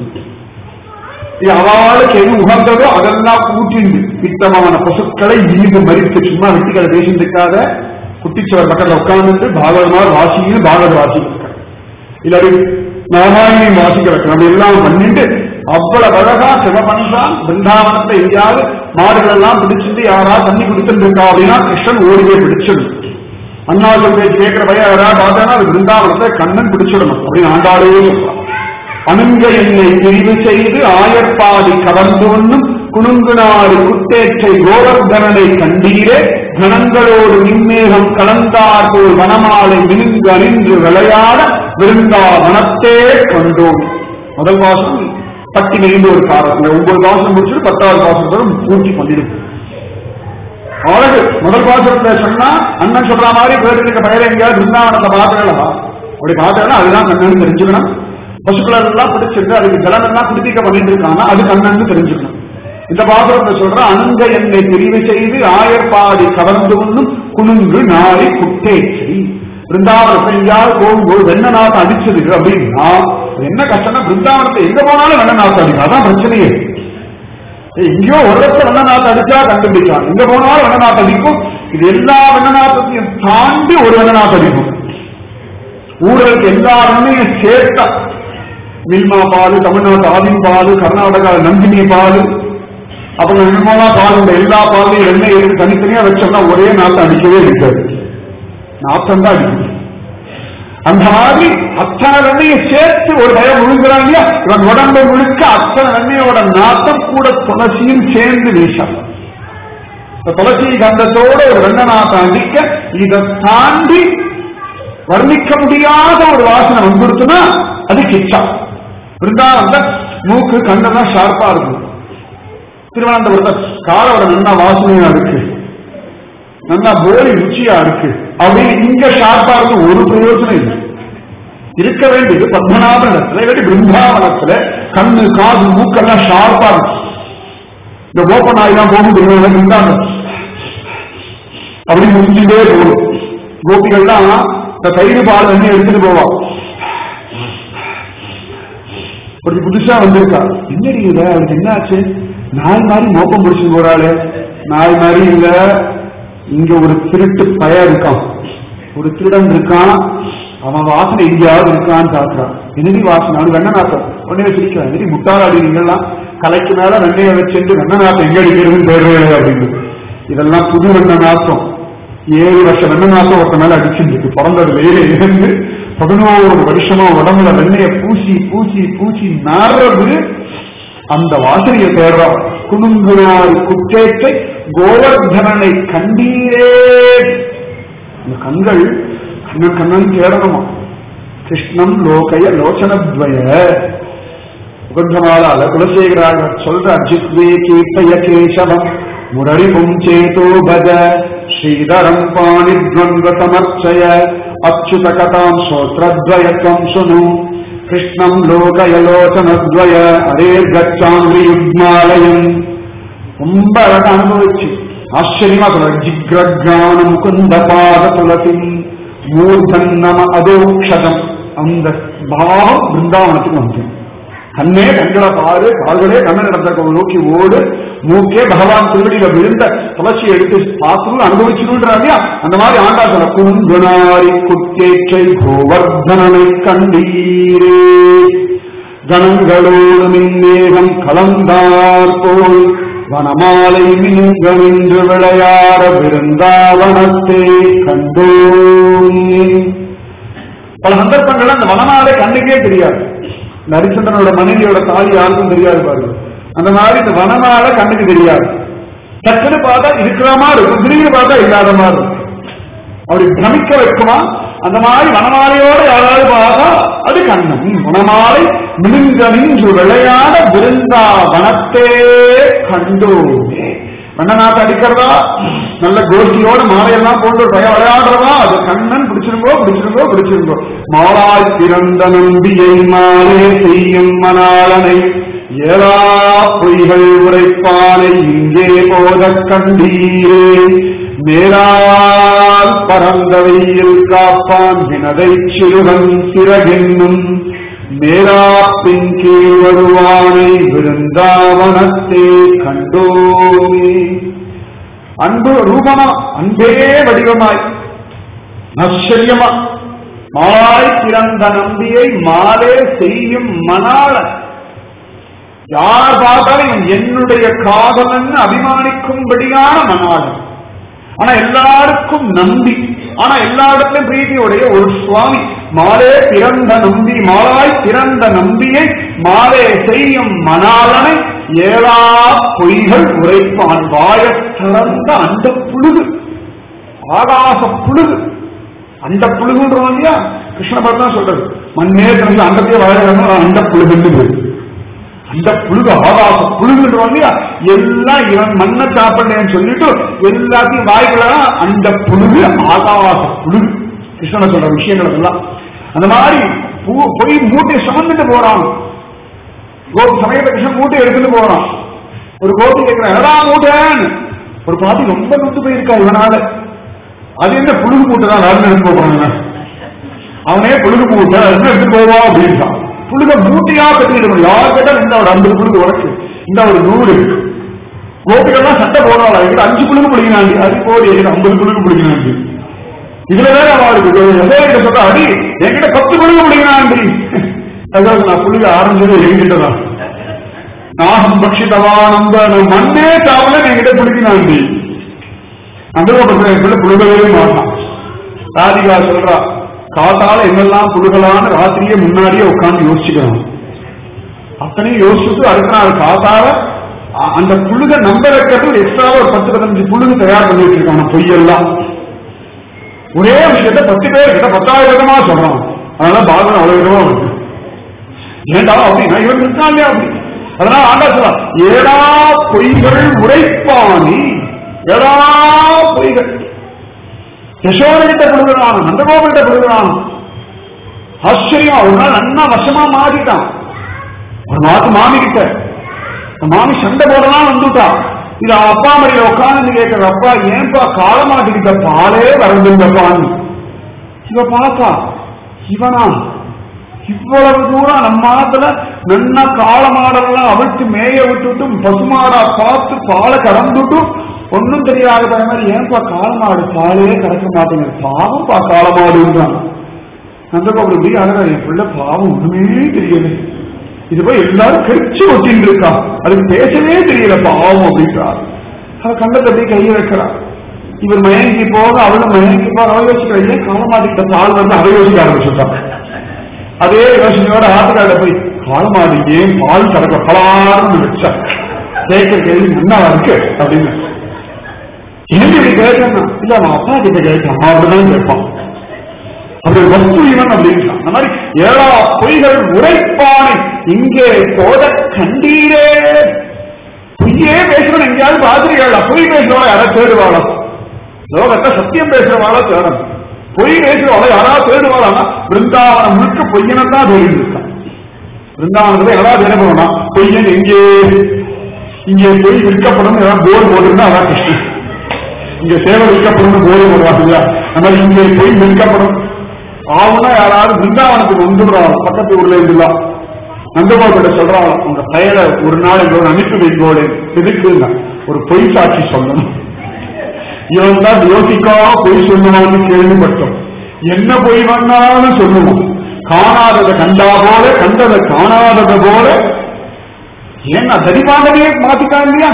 இது அவளுக்கு எது உகந்ததோ அதெல்லாம் கூட்டிண்டு பித்தமான பசுக்களை இனிது மறித்து சும்மா வெட்டிகளை பேசிட்டு இருக்காத குட்டிச்சவர் பக்கத்துல உட்கார்ந்துட்டு பாகவதமார் வாசிக்கணும் பாகவத வாசிக்க இல்லாட்டி நாராயணி வாசிக்க வைக்கணும் அப்படி எல்லாம் பண்ணிட்டு அவ்வளவு அழகா சிவபன்றான் பிருந்தாவனத்தை எங்கேயாவது மாடுகள் எல்லாம் பிடிச்சிட்டு யாரா தண்ணி குடிச்சுட்டு இருக்கா அப்படின்னா கிருஷ்ணன் ஓடியே பிடிச்சிடும் அண்ணாச்சல் பேச்சு கேட்கிற பையன் யாராவது பார்த்தானா அது பிருந்தாவனத்தை கண்ணன் பிடிச்சிடணும் அப்படின்னு ஆண்டாளே சொல்றான் அணுங்க என்னை பிரிவு செய்து ஆயர்பாடி கவர்ந்து ஒன்னும் குணுங்குநாடு குட்டேற்றை கோவர்தனனை கண்டீரே கணங்களோடு மின்மேகம் கலந்தார் போல் வனமாலை மினுங்கு அணிந்து விளையாட விருந்தா வனத்தே கண்டோம் முதல் வாசம் பட்டி நெறிந்து ஒரு காரம் இந்த ஒன்பது வாசம் முடிச்சுட்டு பத்தாவது வாசத்தோட பூர்த்தி பண்ணிடும் அழகு முதல் பாசத்துல சொன்னா அண்ணன் சொல்ற மாதிரி கேட்டு பெயர் எங்கேயாவது பிருந்தாவனத்தை பார்த்துக்கலாம் அப்படி பார்த்தா அதுதான் கண்ணன் தெரிஞ்சுக்கணும் பசுக்கள் எல்லாம் பிடிச்சிருந்து அதுக்கு ஜலம் எல்லாம் குடிப்பிக்க பண்ணிட்டு இருக்காங்க அது கண்ணன் தெரிஞ்சுக்கணும் இந்த பாசுரத்தை சொல்ற அங்க என்னை பிரிவு செய்து ஆயர்பாடி கவர்ந்து ஒன்னும் குணுங்கு நாளை குட்டேற்றி பிருந்தாவனத்தை எங்கேயாவது போகும்போது வெண்ண நாத்தம் அடிச்சது அப்படின்னா என்ன கஷ்டம்னா பிருந்தாவனத்தை எங்க போனாலும் வெண்ண நாத்தம் அடிக்கும் அதான் பிரச்சனையே எங்கேயோ ஒரு இடத்துல வெண்ண நாத்தம் அடிச்சா கண்டுபிடிக்கலாம் எங்க போனாலும் வெண்ண நாத்தம் அடிக்கும் இது எல்லா வெண்ண நாத்தத்தையும் தாண்டி ஒரு வெண்ண நாத்தம் அடிக்கும் ஊழலுக்கு எல்லா வெண்ணையும் சேர்த்தா மில்மா பால் தமிழ்நாட்டு ஆவின் பால் கர்நாடகா நந்தினி பால் அப்புறம் என்னமோனா பால் இந்த எல்லா பாலையும் எண்ணெய் எடுத்து தனித்தனியா வச்சோம்னா ஒரே நாத்தம் அடிக்கவே இருக்காது நாத்தம் தான் அடிக்கும் அந்த மாதிரி அத்தனை வெண்ணையை சேர்த்து ஒரு பயம் முழுங்குறான் இல்லையா இவன் உடம்பு முழுக்க அத்தனை வெண்ணையோட நாத்தம் கூட துளசியும் சேர்ந்து வீசாம் இந்த துளசி கந்தத்தோட ஒரு வெண்ண நாத்தம் அடிக்க இதை தாண்டி வர்ணிக்க முடியாத ஒரு வாசனை வந்துருச்சுன்னா அது கிச்சா பிருந்தாவந்த மூக்கு கண்ணெல்லாம் ஷார்ப்பா இருக்கும் திருவனந்தபுரத்தை காலோட நல்லா வாசனையா இருக்கு நல்லா போலி ருச்சியா இருக்கு அப்படின்னு இங்க ஷார்ப்பா இருக்கும் ஒரு பிரயோஜனம் இல்லை இருக்க வேண்டியது பத்மநாபனத்துல இல்லாட்டி பிருந்தாவனத்துல கண்ணு காது மூக்கெல்லாம் ஷார்ப்பா இருக்கும் இந்த ஓப்பன் ஆகிதான் போகும் பிருந்தாவனம் அப்படி முடிஞ்சுட்டே போகும் கோபிகள்லாம் இந்த தயிர் பால் வந்து எடுத்துட்டு போவா ஒரு புதுசா வந்திருக்கா என்னடி இல்ல அவருக்கு என்னாச்சு நாய் மாதிரி மோப்பம் பிடிச்சு போறாளே நாய் மாதிரி இல்ல இங்க ஒரு திருட்டு பய இருக்கான் ஒரு திருடன் இருக்கான் அவன் வாசனை எங்கேயாவது இருக்கான்னு பாக்குறான் என்னடி வாசனை அவனுக்கு வெண்ண நாட்டம் உடனே சிரிக்கிறான் என்னடி முட்டாளாடி நீங்கெல்லாம் கலைக்கு மேல வெண்ணையை வச்சுட்டு வெண்ண நாட்டம் எங்க அடிக்கிறதுன்னு தேடுறீங்க அப்படின்னு இதெல்லாம் புது வெண்ண நாட்டம் ஏழு வருஷம் வெண்ண நாட்டம் ஒருத்த மேல அடிச்சுருக்கு பிறந்ததுல இருந்து பதினோரு வருஷமா உடம்புல வெண்ணைய பூசி பூசி பூசி நாடுறது அந்த வாசனையை தேடுறோம் குணுங்குனாய் குற்றேற்றை கோவர்தனனை கண்டீரே இந்த கண்கள் கண்ணன் கண்ணன் தேடணுமா கிருஷ்ணம் லோகய லோச்சனத்வய உகந்தமாலால குலசேகராக சொல்ற ஜித்வே கீர்த்தய கேசவம் முரளிபும் சேதோ பஜ ஸ்ரீதரம் பாணித்வந்த சமர்ச்சய அச்சுத கதாம் ஸ்ரோத்ரத்வயத்வம் சுனு கிருஷ்ணம் லோகய லோச்சனத்வய அரே கச்சாங்கிரி யுக்மாலயம் ரொம்ப அழகா அனுபவிச்சு ஆச்சரியமா சொல்ற ஜிக்ரகான முகுந்த பாத துளசி மூர்தன் நம அதோக்ஷதம் அந்த பாவம் பிருந்தாவனத்துக்கு வந்து கண்ணே கண்களை பாரு கால்களே கண்ண நடந்த நோக்கி ஓடு மூக்கே பகவான் திருவடியில விழுந்த துளசியை எடுத்து பார்த்து அனுபவிச்சுன்றாங்க அந்த மாதிரி ஆண்டா சொல்ல குங்குணாரி குத்தேற்றை கோவர்தனனை கண்டீரே கணங்களோடு மின்னேகம் கலந்தார் போல் வனமாலை மின்கமின்று விளையாட விருந்தாவனத்தை கண்டோம் பல சந்தர்ப்பங்கள்ல அந்த வனமாலை கண்ணுக்கே தெரியாது இந்த ஹரிச்சந்திரனோட மனைவியோட தாலி யாருக்கும் தெரியாது பாருங்க அந்த மாதிரி இந்த வனமாலை கண்ணுக்கு தெரியாது டக்குன்னு பார்த்தா இருக்கிற மாதிரி இருக்கும் திடீர்னு பார்த்தா இல்லாத மாதிரி இருக்கும் அப்படி பிரமிக்க வைக்குமா அந்த மாதிரி வனமாலையோட யாராவது பார்த்தா அது கண்ணன் வனமாலை மினுங்க நின்று விளையாட விருந்தா வனத்தே கண்டோமே வண்ணநாட்டை அடிக்கிறதா நல்ல கோஷ்டியோட மாலையெல்லாம் போட்டு ஒரு பையன் விளையாடுறதா அது கண்ணன் பிடிச்சிருங்கோ பிடிச்சிருங்கோ பிடிச்சிருங்கோ மாலாய் பிறந்த நம்பியை மாலே செய்யும் மணாளனை ஏலா பொய்கள் உரைப்பானை இங்கே போதக் கண்டீரே மேலால் பரந்த வெயில் காப்பான் வினதை சிறுவன் சிறகென்னும் மேலாப்பின் கீழ் வருவானை விருந்தாவனத்தே கண்டோமே அன்பு ரூபமா அன்பே வடிவமாய் ஆச்சரியமா மாய் பிறந்த நம்பியை மாலே செய்யும் மணாளன் யார் பார்த்தாலும் இவன் என்னுடைய காதலன் அபிமானிக்கும்படியான மணாளன் ஆனா எல்லாருக்கும் நம்பி ஆனா எல்லா இடத்திலும் பிரீதியுடைய ஒரு சுவாமி மாலே பிறந்த நம்பி மாலாய் பிறந்த நம்பியை மாலே செய்யும் மணாளனை ஏழா பொய்கள் உரைப்பான் வாயத் திறந்த அந்த புழுகு ஆகாச புழுகு அந்த புழுகுன்றோம் இல்லையா கிருஷ்ண பகவான் சொல்றது மண்ணே திறந்து அண்டத்தையே வாழ அந்த புழுகுன்னு அந்த புழுகு ஆகாச புழுகுன்றோம் இல்லையா எல்லாம் இவன் மண்ணை சாப்பிடலன்னு சொல்லிட்டு எல்லாத்தையும் வாய்க்கலாம் அந்த புழுகு ஆகாச புழுகு கிருஷ்ணனை சொல்ற விஷயங்கள் எல்லாம் அந்த மாதிரி பூ- போய் மூட்டையை சுமந்துட்டு போறான் கோபி சமயத்தை கிருஷ்ணன் மூட்டை எடுத்துட்டு போறான் ஒரு கோபி கேட்கிறான் எடா மூட்டைன்னு ஒரு பாட்டி ரொம்ப நொத்து போயிருக்கா இவனால அது என்ன புழுகு மூட்டை தான் வேறு எடுத்து போறாங்க அவனே புழுகு மூட்டை என்ன எடுத்து போவா அப்படின்றான் புழுக மூட்டையா கட்டிட்டு யார் கேட்டா இந்த ஒரு ஐம்பது புழுகு உனக்கு இந்த ஒரு நூறு கோபிகள்லாம் சட்டை போடுவாங்க எங்கிட்ட அஞ்சு புழுகு பிடிக்கிறாங்க அது போடி எங்கிட்ட ஐம்பது புழுகு பிடிக்கிறாங்க இதுல வேற அவருக்கு எதோ சொல்ற அடி என்கிட்ட பத்து புழுகு பிடிக்கிறாண்டி அதாவது நான் புழுக ஆரம்பிச்சது என்கிட்டதான் நாகம் பட்சிதவானந்த மண்ணே சாவல என்கிட்ட பிடிக்கிறாண்டி அந்த பிள்ளை புழுகவே மாட்டான் ராதிகா சொல்றா காத்தால என்னெல்லாம் புழுகலான்னு ராத்திரியே முன்னாடியே உட்கார்ந்து யோசிச்சுக்கணும் அத்தனையும் யோசிச்சுட்டு அடுத்த நாள் காத்தால அ- அந்த புழுக நம்ப வைக்கிறது ஒரு எக்ஸ்ட்ரா ஒரு பத்து பதினஞ்சு புழுகு தயார் பண்ணி வச்சிருக்காங்க பொய்யெல்லாம் ஒரே விஷயத்த பத்து பேர் கிட்ட பத்தாயிரம் விதமா சொல்றான் அதனால பாகம் அவ்வளவு விதமா இருக்கு ஏண்டா அப்படின்னா இவன் இருக்கான் இல்லையா அப்படி அதனால ஆண்டா சொல்றா ஏடா பொய்கள் உரைப்பானி ஏடா பொய்கள் யசோதரிட்ட கொடுக்குறான் நந்தகோபிட்ட கொடுக்குறான் ஆச்சரியம் ஒரு நாள் நன்னா வசமா மாறிட்டான் ஒரு மாத்து மாமி கிட்ட அந்த மாமி சண்டை போடலாம் வந்துட்டான் இது அவன் அப்பா மடியில உட்காந்து கேட்கிற அப்பா ஏன்பா காலமாட்டிக்கிட்ட பாலே வரதுங்கப்பான்னு இவ பாப்பா இவனா இவ்வளவு தூரம் நம்ம மாதத்துல நன்னா காலமாடெல்லாம் அவிழ்த்து மேய விட்டுட்டு பசுமாடா பார்த்து பாலை கறந்துட்டு ஒன்னும் தெரியாத பய மாதிரி ஏன்பா காலமாடு பாலே கறக்க மாட்டேங்குது பாவம் பா காலமாடுன்றான் நந்தகோபுரம் இப்படி அழகா என் பிள்ளை பாவம் ஒண்ணுமே தெரியல இது போய் எல்லாரும் கரிச்சு ஒட்டின்னு இருக்கா அதுக்கு பேசவே தெரியல பாவம் அப்படின்றார் அவ கண்டத்தை அப்படியே கையை வைக்கிறார் இவர் மயங்கி போக அவளும் மயங்கி போக அவ யோசிக்கிறா ஏன் காலமாடிக்கிட்ட பால் வந்து அவ யோசிக்க ஆரம்பிச்சுட்டான் அதே யோசனையோட ஆத்துக்கார போய் காலமாடி ஏன் பால் கறக்க பலார்னு வச்சா கேட்க கேள்வி நல்லா இருக்கு அப்படின்னு ஏன் இப்படி கேட்கணும் இல்ல அவன் அப்பா கிட்ட கேட்டான் அப்படிதான் கேட்பான் அப்படி வஸ்து இவன் அப்படின்னு அந்த மாதிரி ஏழா பொய்கள் உரைப்பானை இங்கே போத கண்டீரே பொய்யே பேசுறவன் எங்கேயாவது பாத்திரிகளா பொய் பேசுறவள யாரா தேடுவாளா லோகத்தை சத்தியம் பேசுறவாளா தேடணும் பொய் பேசுறவாள யாரா தேடுவாளா பிருந்தாவனம் முழுக்க பொய்யனம் தான் தேடி இருக்கான் பிருந்தாவனத்துல யாராவது என்ன பண்ணுவோம்னா பொய்யன் எங்கே இங்கே பொய் விற்கப்படும் ஏதாவது போர் போட்டுருந்தா அதான் கிருஷ்ணன் இங்க சேவை விற்கப்படும் போது வருவாங்க இல்லையா அந்த மாதிரி இங்கே பொய் விற்கப்படும் ஆவுனா யாராவது பிருந்தாவனத்துக்கு வந்துடுறாங்க பக்கத்து ஊர்ல இருந்துலாம் நந்தகோபிட்ட சொல்றாங்க உங்க பெயரை ஒரு நாள் எங்களோட அனுப்பி வைக்கோடு எதுக்குங்க ஒரு பொய் சாட்சி சொல்லணும் இவன் தான் யோசிக்காம பொய் சொல்லுவான்னு கேள்விப்பட்டோம் என்ன பொய் வேணாலும் சொல்லுவோம் காணாததை கண்டா போல கண்டதை காணாததை போல ஏன்னா தரிபாண்டனே மாத்திட்டான் இல்லையா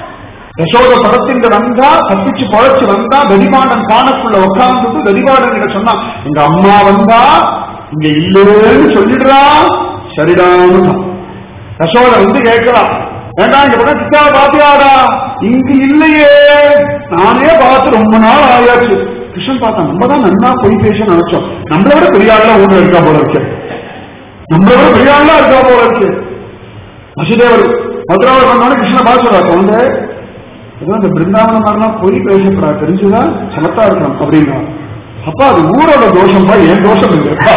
யசோத படத்தின் வந்தா தப்பிச்சு பழச்சு வந்தா ததிபாண்டன் காணக்குள்ள உட்கார்ந்துட்டு ததிபாண்டன் கிட்ட சொன்னா எங்க அம்மா வந்தா இங்க இல்லைன்னு சொல்லிடுறா சரிடான்னு யசோத வந்து கேட்கலாம் வேண்டாம் இங்க படம் சித்தா பாத்தியாடா இங்க இல்லையே நானே பார்த்து ரொம்ப நாள் ஆயாச்சு கிருஷ்ணன் பார்த்தா நம்ம தான் நன்னா பொய் பேச நினைச்சோம் நம்மளை விட பெரிய ஆள்லாம் ஊர்ல இருக்கா போல இருக்கு நம்மளை விட பெரிய ஆள்லாம் இருக்கா போல இருக்கு வசுதேவர் மதுராவில் வந்தோடனே கிருஷ்ண பாசுரா குழந்தை ஏதோ இந்த பிருந்தாவனம் மாதிரிலாம் பொய் பேசப்படா தெரிஞ்சுதான் சமத்தா இருக்கணும் அப்படின்னா அப்பா அது ஊரோட தோஷம்ப்பா ஏன் தோஷம் இல்லைப்பா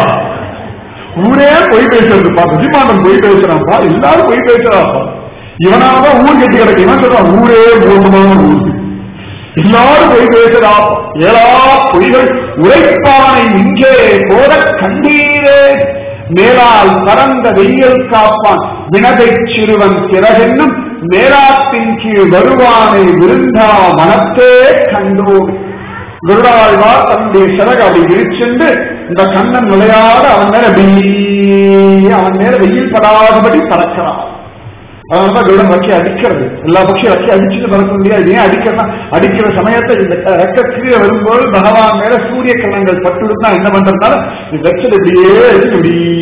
ஊரே பொய் பேசுறதுப்பா பிரதிமாண்டம் பொய் பேசுறான்ப்பா எல்லாரும் பொய் பேசுறாப்பா இவனாதான் ஊர் கட்டி கிடக்கு இவன் சொல்றான் ஊரே மோசமான ஊர் எல்லாரும் பொய் பேசுறா ஏழா பொய்கள் உரைப்பானை இங்கே போத கண்டீரே மேலால் பரந்த வெயில் காப்பான் வினதை சிறுவன் பிறகென்னும் மேலாத்தின் கீழ் வருவானை விருந்தா மனத்தே கண்டோம் குருடாழ்வார் தன்னுடைய சிறகு அப்படி விரிச்சென்று இந்த கண்ணன் விளையாட அவன் மேல அப்படியே அவன் மேல வெயில் படாதபடி பறக்கிறான் அதனால கருடன் வக்கி அடிக்கிறது எல்லா பட்சியும் வக்கி அடிச்சுட்டு பறக்க முடியாது ஏன் அடிக்கிறதா அடிக்கிற சமயத்தை இந்த ரெக்க கீழே வரும்போது பகவான் மேல சூரிய கிரணங்கள் பட்டுடுத்தா என்ன பண்றதுனால இது வச்சது இப்படியே வச்சுட்டு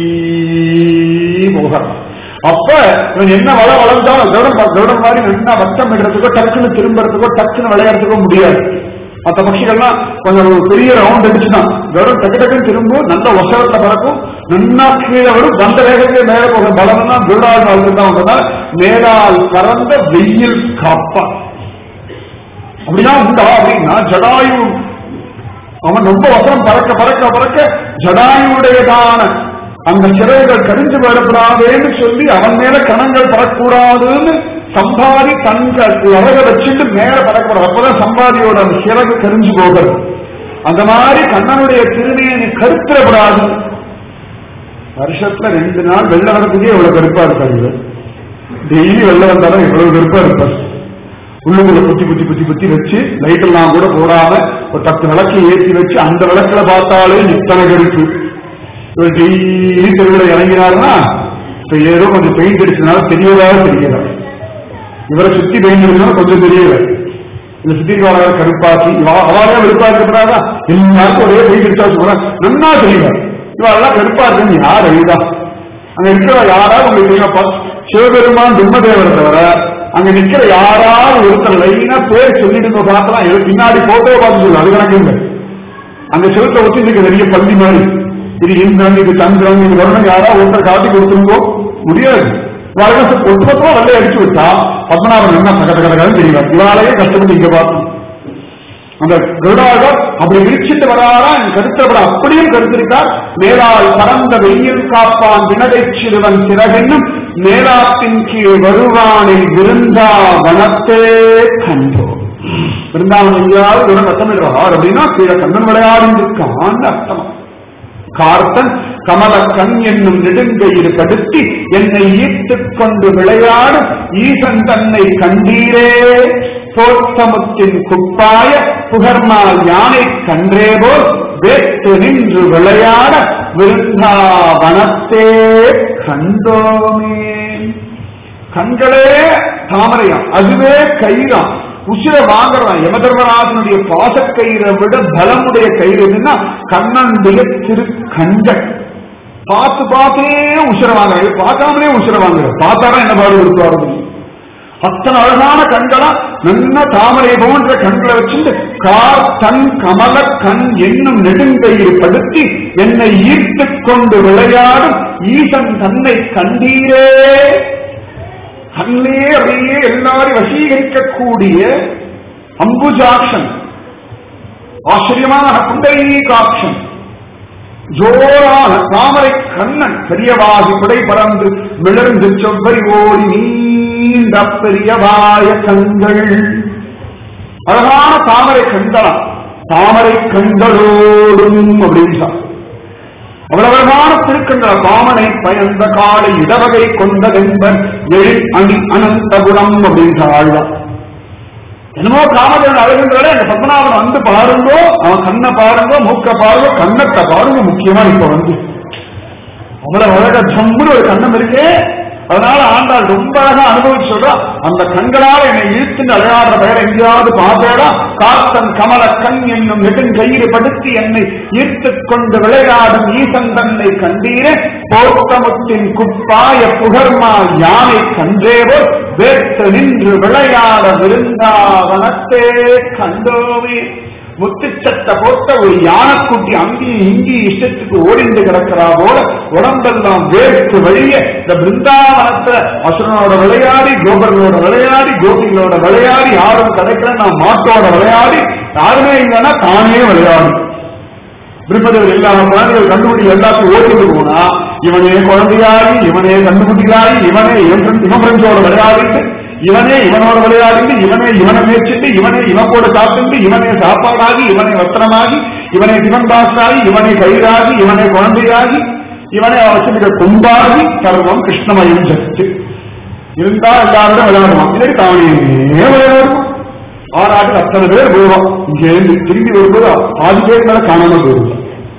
இப்படி போகிறான் அப்ப இவன் என்ன வள வளர்ந்தாலும் கருடன் கருடன் மாதிரி என்ன வட்டம் இடுறதுக்கோ டக்குன்னு திரும்புறதுக்கோ டக்குன்னு விளையாடுறதுக்கோ முடியாது மற்ற பட்சிகள்லாம் கொஞ்சம் ஒரு பெரிய ரவுண்ட் அடிச்சுதான் கருடன் டக்கு டக்குன்னு திரும்பும் நல்ல ஒசரத்துல பறக்கும் நன்னா கீழே வரும் வந்த வேகத்திலே மேல போகிற பலம்னா குருடால் வாழ்க்கை தான் வந்ததால் மேலால் பறந்த வெயில் காப்பா அப்படிதான் உண்டா அப்படின்னா ஜடாயு அவன் ரொம்ப வசனம் பறக்க பறக்க பறக்க ஜடாயுடையதான அந்த சிறைகள் கரிஞ்சு வரக்கூடாதுன்னு சொல்லி அவன் மேல கணங்கள் பறக்கூடாதுன்னு சம்பாதி தங்கள் அழக வச்சுட்டு மேல பறக்கூடாது அப்பதான் சம்பாதியோட அந்த சிறகு கரிஞ்சு போகிறது அந்த மாதிரி கண்ணனுடைய திருமையை கருத்திடப்படாது வருஷத்துல ரெண்டு நாள் வெள்ள வரத்துக்கே எவ்வளவு கருப்பா இருக்காரு டெய்லி வெள்ள வந்தாலும் எவ்வளவு கருப்பா இருப்பார் உள்ளுக்குள்ள குத்தி குத்தி குத்தி குத்தி வச்சு லைட் எல்லாம் கூட போடாம ஒரு பத்து விளக்கு ஏற்றி வச்சு அந்த விளக்குல பார்த்தாலே இத்தனை கருப்பு இவர் டெய்லி தெருவில் இறங்கினாருன்னா இப்ப ஏதோ கொஞ்சம் பெயிண்ட் அடிச்சதுனால தெரியவா தெரியல இவரை சுத்தி பெயிண்ட் அடிச்சதுனால கொஞ்சம் தெரியல இந்த சுத்தி வாழ கருப்பாக்கி அவாலே வெறுப்பா இருக்கிறாரா எல்லாருக்கும் ஒரே பெயிண்ட் அடிச்சா சொல்றேன் நன்னா தெரியல இவெல்லாம் கருப்பா இருக்குன்னு யார் எழுதா அங்க இருக்கிற யாராவது உங்களுக்கு தெரியுமா சிவபெருமான் பிரம்மதேவரை தவிர அங்க நிக்கிற யாராவது ஒருத்தர் லைனா பேர் சொல்லிட்டு பார்க்கலாம் இது பின்னாடி போட்டோ பார்த்து சொல்லு அது கணக்கு இல்லை அந்த செவத்தை வச்சு இன்னைக்கு நிறைய பள்ளி மாதிரி இது இந்திரன் இது சந்திரன் இது வருணன் யாராவது ஒருத்தர் காட்டி கொடுத்துருங்கோ முடியாது வருடத்துக்கு ஒட்டுமொத்தமா வெள்ளை அடிச்சு விட்டா பத்மநாபன் என்ன சகத கடகான்னு தெரியல இவாலேயே கஷ்டப்பட்டு இங்க பார்த்தோம் அந்த கருடாழ்வார் அப்படி விரிச்சிட்டு வராரா என் கருத்தப்பட அப்படியும் கருத்திருக்கார் மேலால் பறந்த வெயில் காப்பான் வினதை சிறுவன் சிறகென்னும் மேலாத்தின் கீழ் வருவானில் விருந்தாவனத்தே கண்டோம் விருந்தாவனம் எங்கேயாவது ஒரு ரத்தமிடுறார் அப்படின்னா கீழே கண்ணன் விளையாடிருக்கான்னு அர்த்தம் கார்த்தன் கமலக்கண் என்னும் நெடுங்கையில் படுத்தி என்னை ஈர்த்துக் கொண்டு விளையாடும் ஈசன் தன்னை கண்டீரே தோற்றமுத்தின் குப்பாய புகர்மால் யானை கன்றே போல் வேத்து நின்று விளையாட விருந்தாவனத்தே கண்டோமே கண்களே தாமரையாம் அதுவே கயிறாம் உசிர வாங்குறான் யமதர்மராஜனுடைய பாசக்கயிறை விட பலமுடைய கயிறு என்னன்னா கண்ணனுடைய திரு கண்கள் பார்த்து பார்த்தே உசிர வாங்குறாங்க பார்க்காமலே உசிர வாங்குறாரு பார்த்தாதான் என்ன பாடு இருப்பாரு அத்தனை அழகான கண்களா நல்ல தாமரை போன்ற கண்களை வச்சுட்டு கார் தன் கமல கண் என்னும் நெடுங்கையில் படுத்தி என்னை ஈர்த்துக் கொண்டு விளையாடும் ஈசன் தன்னை கண்டீரே கண்ணே அப்படியே எல்லாரும் வசீகரிக்கக்கூடிய அம்புஜாக்ஷன் ஆச்சரியமான குண்டலீகாட்சன் ஜோரான தாமரை கண்ணன் பெரியவாகி குடை பறந்து மிளர்ந்து செவ்வை ஓடி நீண்ட பெரியவாய கண்கள் அழகான தாமரை கண்களா தாமரை கண்களோடும் அப்படின்னு சொன்னார். அவ்வளவு அழகான திருக்கண்கள் பாமனை பயந்த காலை இடவகை கொண்டதென்பர் எழில் அணி அனந்தபுரம் அப்படின்ற ஆழ்வார் என்னமோ காமதேவன் அழகுன்றத அந்த பத்மநாபன் வந்து பாருங்கோ அவன் கண்ணை பாருங்கோ மூக்க பாருங்கோ கண்ணத்தை பாருங்க முக்கியமா இப்ப வந்து அவ்வளவு அழகா ஜம்முன்னு ஒரு கண்ணம் இருக்கே அதனால ஆண்டாள் ரொம்ப அழகா அனுபவிச்சு சொல்றா அந்த கண்களால என்னை இழுத்துன்னு அழையாடுற பெயர் எங்கேயாவது பார்த்தேடா காத்தன் கமல கண் என்னும் நெடுங்கயிறு படுத்தி என்னை ஈர்த்துக் கொண்டு விளையாடும் ஈசன் தன்னை கண்டீரே போர்த்தமுத்தின் குப்பாய புகர்மா யானை கன்றேவோ வேத்து நின்று விளையாட விருந்தாவனத்தே கண்டோமே முத்துச்சட்டை போட்ட ஒரு யானைக்குட்டி அங்கேயும் இங்கேயும் இஷ்டத்துக்கு ஓடிந்து கிடக்கிறா போல உடம்பெல்லாம் வேர்த்து வழிய இந்த பிருந்தாவனத்துல அசுரனோட விளையாடி கோபர்களோட விளையாடி கோபிகளோட விளையாடி யாரும் கிடைக்கல நான் மாட்டோட விளையாடி யாருமே இல்லைன்னா தானே விளையாடி திருப்பதியில் எல்லா குழந்தைகள் கண்டுபிடி எல்லாத்தையும் ஓடிட்டு போனா இவனே குழந்தையாகி இவனே கண்டுபிடிக்கிறாகி இவனே இவன் friend- இவன் ஃப்ரெண்ட்ஸோட விளையாடிட்டு இவனே இவனோட விளையாடிட்டு இவனே இவனை மேய்ச்சிட்டு இவனே இவன் கூட சாப்பிட்டு இவனே சாப்பாடாகி இவனே வஸ்திரமாகி இவனே சிவன் தாசராகி இவனே கயிறாகி இவனே குழந்தையாகி இவனே வச்சிருக்க கும்பாகி சர்வம் கிருஷ்ணமயம் சத்து இருந்தா எல்லாரோட விளையாடுவான் இல்லாட்டி தானே விளையாடுவான் ஆறாட்டு அத்தனை பேர் போயிடும் இங்க இருந்து திரும்பி வரும்போது ஆறு பேர் மேல காணாம போயிடும்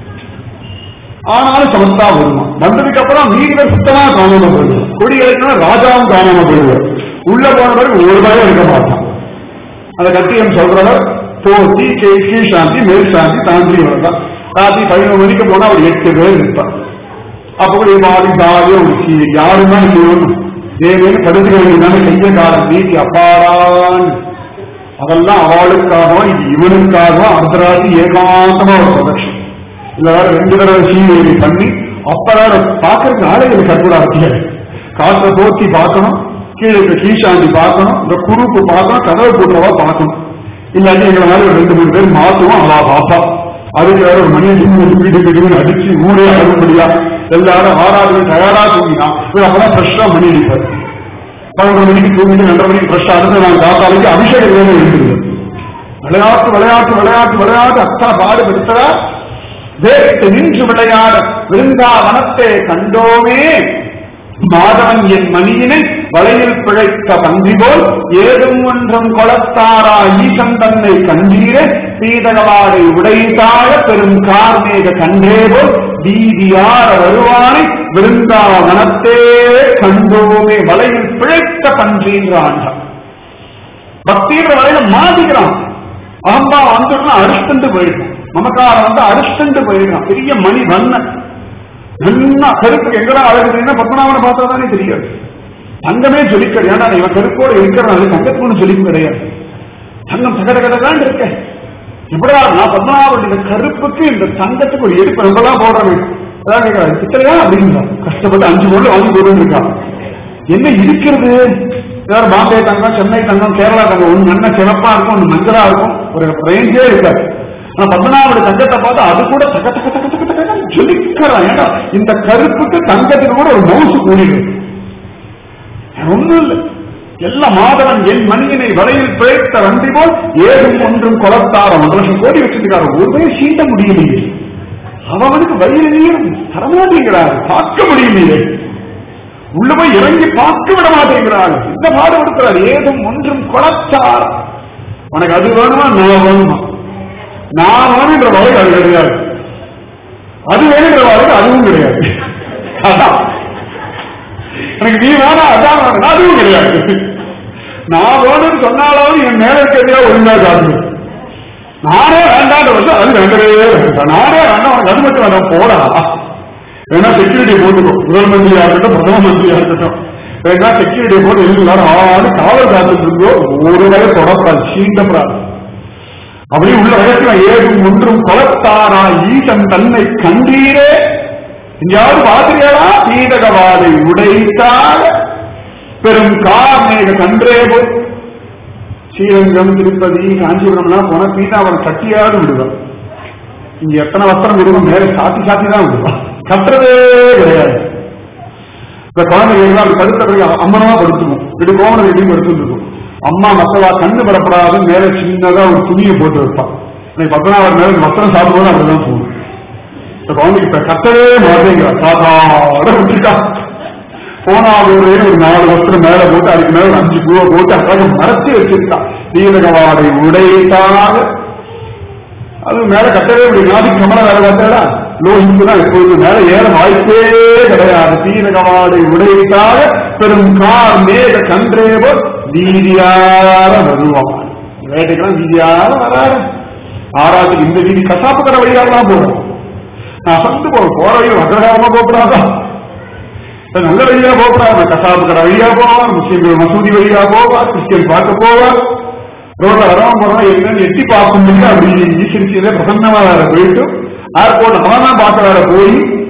ஆனாலும் சமத்தா வருவான் வந்ததுக்கு அப்புறம் மீதி பேர் சுத்தமா காணாம போயிடும் கொடி இறக்கினா ராஜாவும் காணாம போயிடுவார் உள்ள போனவர் ஒரு பயம் இருக்க மாட்டான் அந்த கட்டியம் சொல்றவர் போத்தி கேசி சாந்தி மேல் சாந்தி தாண்டி வரதான் ராத்திரி பதினொரு மணிக்கு போனா ஒரு எட்டு பேர் இருப்பார் அப்ப கூட மாறி ஜாலியா ஒரு சீ- யாருன்னா செய்யணும் தேவையான படுத்துக்க வேண்டியதான கைய காலம் நீட்டி அப்பாடான்னு அதெல்லாம் அவளுக்காகவும் இது இவனுக்காகவும் அர்த்தராத்தி ஏகாந்தமா ஒரு பிரதட்சம் இல்ல வேற ரெண்டு தடவை சீவேலி பண்ணி அப்பதான் பாக்குறதுக்கு ஆளுகள் கற்பூரா இருக்கியாது காற்றை போத்தி பார்க்கணும் கீழே இருக்க கீழாண்டி பார்க்கணும் இந்த குறுப்பு பார்க்கணும் கதவை போட்டவா பார்க்கணும் இல்லாட்டி எங்களை மாதிரி ஒரு ரெண்டு மூணு பேர் மாத்துவோம் அவா பாப்பா அதுக்கு வேற ஒரு மணியை தூங்கி வீடு வீடு அடிச்சு ஊரே அழும்படியா எல்லாரும் ஆறாவது தயாரா தூங்கினா இவர் அப்பதான் ஃப்ரெஷ்ஷா மணி அடிப்பார் பதினொரு மணிக்கு தூங்கிட்டு ரெண்டரை மணிக்கு ஃப்ரெஷ்ஷா இருந்து நான் காத்தாலைக்கு அபிஷேக வேலை எழுந்துருது விளையாட்டு விளையாட்டு விளையாட்டு விளையாட்டு அத்தனை பாடுபடுத்தா வேட்டு நின்று விளையாட விருந்தாவனத்தை கண்டோமே மாதவன் என் மணியினை வலையில் பிழைத்த பன்றி போல் ஏதும் ஒன்றும் கொளத்தாரா ஈசன் தன்னை கண்டீர சீதகவாடை உடைத்தாழ பெரும் கார்மேக கண்டே போல் வீதியார வருவானை விருந்தாவனத்தே கண்டோமே வலையில் பிழைத்த பன்றின்றான் பக்தின்ற வரையில மாத்திக்கிறான் அகம்பா வந்துட்டுனா அரிஷ்டண்டு போயிடும் மமக்காரம் வந்து அரிஷ்டண்டு போயிடும் பெரிய மணி வண்ண நல்லா கருப்பு எங்கடா அழகுதுன்னா பத்மநாபனை பார்த்தா தானே தெரியாது தங்கமே ஜொலிக்கிறது ஏன்னா இவன் கருப்போட இருக்கிறனால தங்கத்துக்கு ஜொலிப்பு கிடையாது தங்கம் தகட கடதான் இருக்க எப்படா நான் பத்மநாபன் இந்த கருப்புக்கு இந்த தங்கத்துக்கு ஒரு எடுப்பு ரொம்பலாம் போடுறேன் அதான் கேட்கறாரு சித்திரையா அப்படிங்களா கஷ்டப்பட்டு அஞ்சு பொருள் வாங்கி போட்டு இருக்கான் என்ன இருக்கிறது ஏதாவது பாம்பே தங்கம் சென்னை தங்கம் கேரளா தங்கம் ஒண்ணு நல்ல சிவப்பா இருக்கும் ஒண்ணு மஞ்சளா இருக்கும் ஒரு ரேஞ்சே இருக்காது ஆனா பத்மநாபோட தங்கத்தை பார்த்தா அது கூட தக தக தக தக தக ஜொலிக்கிறான் ஏன்னா இந்த கருப்புக்கு தங்கத்துக்கு கூட ஒரு மவுசு கூடிடும் ஒண்ணும் இல்லை எல்லா மாதவன் என் மணியினை வலையில் பிழைத்த வண்டி போல் ஏதும் ஒன்றும் கொலத்தாரம் ஒன்றரை லட்சம் கோடி வச்சிருக்காரு ஒருவே சீண்ட முடியலையே அவனுக்கு வயிறிலேயே தரமாட்டேங்கிறார் பார்க்க முடியலையே உள்ள போய் இறங்கி பார்க்க விட மாட்டேங்கிறார் இந்த பாடுபடுத்துறார் ஏதும் ஒன்றும் கொலத்தார் உனக்கு அது வேணுமா நான் வேணுமா நான் வேணுன்ற வாழ்க்கை அது கிடையாது அது வேணுங்கிற வாழ்க்கை அதுவும் கிடையாது அதான் எனக்கு நீ வேணா அதான் வேணும் அதுவும் கிடையாது நான் வேணும்னு சொன்னாலும் என் மேல இருக்கிறதா ஒழுங்கா காட்டு நானே வேண்டான்ற வருஷம் அது வேண்டவே வேண்டாம் நானே வேண்டாம் உனக்கு அது மட்டும் வேண்டாம் போடா வேணா செக்யூரிட்டி போட்டுக்கோ முதல் மந்திரியா இருக்கட்டும் பிரதம மந்திரியா இருக்கட்டும் வேணா செக்யூரிட்டி போட்டு எல்லாரும் ஆடு காவல் காத்துட்டு இருந்தோ ஒரு வகை தொடப்படாது சீண்டப்படாது அப்படியே உள்ள வயசுல ஏதும் ஒன்றும் கொலத்தாரா ஈசன் தன்னை கண்டீரே எங்கேயாவது பாத்திரியாரா பீடகவாதை உடைத்தாக பெரும் கார்மேக கன்றே போய் ஸ்ரீரங்கம் திருப்பதி காஞ்சிபுரம்லாம் போனா பீட்டாவன் கட்டியாவது விடுவான் இங்க எத்தனை வஸ்திரம் விடுவோம் மேல சாத்தி சாத்தி தான் விடுவான் கட்டுறதே கிடையாது இந்த குழந்தைகள் அப்படி படுத்த பிறகு அம்மனமா படுத்துக்கும் இப்படி கோவணம் எப்படியும் படுத்துட்டு இருக்கும் அம்மா மத்தவா கண்ணு படப்படாத மேல சின்னதா ஒரு துணியை போட்டு வைப்பான் இன்னைக்கு பத்மநாபர் மேல வஸ்திரம் சாப்பிடுவோம் அப்படிதான் போகும் இந்த குழந்தைக்கு இப்ப கட்டவே மாட்டேங்கிற சாதாட விட்டுட்டா போனாவூரே ஒரு நாலு வஸ்திரம் மேல போட்டு அதுக்கு மேல ஒரு அஞ்சு பூவை போட்டு அழகாக மறைச்சு வச்சிருக்கா நீலகவாடை உடைத்தாக அது மேல கட்டவே முடியும் நாதி கமல வேலை பார்த்தாடா லோ இங்குதான் எப்பொழுது மேல ஏற வாய்ப்பே கிடையாது தீனகவாடை உடைத்தாக பெரும் கார் மேக கன்றேவோ வீதியார வருவான் வேட்டைக்கெல்லாம் வீதியார வராரு ஆறாத்துக்கு இந்த வீதி கசாப்பு கடை வழியாலாம் போறோம் நான் சந்து போறேன் போற வழியில் வக்கரகாரமா போகக்கூடாதா நல்ல வழியா போகக்கூடாது கசாப்பு கடை வழியா போவார் முஸ்லீம்கள் மசூதி வழியா போவார் கிறிஸ்டியன் பார்க்க போவார் ரோட்ல வரவன் போறோம் என்னன்னு எட்டி பார்க்க முடியல அப்படி சிரிச்சதே பிரசன்னமா வேற போயிட்டு ஏர்போர்ட் அவன் பார்க்க வேற போய்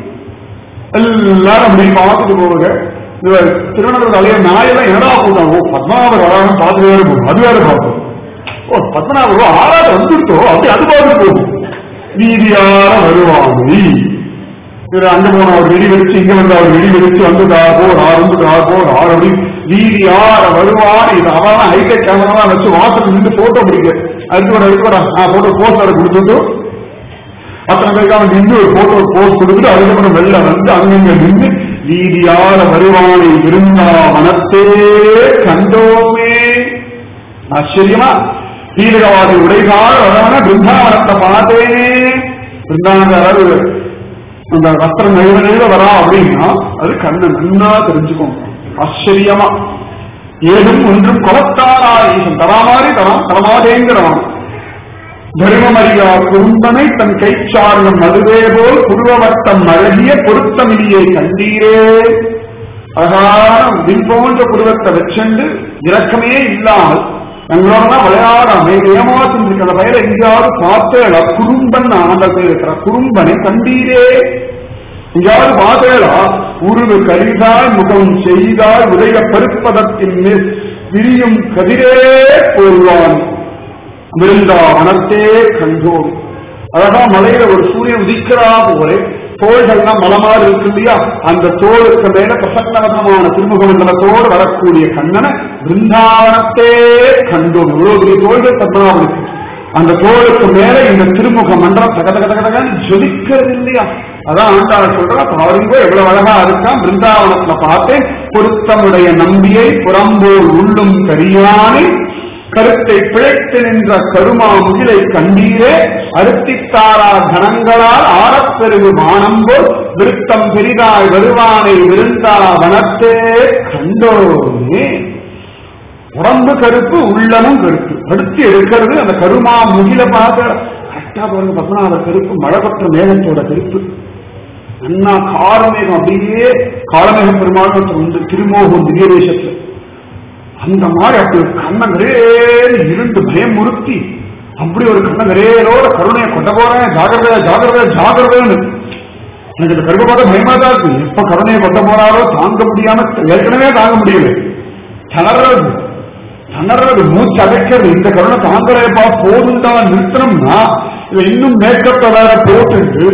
எல்லாரும் அப்படி பார்த்துட்டு போவாங்க இவர் திருவனந்தபுரம் அலைய நாயெல்லாம் என்னடா போட்டான் ஓ பத்மநாபர் வரான்னு பார்த்துட்டு வேற போகும் அது வேற பார்ப்போம் ஓ பத்மநாபர் ஓ ஆறாவது வந்துருத்தோ அப்படி அது பார்த்து போகும் நீதியார வருவாங்க இவர் அங்க போன அவர் வெடி வெடிச்சு இங்க வந்து அவர் வெடி வெடிச்சு வந்துட்டா போ ஆறு வந்துட்டா போ ஆறு அப்படி வீதி யார வருவான் இது அவன் ஹைடெக் கேமரா வச்சு வாசல் நின்று போட்டோ பிடிக்க அதுக்கு ஒரு அதுக்கு ஒரு போட்டோ போஸ்ட் அதை கொடுத்துட்டு அத்தனை பேருக்கு அவன் நின்று ஒரு போட்டோ போஸ்ட் கொடுத்துட்டு அதுக்கப்புறம் வெளில வந்து அங்கங்க நின்று வீதியார வருவானை விருந்தாவனத்தே கண்டோமே ஆச்சரியமா தீவிரவாதி உடைகால வரவன பிருந்தாவனத்தை பார்த்தேனே பிருந்தாவன அதாவது அந்த வஸ்திரம் நெழுவ நெழுவ வரா அப்படின்னா அது கண்ணு நன்னா தெரிஞ்சுக்கோங்க ஆச்சரியமா ஏதும் ஒன்றும் கொலத்தாரா ஈசன் தரா மாதிரி தரான் தரமாதேங்கிறவன் தர்மமரியா குறும்பனை தன் கைச்சார்ந்த மதுவே போல் புருவவட்டம் அழகிய பொருத்தமிழியை கண்டீரே அழகான வின் போன்ற புருவத்தை வச்சுண்டு இரக்கமே இல்லாமல் எங்களோட விளையாடாம ஏமாத்தின் இருக்கிற பயிர எங்கேயாவது பார்த்தேளா குறும்பன் ஆனந்தத்தில் இருக்கிற குறும்பனை கண்டீரே எங்கேயாவது பார்த்தேளா உருவு கரிதாய் முகம் செய்தாய் உதய பருப்பதத்தின் மேல் விரியும் கதிரே போல்வான் விருந்தாவனத்தே கண்டோம் அழகா மலையில ஒரு சூரியன் உதிக்கிறா போலே தோள்கள்லாம் மலமாறு இருக்கு இல்லையா அந்த தோளுக்கு மேல பிரசன்னவசமான திருமுகமண்டலத்தோடு வரக்கூடிய கண்ணனை பிருந்தாவனத்தே கண்டோம் இவ்வளவு பெரிய தோள்கள் பத்மநாபனுக்கு அந்த தோளுக்கு மேல இந்த திருமுக மண்டலம் தக தக தக தகன்னு ஜொலிக்கிறது இல்லையா அதான் ஆண்டாள் சொல்றா பாருங்க எவ்வளவு அழகா இருக்கான் பிருந்தாவனத்துல பார்த்தேன் பொருத்தமுடைய நம்பியை புறம்போல் உள்ளும் கரியானை கருத்தை பிழைத்து நின்ற கருமா முகிலை கண்டீரே அருத்தித்தாரா கணங்களால் ஆரப்பெருகு மானம்போல் விருத்தம் பெரிதாய் வருவானை விருந்தா வனத்தே கண்டோமே உடம்பு கருப்பு உள்ளமும் கருப்பு அடுத்து எடுக்கிறது அந்த கருமா முகில பார்க்க கரெக்டா பாருங்க பத்மநாப கருப்பு மழை பற்ற மேகத்தோட கருப்பு அண்ணா காலமேகம் அப்படியே காலமேக பெருமாள் வந்து திருமோகம் திவ்யதேசத்துல அந்த மாதிரி அப்படி ஒரு கண்ண நிறைய இருந்து பயமுறுத்தி அப்படி ஒரு கண்ண நிறையோட கருணையை கொண்ட போறேன் ஜாகிரதையா ஜாகிரதையா ஜாகிரதைன்னு எனக்கு இந்த கருப்பை பார்த்தா பயமா தான் இருக்கு எப்ப கருணையை கொண்ட போறாரோ தாங்க முடியாம ஏற்கனவே தாங்க முடியல தளர்றது தளர்றது மூச்சு அடைக்கிறது இந்த கருணை தாங்கலையப்பா போதுண்டா நிறுத்தணும்னா இதை இன்னும் மேக்கப்ப வேற போட்டுட்டு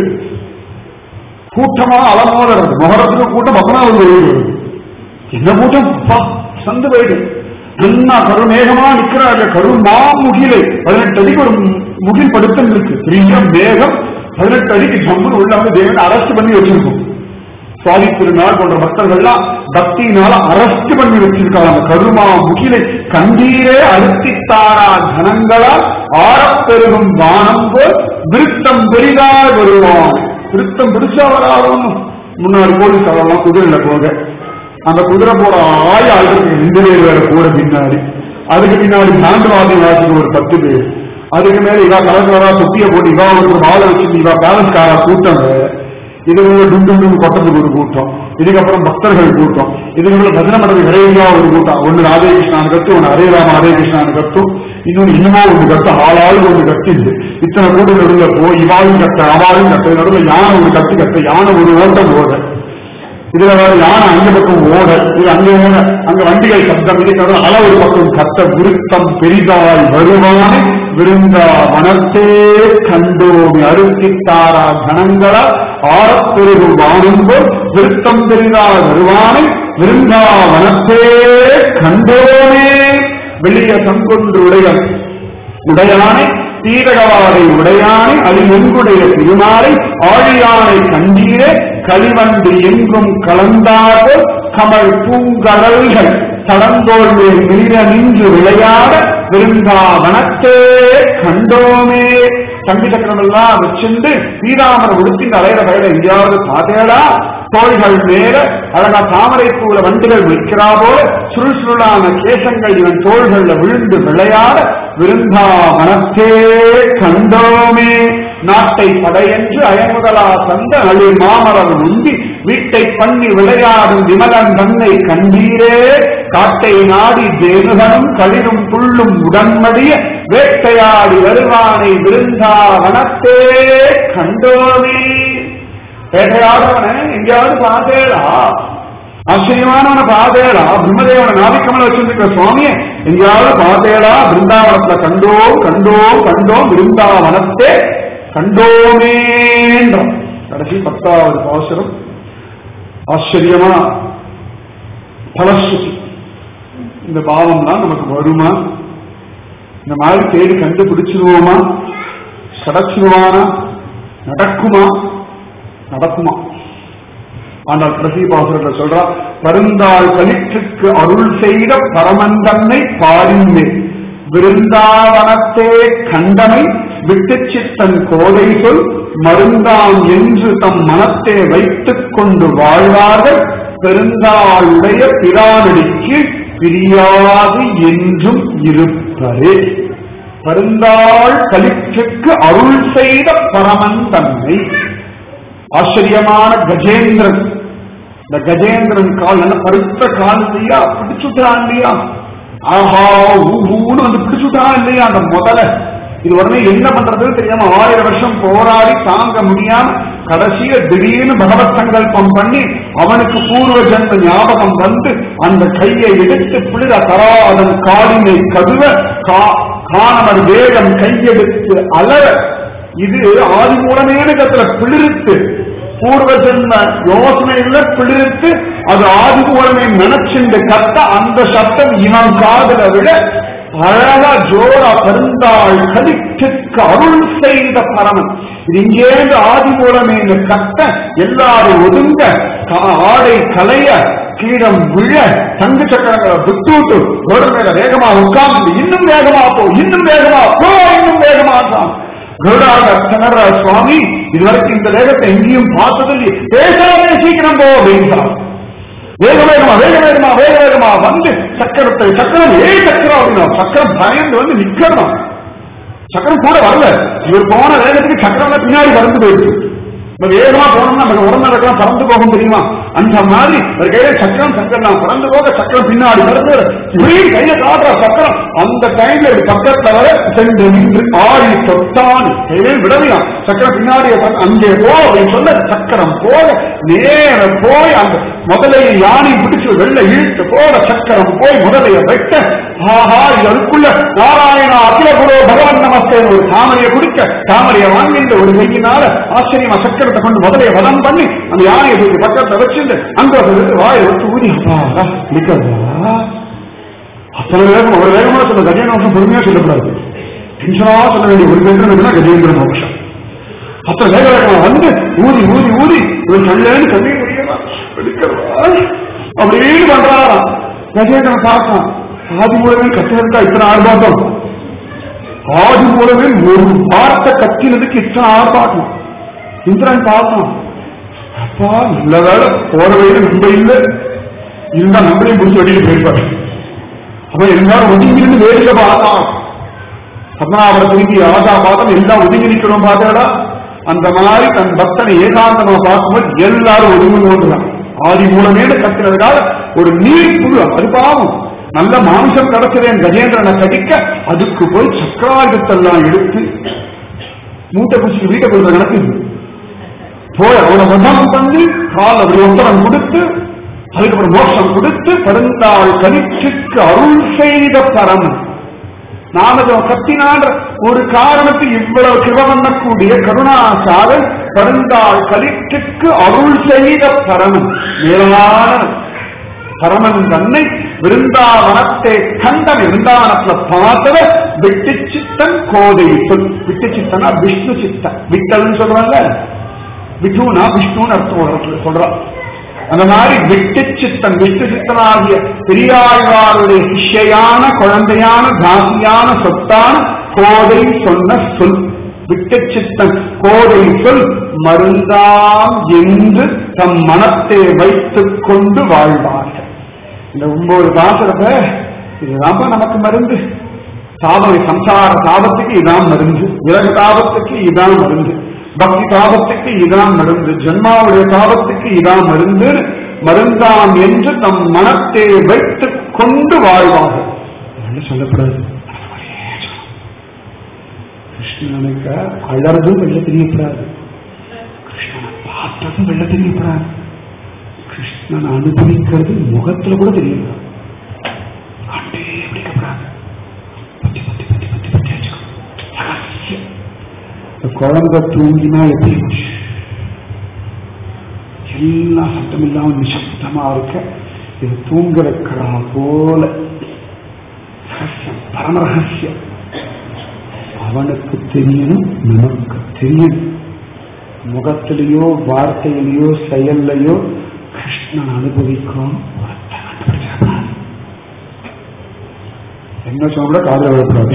கூட்டமா அலமோதுறது முகரத்துக்கு கூட்டம் பக்கமா வந்து என்ன கூட்டம் அப்பா சந்து போயிடும் நல்லா கருமேகமா நிக்கிறாங்க கருமா முகிலை பதினெட்டு அடிக்கு ஒரு முகில் படுத்தம் இருக்கு பெரிய மேகம் பதினெட்டு அடிக்கு ஜம்முன்னு உள்ள வந்து தேவன் அரஸ்ட் பண்ணி வச்சிருக்கும் சுவாமி திருநாள் போன்ற பக்தர்கள்லாம் பக்தியினால அரஸ்ட் பண்ணி வச்சிருக்காங்க அந்த கருமா முகிலை கண்டீரே அழுத்தித்தாரா ஜனங்களால் ஆரப்பெருகும் வானம் போல் விருத்தம் பெரிதாய் வருவான் விருத்தம் பெருசா வராதும் முன்னாடி போலீஸ் அவரெல்லாம் குதிரையில போக அந்த குதிரை போற ஆய ஆளுக்கு ரெண்டு பேர் வேற கூட பின்னாடி அதுக்கு பின்னாடி சாந்தவாதி வாசிக்கு ஒரு பத்து பேர் அதுக்கு மேல இவா கலக்கலரா தொப்பிய போட்டு இவா ஒரு வாழை வச்சு இவா பேலன்ஸ்காரா கூட்டம் இது டும் டும் டும் கொட்டத்துக்கு ஒரு கூட்டம் இதுக்கப்புறம் பக்தர்கள் கூட்டம் இதுக்குள்ள பஜனை மண்டபம் விரைவியா ஒரு கூட்டம் ஒன்னு ராதே கிருஷ்ணானு கத்து ஒன்னு ஹரே ராம ஹரே கிருஷ்ணானு கத்தும் இன்னொன்னு இன்னுமோ ஒன்று கத்து ஆளாளுக்கு ஒன்று கத்திது இத்தனை கூட்டம் நடுவில் போ இவாளும் கத்த அவாளும் கத்த நடுவில் யானை ஒரு கத்து கத்த யானை ஒரு ஓட்டம் ஓட இதுல வேற யானை அங்க பக்கம் ஓட இது அங்க ஓட அங்க வண்டிகள் சப்தம் இதுக்கு அள ஒரு பக்கம் கத்த விருத்தம் பெரிதாய் வருவானை விருந்தா வனத்தே கண்டோமி அருத்தித்தாரா கணங்களா ஆரப்பெருகு வானும்போல் விருத்தம் பெரிதாய் வருவானை விருந்தா வனத்தே கண்டோமே வெளிய சங்கொன்று உடையன் உடையானை தீரகவாரை உடையானை அழிவெங்குடைய திருமாலை ஆழியானை கண்டீரே களிவண்டு எங்கும் கலந்தாக கமல் பூங்கடல்கள் தடந்தோல் மேல் மீற நின்று விளையாட விருந்தாவனத்தே கண்டோமே தம்பி சக்கரம் எல்லாம் வச்சிருந்து ஸ்ரீராமர் உடுத்தின் அலையிற வயல எங்கேயாவது பார்த்தேடா தோள்கள் மேல அழகா தாமரை பூல வண்டுகள் வைக்கிறா போல சுருள் சுருளான கேசங்கள் இவன் தோள்கள்ல விழுந்து விளையாட விருந்தாவனத்தே கண்டோமே நாட்டை படையென்று அயமுதலா தந்த அழி மாமரம் உந்தி வீட்டை பண்ணி விளையாடும் விமலன் தன்னை கண்டீரே காட்டை நாடி தேனுகனும் களிரும் புள்ளும் உடன்மடிய வேட்டையாடி வருவானை விருந்தாவனத்தே கண்டோமே வேட்டையாடுறவனை எங்கேயாவது பார்த்தேடா ஆச்சரியமானவனை பார்த்தேடா பிரம்மதேவனை நாவிக்கமல வச்சிருக்கிற சுவாமியை எங்கேயாவது பார்த்தேடா பிருந்தாவனத்துல கண்டோம் கண்டோம் கண்டோம் பிருந்தாவனத்தே கண்டோமேன்றோம் கடைசி பத்தாவது பாசுரம் ஆச்சரியமா பலஸ்ருதி இந்த பாவம்லாம் நமக்கு வருமா இந்த மாதிரி தேடி கண்டுபிடிச்சிருவோமா கிடைச்சிருவானா நடக்குமா நடக்குமா ஆனால் கடைசி பாசுரத்தை சொல்றா பருந்தாள் கலிற்றுக்கு அருள் செய்த பரமந்தன்னை பாரிந்தே விருந்தாவனத்தே கண்டமை விட்டு சித்தன் கோதை சொல் மருந்தாம் என்று தம் மனத்தை வைத்துக் கொண்டு வாழ்வார்கள் பெருந்தாளுடைய பிரானடிக்கு பிரியாது என்றும் இருப்பரே பருந்தாள் கலிற்றுக்கு அருள் செய்த பரமன் தன்னை ஆச்சரியமான கஜேந்திரன் இந்த கஜேந்திரன் கால் நல்ல பருத்த கால் இல்லையா பிடிச்சுட்டான் இல்லையா ஆஹா ஊன்னு வந்து பிடிச்சுட்டான் இல்லையா அந்த முதல்ல இது உடனே என்ன பண்றதுன்னு தெரியாம ஆயிரம் வருஷம் போராடி தாங்க முடியாம கடைசியில திடீர்னு பகவத் சங்கல்பம் பண்ணி அவனுக்கு பூர்வ ஜென்ம ஞாபகம் வந்து அந்த கையை எடுத்து பிளிர தராதன் காலினை கதுவ காணவர் வேகம் கையெடுத்து அலற இது ஆதி மூலமேனகத்துல பிளிர்த்து பூர்வ ஜென்ம யோசனையில பிளிர்த்து அது ஆதி மூலமே நினைச்சுண்டு கத்த அந்த சத்தம் இவன் காதல விட அழகா ஜோரா பெருந்தாள் கலிற்றுக்கு அருள் செய்த பரமன் இது இங்கேருந்து ஆதி மூலமே கத்த எல்லாரும் ஒதுங்க ஆடை கலைய கீழம் விழ தங்கு சக்கரங்களை விட்டுவிட்டு ஒரு மேல வேகமா உட்கார்ந்து இன்னும் வேகமா போ இன்னும் வேகமா போ இன்னும் வேகமா தான் கருடாக திணற சுவாமி இதுவரைக்கும் இந்த வேகத்தை எங்கேயும் பார்த்ததில்லை பேசாமே சீக்கிரம் போ அப்படின்றார் வேக வேகமா வேக வேகமா வேக வேகமா வந்து சக்கரத்தை சக்கரம் ஏ சக்கரம் அப்படின்னா சக்கரம் பயந்து வந்து நிக்கணும் சக்கரம் கூட வரல இவர் போன வேகத்துக்கு சக்கரம் பின்னாடி பறந்து போயிடுச்சு நம்ம வேகமா போனோம்னா நம்ம உடம்புலாம் பறந்து போகும் தெரியுமா அந்த மாதிரி ஒரு கையில சக்கரம் சக்கரம் பறந்து போக சக்கரம் பின்னாடி பறந்து இப்படியே கையில காட்டுற சக்கரம் அந்த டைம்ல இப்படி பக்கத்துல வர சென்று நின்று ஆடி தொட்டான் கையிலே விடலையாம் சக்கரம் பின்னாடி அங்கே போ அப்படின்னு சொல்ல சக்கரம் போக நேர போய் அந்த முதலையை யானை பிடிச்சு வெள்ள இழுத்து போட சக்கரம் போய் முதலைய வெட்ட ஆஹா இது அதுக்குள்ள நாராயணா அகில குரு பகவான் நமஸ்தே ஒரு தாமரையை குடிக்க தாமரையை வாங்கிட்டு ஒரு கையினால ஆச்சரியமா சக்கரத்தை கொண்டு முதலைய வதம் பண்ணி அந்த யானையை தூக்கி பக்கத்துல வச்சுட்டு அங்க வாயை வச்சு ஊதி அப்பாடா இருக்கிறதா அத்தனை வேகம் அவ்வளவு வேகமா சொல்ல கஜேந்திர மோட்சம் பொறுமையா சொல்லக்கூடாது டென்ஷனா சொல்ல வேண்டிய ஒரு கஜேந்திரன் கஜேந்திர மோட்சம் அத்தனை வேக வேகமா வந்து ஊதி ஊதி ஊதி ஒரு கல்யாணம் கண்ணீர் வடிக்கிறா எடுக்கிறா அப்படின்னு பண்றாராம் கஜேந்திரன் பார்த்தான் ஆதி மூலமே கத்தினதுக்கா இத்தனை ஆர்ப்பாட்டம் ஆதி மூலமே ஒரு வார்த்தை கத்தினதுக்கு இத்தனை ஆர்ப்பாட்டம் இந்திரன் பார்த்தான் அப்பா நல்ல வேலை போற வழியில நம்ம இல்லை இருந்தா நம்மளையும் முடிச்சு வெளியில போயிருப்பாரு அப்ப எல்லாரும் ஒதுங்கி இருந்து வேடிக்கை பார்த்தான் பத்மநாபரை திரும்பி ராஜா பார்த்தோம் எல்லாம் ஒதுங்கி நிக்கணும் பார்த்தாடா அந்த மாதிரி தன் பக்தனை ஏகாந்தமா பார்க்கும்போது எல்லாரும் ஒதுங்கி ஓடுறான் ஆதி மூலமேல கத்துறதுக்காக ஒரு நீர் புழு அது பாவம் நல்ல மாம்சம் கிடைச்சதேன் கஜேந்திரனை கடிக்க அதுக்கு போய் சக்கராயுதத்தெல்லாம் எடுத்து மூட்டை குச்சிக்கு வீட்டை கொடுத்த கணக்கு இது. போய் அவனை மதம் பண்ணி கால் அப்படி ஒத்தரம் கொடுத்து அதுக்கப்புறம் மோட்சம் கொடுத்து பருந்தாள் கலிச்சுக்கு அருள் செய்த பரமன் நாமதம் கத்தினான்ற ஒரு காரணத்துக்கு இவ்வளவு கிருப பண்ணக்கூடிய கருணாசாரன் பருந்தாள் கலிச்சுக்கு அருள் செய்த பரமன் மேலான பரமன் தன்னை விருந்தாவனத்தை கண்டன் விருந்தாவனத்துல பார்த்தவ விட்டு சித்தன் கோதை சொல் விட்டு சித்தனா விஷ்ணு சித்தன் விட்டல்னு சொல்றாங்க விஷ்ணுனா விஷ்ணுன்னு அர்த்தம் ஒரு இடத்துல சொல்றான் அந்த மாதிரி விட்டு சித்தன் விட்டு சித்தனாகிய பெரியாழ்வாருடைய சிஷ்யான குழந்தையான தாசியான சொத்தான கோதை சொன்ன சொல் விட்டு சித்தன் கோதை சொல் மருந்தாம் என்று தம் மனத்தை வைத்துக் கொண்டு வாழ்வார்கள் இந்த ஒன்பது பாசுரத்தை இதுதான்ப்பா நமக்கு மருந்து சாபம் சம்சார தாபத்துக்கு இதான் மருந்து விலகு தாபத்துக்கு இதான் மருந்து பக்தி தாபத்துக்கு இதான் மருந்து ஜென்மாவுடைய தாபத்துக்கு இதான் மருந்து மருந்தாம் என்று தம் மனத்தை வைத்துக் கொண்டு வாழ்வார்கள் என்ன சொல்லக்கூடாது கிருஷ்ணனுக்கு அழறதும் வெள்ள தெரியப்படாது கிருஷ்ணனை பார்த்ததும் வெள்ள தெரியப்படாது கிருஷ்ணன் அனுபவிக்கிறது முகத்துல கூட தெரியல ஆண்டே பிடிக்கப்படாது பத்தி பத்தி பத்தி பத்தி பத்தி வச்சுக்கணும் ரகசியம். இந்த குழந்தை தூங்கினா எப்படி இருக்கும்? எல்லா சத்தம் இல்லாம நிசப்தமா இருக்க இது தூங்க வைக்கிறா போல ரகசியம் பரம ரகசியம் அவனுக்கு தெரியணும் நமக்கு தெரியணும் முகத்திலேயோ வார்த்தையிலேயோ செயல்லையோ கிருஷ்ணன் அனுபவிக்கும் ஒருத்தன் கண்டுபிடிச்சிருக்கான். என்ன சொல்ல காதல விடக்கூடாது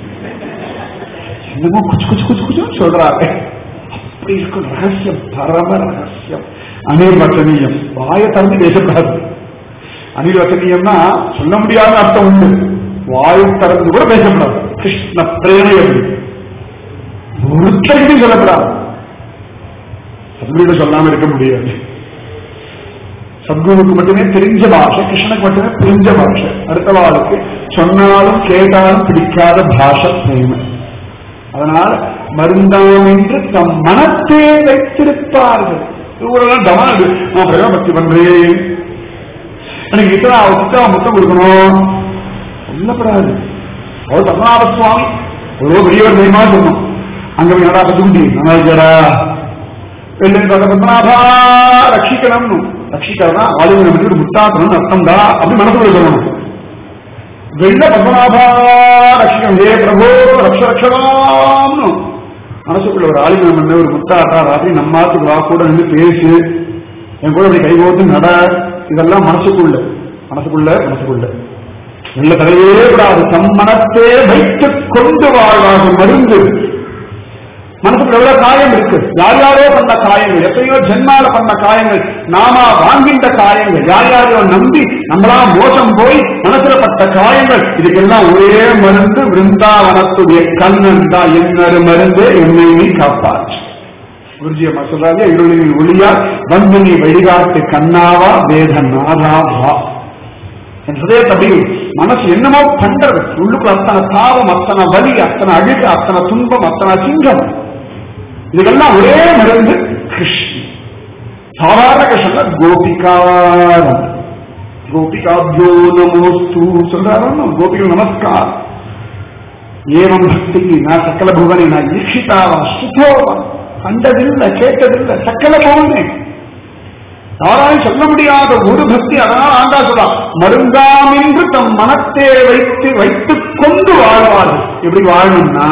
என்னமோ குச்சு குச்சு குச்சு குச்சு சொல்றாரு அப்படி இருக்கும் ரகசியம் பரம ரகசியம் அனில் வசனியம் வாயை திறந்து பேசக்கூடாது அனில் வசனியம்னா சொல்ல முடியாத அர்த்தம் உண்டு வாயை திறந்து கூட பேசக்கூடாது கிருஷ்ண பிரேமை அப்படி ஒருத்தரையும் சொல்லக்கூடாது சத்குருட சொல்லாம இருக்க முடியாது சத்குருக்கு மட்டுமே தெரிஞ்ச பாஷை கிருஷ்ணனுக்கு மட்டுமே புரிஞ்ச பாஷை அடுத்த வாழ்க்கை சொன்னாலும் கேட்டாலும் பிடிக்காத பாஷை பிரேமை அதனால் மருந்தாம் என்று தம் மனத்தே வைத்திருப்பார்கள் இவரெல்லாம் டமாடு நான் பிரேம பக்தி பண்றேன் எனக்கு இத்தனை அவசியம் முத்தம் கொடுக்கணும் சொல்லப்படாது அவர் பத்மநாப சுவாமி ஒரு பெரியவர் தெரியுமா சொன்னோம் அங்க போய் நடா பத்துக்குட்டி நல்லா இருக்கடா வெள்ளி பத்மநாபா ரட்சிக்கணும்னு ரட்சிக்கிறதா ஆளுநர் விட்டு முட்டாக்கணும்னு அர்த்தம்டா அப்படி மனசுக்குள்ள சொல்லணும் வெள்ள பத்மநாபா ரட்சிக்கம் ஹே பிரபு ரக்ஷ ரக்ஷமாம்னு மனசுக்குள்ள ஒரு ஆளுநர் பண்ண ஒரு முத்தாட்டா ராத்திரி நம்மாத்துக்கு வா கூட நின்று பேசு என் கூட அப்படி கைகோத்து நட இதெல்லாம் மனசுக்குள்ள மனசுக்குள்ள மனசுக்குள்ள வெள்ள தலையே விடாது தம் மனத்தே வைத்துக் கொண்டு வாழ்வாக மருந்து மனசுக்குள்ள எவ்வளவு காயம் இருக்கு யார் யாரோ பண்ண காயங்கள் எத்தனையோ ஜென்மால பண்ண காயங்கள் நாம வாங்கின்ற காயங்கள் யார் யாரையோ நம்பி நம்மளா மோசம் போய் மனசுல பட்ட காயங்கள் இதுக்கெல்லாம் ஒரே மருந்து விருந்தாவனத்துடைய கண்ணன் தான் என்னொரு மருந்து என்னை நீ காப்பாற்று குருஜிய மசோதாவே இருளில் ஒளியா வந்து நீ வழிகாட்டு கண்ணாவா வேத நாதா வா என் ஹதய தம்பி மனசு என்னமோ பண்றது உள்ளுக்குள்ள அத்தனை தாபம் அத்தனை வலி அத்தனை அழுகு அத்தனை துன்பம் அத்தனை சிங்கம் இதுக்கெல்லாம் ஒரே மருந்து கிருஷ்ணன் சாதாரண கிருஷ்ணன் கோபிகாரம் கோபிகாபியோ நமோஸ்து சொல்றாரு கோபிகள் நமஸ்கார் ஏவம் பக்திக்கு நான் சக்கல புவனி நான் ஈஷிதாவா சுதோவா கண்டதில்லை கேட்டதில்லை சக்கல புவனே யாராலும் சொல்ல முடியாத ஒரு பக்தி அதனால் ஆண்டா சொல்லா மருந்தாமின்று தம் மனத்தே வைத்து வைத்துக் கொண்டு வாழ்வார்கள் எப்படி வாழணும்னா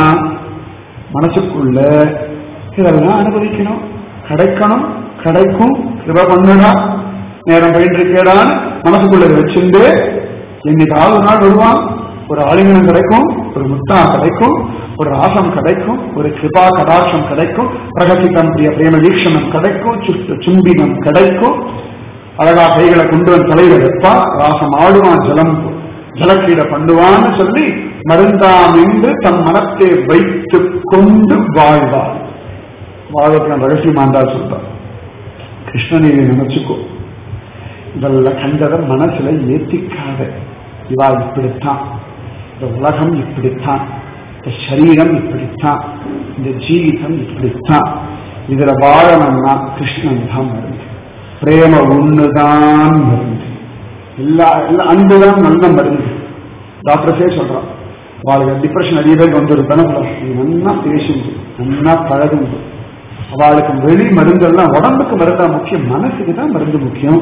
மனசுக்குள்ள இதெல்லாம் அனுபவிக்கணும் கிடைக்கணும் கிடைக்கும் கிருப பண்ணுடா நேரம் போயிட்டு இருக்கேடான்னு மனசுக்குள்ள இதை வச்சிருந்து என்னைக்காவது ஒரு நாள் வருவான் ஒரு ஆலிங்கனம் கிடைக்கும் ஒரு முத்தா கிடைக்கும் ஒரு ராசம் கிடைக்கும் ஒரு கிருபா கடாட்சம் கிடைக்கும் பிரகசிதம் பிரிய பிரேம வீக்ஷணம் கிடைக்கும் சுட்டு சும்பினம் கிடைக்கும் அழகா கைகளை கொண்டு வந்து தலையில வைப்பா ராசம் ஆடுவான் ஜலம் ஜலக்கீட பண்ணுவான்னு சொல்லி மருந்தாம் என்று தன் மனத்தை வைத்துக் கொண்டு வாழ்வார் வாழ்வதற்கு ரகசியமாண்டா சொல்றார் கிருஷ்ணனை நினைச்சுக்கோ இதெல்லாம் கண்டதை மனசுல ஏத்திக்காத இவா இப்படித்தான் இந்த உலகம் இப்படித்தான் இந்த சரீரம் இப்படித்தான் இந்த ஜீவிதம் இப்படித்தான் இதுல வாழணும்னா கிருஷ்ணன் தான் மருந்து பிரேம ஒண்ணுதான் மருந்து எல்லா எல்லா அன்புதான் நல்ல மருந்து டாக்டர்ஸே சொல்றான் அவளுக்கு டிப்ரெஷன் நிறைய பேருக்கு வந்துருப்பான நீ நல்லா பேசுங்க நல்லா பழகுங்க அவளுக்கு வெளி மருந்தெல்லாம் உடம்புக்கு மருந்தா முக்கியம் மனசுக்கு தான் மருந்து முக்கியம்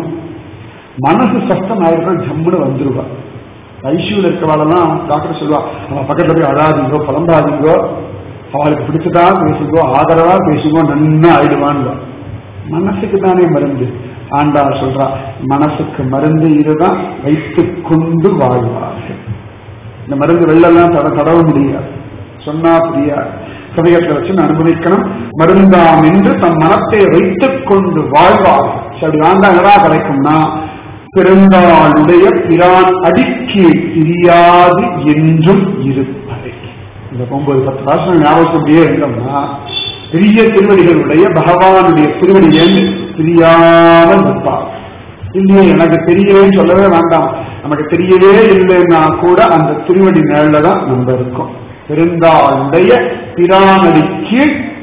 மனசு சஸ்தம் ஆயிருந்தா ஜம்முன்னு வந்துருவா ஐசியூல இருக்கவாளெல்லாம் டாக்டர் சொல்லுவா அவன் பக்கத்துல போய் அழாதீங்கோ புலம்பாதீங்கோ அவளுக்கு பிடிச்சதா பேசுங்கோ ஆதரவா பேசுங்கோ நன்னா ஆயிடுவான்னு மனசுக்கு தானே மருந்து ஆண்டா சொல்றா மனசுக்கு மருந்து இதுதான் வைத்துக் கொண்டு வாழ்வார்கள் இந்த மருந்து வெள்ளெல்லாம் தட தடவ முடியாது சொன்னா புரியாது சமயத்தை வச்சு அனுபவிக்கணும் மருந்தாம் என்று தம் மனத்தை வைத்துக் கொண்டு வாழ்வார்கள் சரி ஆண்டா எதா கிடைக்கும்னா பிறந்தாளுடைய பிரான் அடிக்கு பிரியாது என்றும் இருப்பதை இந்த ஒன்பது பத்து வருஷம் ஞாபகத்திலேயே இருந்தோம்னா பெரிய திருவடிகளுடைய பகவானுடைய திருவடியிலேருந்து பிரியாமல் நிற்பார் இல்லையே எனக்கு தெரியலேன்னு சொல்லவே வேண்டாம் நமக்கு தெரியவே இல்லைன்னா கூட அந்த திருவடி நேரில் தான் நம்ம இருக்கோம் பெருந்தாளுடைய பிரானடிக்கு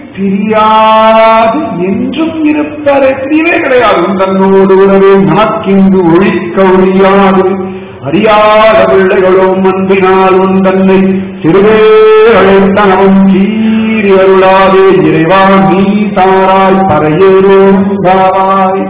பிரியாது என்றும் இருப்பாரே பிரியவே கிடையாது தன்னோடு உறவே நமக்கிங்கு ஒழிக்க ஒழியாது அறியாத பிள்ளைகளும் அன்பினால் உன் தன்னை சிறுவே அழைத்தனவும் சீறி அருளாதே இறைவா நீ தாராய் பறையேறாய்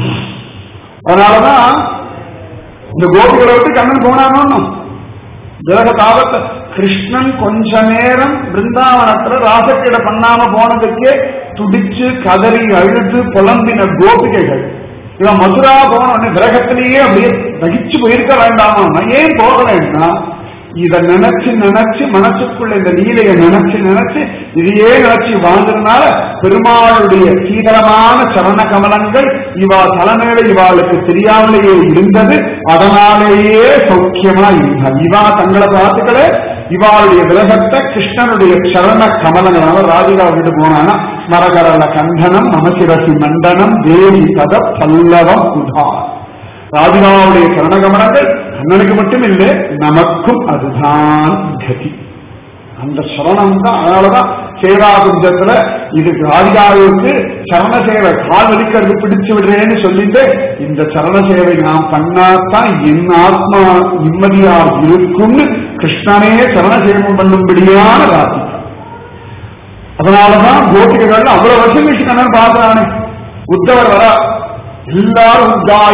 அதனாலதான் இந்த கோபிகளை விட்டு கண்ணன் போனானோ தேக தாபத்தை கிருஷ்ணன் கொஞ்ச நேரம் பிருந்தாவனத்துல ராசக்கிட பண்ணாம போனதுக்கே துடிச்சு கதறி அழுது புலம்பின கோபிகைகள் இவன் மதுரா போன உடனே கிரகத்திலேயே அப்படியே தகிச்சு போயிருக்க வேண்டாமா நான் ஏன் போகலைன்னா இத நினைச்சு நினைச்சு மனசுக்குள்ள இந்த லீலையை நினைச்சு நினைச்சு இதையே நினைச்சு வாழ்ந்ததுனால பெருமாளுடைய சீதளமான சரண கமலங்கள் இவா தலைமையில இவாளுக்கு தெரியாமலேயே இருந்தது அதனாலேயே சௌக்கியமா இருந்தார் இவா தங்களை பார்த்துக்களே இவாளுடைய விலகத்தை கிருஷ்ணனுடைய சரண கமலங்களான ராதிகா விட்டு போனானா மரகரல கந்தனம் நமசிரசி மண்டனம் தேவி பத பல்லவம் உதார் ராதிகாவுடைய சரணகமனங்கள் கண்ணனுக்கு மட்டும் இல்லை நமக்கும் அதுதான் கதி அந்த சரணம் தான் அதனாலதான் சேவா குஞ்சத்துல இது ராதிகாவுக்கு சரண சேவை கால் வலிக்கிறது பிடிச்சு விடுறேன்னு சொல்லிட்டு இந்த சரண சேவை நாம் பண்ணாதான் என் ஆத்மா நிம்மதியா இருக்கும்னு கிருஷ்ணனே சரண சேவை பண்ணும்படியான ராதிகா அதனாலதான் கோபிகைகள் அவ்வளவு வருஷம் கழிச்சு கண்ணன் பார்க்கிறானே உத்தவர் வரா எல்லாரும்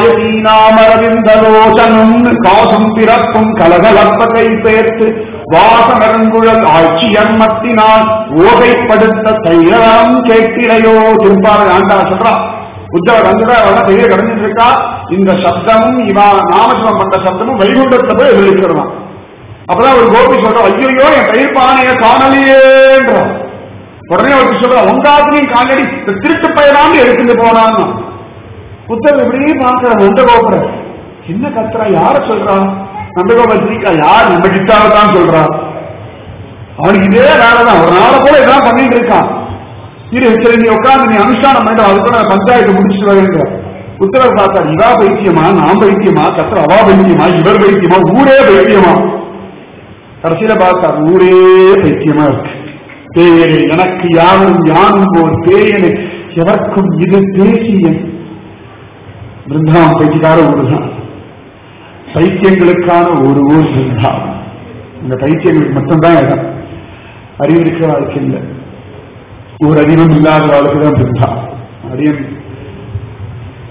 உத்தாயதீனாமரவிந்தலோசனும் காசும் பிறப்பும் கலகலப்பதை பேர்த்து வாசமரங்குழல் ஆட்சியம் மத்தினால் ஓகைப்படுத்த தைரம் கேட்டிடையோ திருப்பாவை ஆண்டா சொல்றா உத்தவர் வந்துடா அவெல்லாம் பெரிய கடந்துட்டு இருக்கா இந்த சப்தமும் இவா நாமசிவம் பண்ற சப்தமும் வைகுண்டத்தை போய் எதிர்க்கிறான் அப்பதான் ஒரு கோபி சொல்றோம் ஐயோ என் தயிர் பானையை காணலையேன்ற உடனே ஒரு சொல்ற உங்காத்திலையும் காணடி இந்த திருட்டு பயிராண்டு எடுத்துட்டு போனான்னு புத்தகம் இப்படியே பார்க்கிற நந்தகோபுர என்ன கத்துறா யார சொல்றா நந்தகோபுர ஸ்ரீகா யார் நம்ம கிட்டால தான் சொல்றா அவனுக்கு இதே வேலைதான் ஒரு நாளை போல இதான் பண்ணிட்டு இருக்கான் இரு சரி நீ உட்காந்து நீ அனுஷ்டானம் பண்ணிட்டு அதுக்கு நான் பஞ்சாயத்து முடிச்சுட்டு வருங்க உத்தரவு பார்த்தா இவா பைத்தியமா நான் பைத்தியமா கத்துற அவா பைத்தியமா இவர் பைத்தியமா ஊரே பைத்தியமா கடைசியில பார்த்தா ஊரே பைத்தியமா இருக்கு பேயனே எனக்கு யாரும் யாரும் போல் பேயனே எவர்க்கும் இது பேசியன் பிருந்தாவன் பைத்தியக்கார ஊர் தான் பைத்தியங்களுக்கான ஒரு ஊர் பிருந்தாவன் இந்த பைத்தியங்களுக்கு மட்டும்தான் இடம் அறிவு இருக்கிற வாழ்க்கை இல்லை ஒரு அறிவும் இல்லாத வாழ்க்கை தான் பிருந்தாவன் அறியும்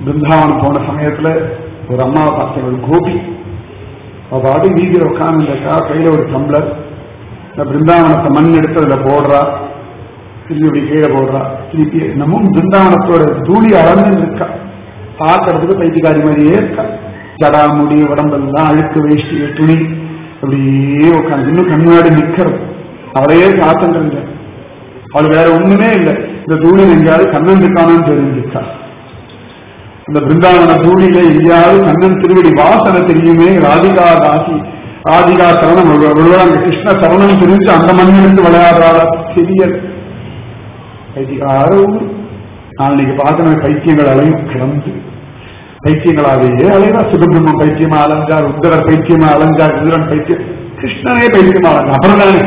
பிருந்தாவனம் போன சமயத்துல ஒரு அம்மாவை பார்த்தேன் ஒரு கோபி அவ பாட்டு வீதியில் உட்காந்துருக்கா கையில ஒரு டம்ளர் இந்த பிருந்தாவனத்தை மண் எடுத்து அதுல போடுறா திருப்பி இப்படி கீழே போடுறா திருப்பி இன்னமும் பிருந்தாவனத்தோட தூளி அளந்து இருக்கா பார்க்கறதுக்கு பைத்தியக்காரி மாதிரியே இருக்கா ஜடா முடி உடம்பெல்லாம் அழுக்கு வேஷ்டி துணி அப்படியே உட்காந்து இன்னும் கண்ணாடி நிக்கிறது அவளையே காத்துட்டு அவள் வேற ஒண்ணுமே இல்லை இந்த தூளி எங்கேயாவது கண்ணன் இருக்கானு தெரிஞ்சுக்கா இந்த பிருந்தாவன தூளியில எங்கேயாவது கண்ணன் திருவடி வாசனை தெரியுமே ராதிகா தாசி ராதிகா சரணம் ஒருவேளை அங்க கிருஷ்ண சரணம் தெரிஞ்சு அந்த மண்ணிலிருந்து விளையாடுறாளா தெரியல பைத்தியக்கார ஊர் நாளைக்கு பார்க்கணும் பைத்தியங்கள் அலையும் கிளம்பு பைத்தியங்களாலேயே அலைவா சுகபிரம்மம் பைத்தியமா அலைஞ்சார் உத்தரர் பைத்தியமா அலைஞ்சார் குதிரன் பைத்தியம் கிருஷ்ணனே பைத்தியமா அலைஞ்சா அப்புறம் தானே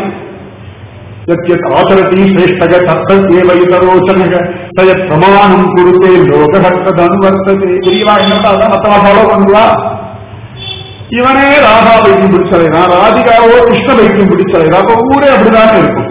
यत् आचरति श्रेष्ठग तत्तदेव इतरोचनग तयत् प्रमाणं कुरुते लोकः तदनुवर्तते பெரியவா என்னடா அதான் மத்தவா ஃபாலோ பண்ணுவா இவனே ராதா பைத்தியம் பிடிச்சலைனா ராதிகாவோ கிருஷ்ண பைத்தியம் பிடிச்சலைனா அப்ப ஊரே அப்படிதானே இருக்கும்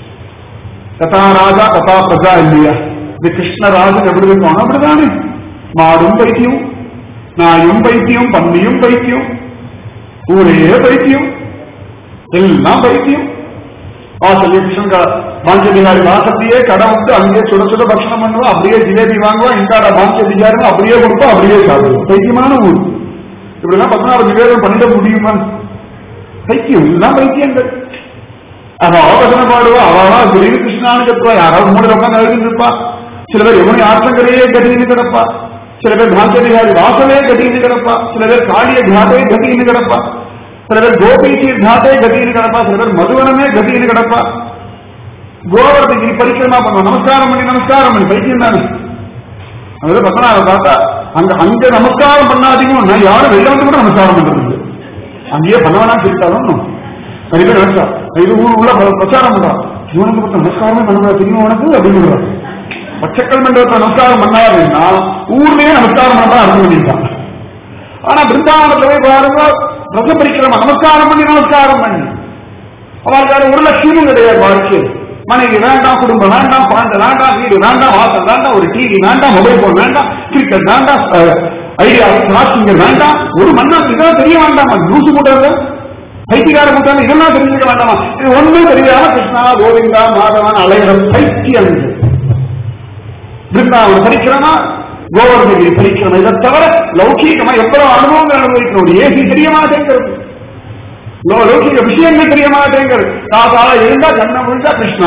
கதா ராஜா கதா பிரஜா இல்லையா இது கிருஷ்ணராஜன் எப்படி இருக்கும் அப்படிதானே மாடும் பைத்தியம் நாயும் பைத்தியம் பன்னியும் பைத்தியம் ஊரே பைத்தியம் எல்லாம் பைத்தியம் வாசல் கிருஷ்ணன் பாஞ்சபிகாரி வாசத்தையே கடை விட்டு அங்கேயே சுட சுட பட்சணம் பண்ணுவோம் அப்படியே ஜிலேபி வாங்குவோம் இங்காட பாஞ்சபிகாரம் அப்படியே கொடுப்போம் அப்படியே சாப்பிடுவோம் பைத்தியமான ஊர் இப்படிலாம் பதினாறு நிவேதம் பண்ணிட முடியுமா பைத்தியம் இதுதான் பைத்தியங்கள் அவ ஆபசனம் பாடுவா அவளா திடீர்னு கிருஷ்ணானு கத்துவா யாராவது மூணு உட்காந்து எழுதிட்டு இருப்பா சில பேர் எவனி ஆற்றங்கரையே கட்டின்னு கிடப்பா சில பேர் பாஞ்சபிகாரி வாசலே கட்டின்னு கிடப்பா சில பேர் காளிய காட்டே கட்டின்னு கிடப்பா சில பேர் கோபிக்கு காட்டே கதின்னு கிடப்பா சில பேர் மதுவனமே கதின்னு கிடப்பா கோவர்தகிரி பரிக்கிரமா பண்ணுவோம் நமஸ்காரம் பண்ணி நமஸ்காரம் பண்ணி பைத்தியம் தானே அது பத்மநாப பார்த்தா அங்க அங்க நமஸ்காரம் பண்ணாதீங்க நான் யாரும் வெளில வந்து கூட நமஸ்காரம் பண்றது இல்லை. அங்கேயே பண்ணவனா சொல்லிட்டாலும் நிறைய பேர் நினைச்சா இது ஊர் உள்ள ப- பிரச்சாரம் பண்றா இவனுக்கு மட்டும் நமஸ்காரமே பண்ண தெரியும் உனக்கு அப்படின்னு பச்சைக்கல் மண்டபத்தை நமஸ்காரம் பண்ணாதுன்னா ஊர்லயே நமஸ்காரம் பண்ணா அர்த்தம் பண்ணிட்டான் ஆனா பிருந்தாவனத்துல போய் பாருங்க ரச பரிக்கிரமா நமஸ்காரம் பண்ணி நமஸ்காரம் பண்ணி அவர்களுக்கு ஒரு லட்சியமும் கிடையாது வாழ்க்கை மனைவி வேண்டாம் குடும்பம் வேண்டாம் குழந்தை வேண்டாம் வீடு வேண்டாம் வாசல் வேண்டாம் ஒரு டிவி வேண்டாம் மொபைல் போன் வேண்டாம் கிரிக்கெட் வேண்டாம் ஐடியா ராசிங்க வேண்டாம் ஒரு மண்ணா இதெல்லாம் தெரிய வேண்டாமா ஜூசு கூட்டாங்க பைத்தியக்கார கூட்டாங்க இதெல்லாம் தெரிஞ்சுக்க வேண்டாமா இது ஒண்ணும் தெரியாம கிருஷ்ணா கோவிந்தா மாதவன் அலைகிற பைத்தியம் இது. பிருந்தாவனம் படிக்கிறோமா கோவர்தகிரி படிக்கிறோம் இதை தவிர லௌகீகமா எவ்வளவு அனுபவங்கள் அனுபவிக்கிறோம் ஒரு ஏசி தெரிய மாட்டேங்கிறது லோ- லௌகிக விஷயங்கள் தெரிய மாட்டேங்கிறது காசால இருந்தா கண்ண முழுந்தா கிருஷ்ணா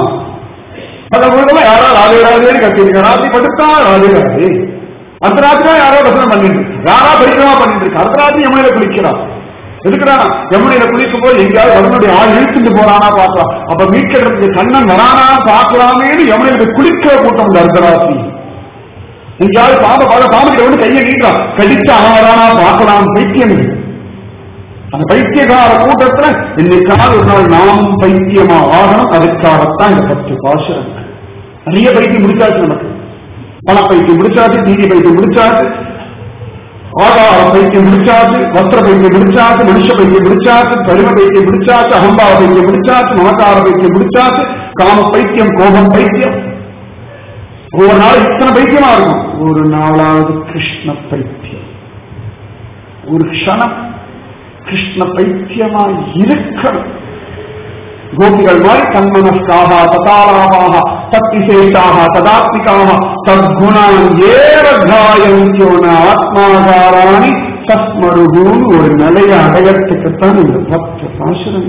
பல முழுதெல்லாம் யாரோ ராதே ராதேன்னு கத்திருக்க ராத்திரி படுத்தா ராதே ராதே அந்த ராத்திரி யாரோ வசனம் பண்ணிட்டு இருக்கு. யாரா பரிக்கிரமா பண்ணிட்டு இருக்கு அடுத்த ராத்திரி யமுனையில குளிக்கிறான் எதுக்குடா யமுனையில குளிக்கும் போது எங்கேயாவது வருனுடைய ஆள் இழுத்துட்டு போறானா பார்க்கலாம் அப்ப மீட்கிறதுக்கு கண்ணன் வரானா பார்க்கலாமேன்னு யமுனையில போய் குளிக்கிற கூட்டம் உண்டு அடுத்த ராத்திரி எங்கேயாவது பாம்பை பார்க்க பாம்பு கிட்ட வந்து கையை நீட்டான் கடிச்சு அவன் வரானா பார்க்கலாம் பைத்தியம் இது. அந்த பைத்தியகார கூட்டத்துல இன்னைக்காவது ஒரு நாள் நாமும் பைத்தியமா ஆகணும் அதுக்காகத்தான் இந்த பத்து பாசுரம் நிறைய பைத்தியம் முடிச்சாச்சு நமக்கு பண பைத்தியம் முடிச்சாச்சு நீதி பைத்தியம் முடிச்சாச்சு ஆதார பைத்தியம் முடிச்சாச்சு வஸ்திர பைத்தியம் முடிச்சாச்சு மனுஷ பைத்தியம் முடிச்சாச்சு பெருமை பைத்தியம் முடிச்சாச்சு அகம்பாவ பைத்தியம் முடிச்சாச்சு மமக்கார பைத்தியம் முடிச்சாச்சு காம பைத்தியம் கோபம் பைத்தியம் ஒவ்வொரு நாள் இத்தனை பைத்தியமா இருக்கும் ஒரு நாளாவது கிருஷ்ண பைத்தியம் ஒரு க்ஷணம் கிருஷ்ண பைத்தியமா இருக்கணும் கோபிகள் மாதிரி தன்மனஸ்காக ததாலாபாக தத்விசேஷாக ததாத்மிகாக தத்குணான் ஏவ காயந்தியோன ஆத்மாகாராணி சஸ்மருகுன்னு ஒரு நிலையை அடையறதுக்குத்தான் இந்த பத்து பாசுரம்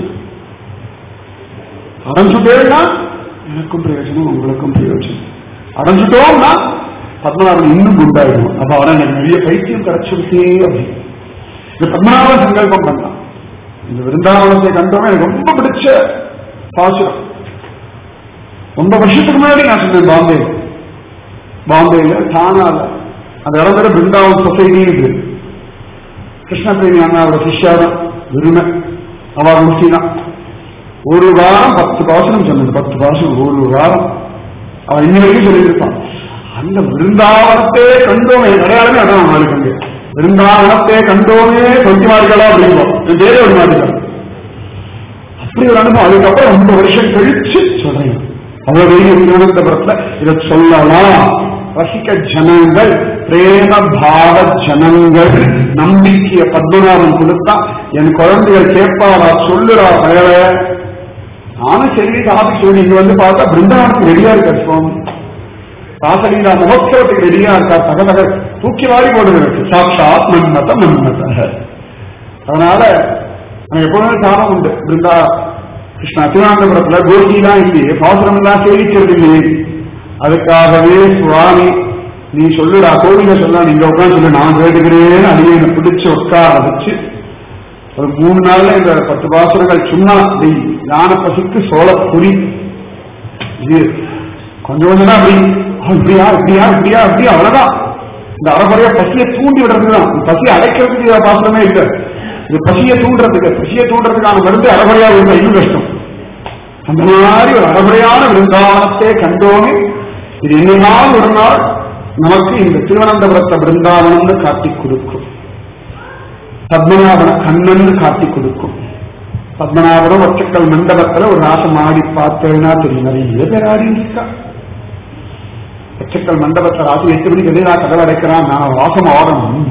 அடைஞ்சுட்டேன்னா எனக்கும் பிரயோஜனம் உங்களுக்கும் பிரயோஜனம் அடைஞ்சுட்டோம்னா பத்மநாபன் இன்னும் குண்டாயிடும் அப்ப அவனை எனக்கு நிறைய பைத்தியம் கிடைச்சிருக்கே அப்படின்னு இந்த பத்மநாபன் சங்கல்பம் பண்ணான் இந்த விருந்தாவனத்தை கண்டோமே எனக்கு ரொம்ப பிடிச்ச பாசுரம் ரொம்ப வருஷத்துக்கு முன்னாடி நான் சொன்னேன் பாம்பே பாம்பேல தானால அந்த இடம் பேர் பிருந்தாவன் சொசைட்டி இது கிருஷ்ணபிரேமி அண்ணாவோட சிஷ்யாதான் விருமை அவ முடிச்சுதான் ஒரு வாரம் பத்து பாசனம் சொன்னது பத்து பாசனம் ஒரு வாரம் அவன் இன்ன வரைக்கும் சொல்லியிருப்பான் அந்த விருந்தாவனத்தே கண்டோமே அடையாளமே அதான் அவனுக்கு அங்கே விருந்தாவனத்தை கண்டோமே சொத்திமார்களா அப்படிங்கிறோம் என் பேரே ஒரு மாதிரி அப்படி ஒரு அனுபவம் அதுக்கப்புறம் ரொம்ப வருஷம் கழிச்சு சொல்றேன் அவ்வளவு திருவனந்தபுரத்துல இதை சொல்லலாம் ரசிக்க ஜனங்கள் பிரேம பாவ ஜனங்கள் நம்பிக்கைய பத்மநாபன் கொடுத்தா என் குழந்தைகள் கேட்பாரா சொல்லுறா பயல நானும் சரி சாப்பி சொல்லி இங்க வந்து பார்த்தா பிருந்தாவனத்துக்கு ரெடியா இருக்கார் சுவாமி ராசலீலா மகோத்சவத்துக்கு ரெடியா இருக்கா தகதக தூக்கி வாரி போடுகிறது சாட்சாத் மன்மத மன்மத அதனால எனக்கு எப்பவுமே சாபம் உண்டு பிருந்தா கிருஷ்ணா திருவனந்தபுரத்துல கோஷ்டிலாம் இல்லையே பாசுரம் எல்லாம் சேவிக்கிறது இல்லையே அதுக்காகவே சுவாமி நீ சொல்லுடா கோவில சொல்ல நீங்க உட்காந்து சொல்லு நான் கேட்டுக்கிறேன்னு அடியை பிடிச்சு உட்கார வச்சு ஒரு மூணு நாள்ல இந்த பத்து பாசுரங்கள் சும்மா டெய் யானை பசிக்கு சோழ குறி இது கொஞ்சம் கொஞ்சம் தான் அப்படி இப்படியா இப்படியா இப்படியா இப்படியா அவ்வளவுதான் இந்த அறகுறையா பசியை தூண்டி விடுறதுக்கு தான் பசியை அடைக்கிறதுக்கு இது பாசனமே இல்லை இது பசியை தூண்டுறதுக்கு பசியை தூண்டுறதுக்கான மருந்து அறகுறையா இருந்தா இன்னும் கஷ்டம் அந்த மாதிரி ஒரு அறகுறையான பிருந்தாவனத்தை கண்டோமே இது என்னையாவது ஒரு நாள் நமக்கு இந்த திருவனந்தபுரத்தை பிருந்தாவனம்னு காட்டி கொடுக்கும் பத்மநாபன கண்ணன் காட்டி கொடுக்கும் பத்மநாபரம் ஒற்றக்கல் மண்டபத்துல ஒரு ராசம் ஆடி பார்த்தேன்னா தெரியும் நிறைய பேர் ஆடி இருக்கா ஒற்றக்கல் மண்டபத்தை ராசி எட்டு மணிக்கு எதிராக கதவை அடைக்கிறான் நான் வாசம் ஆடணும்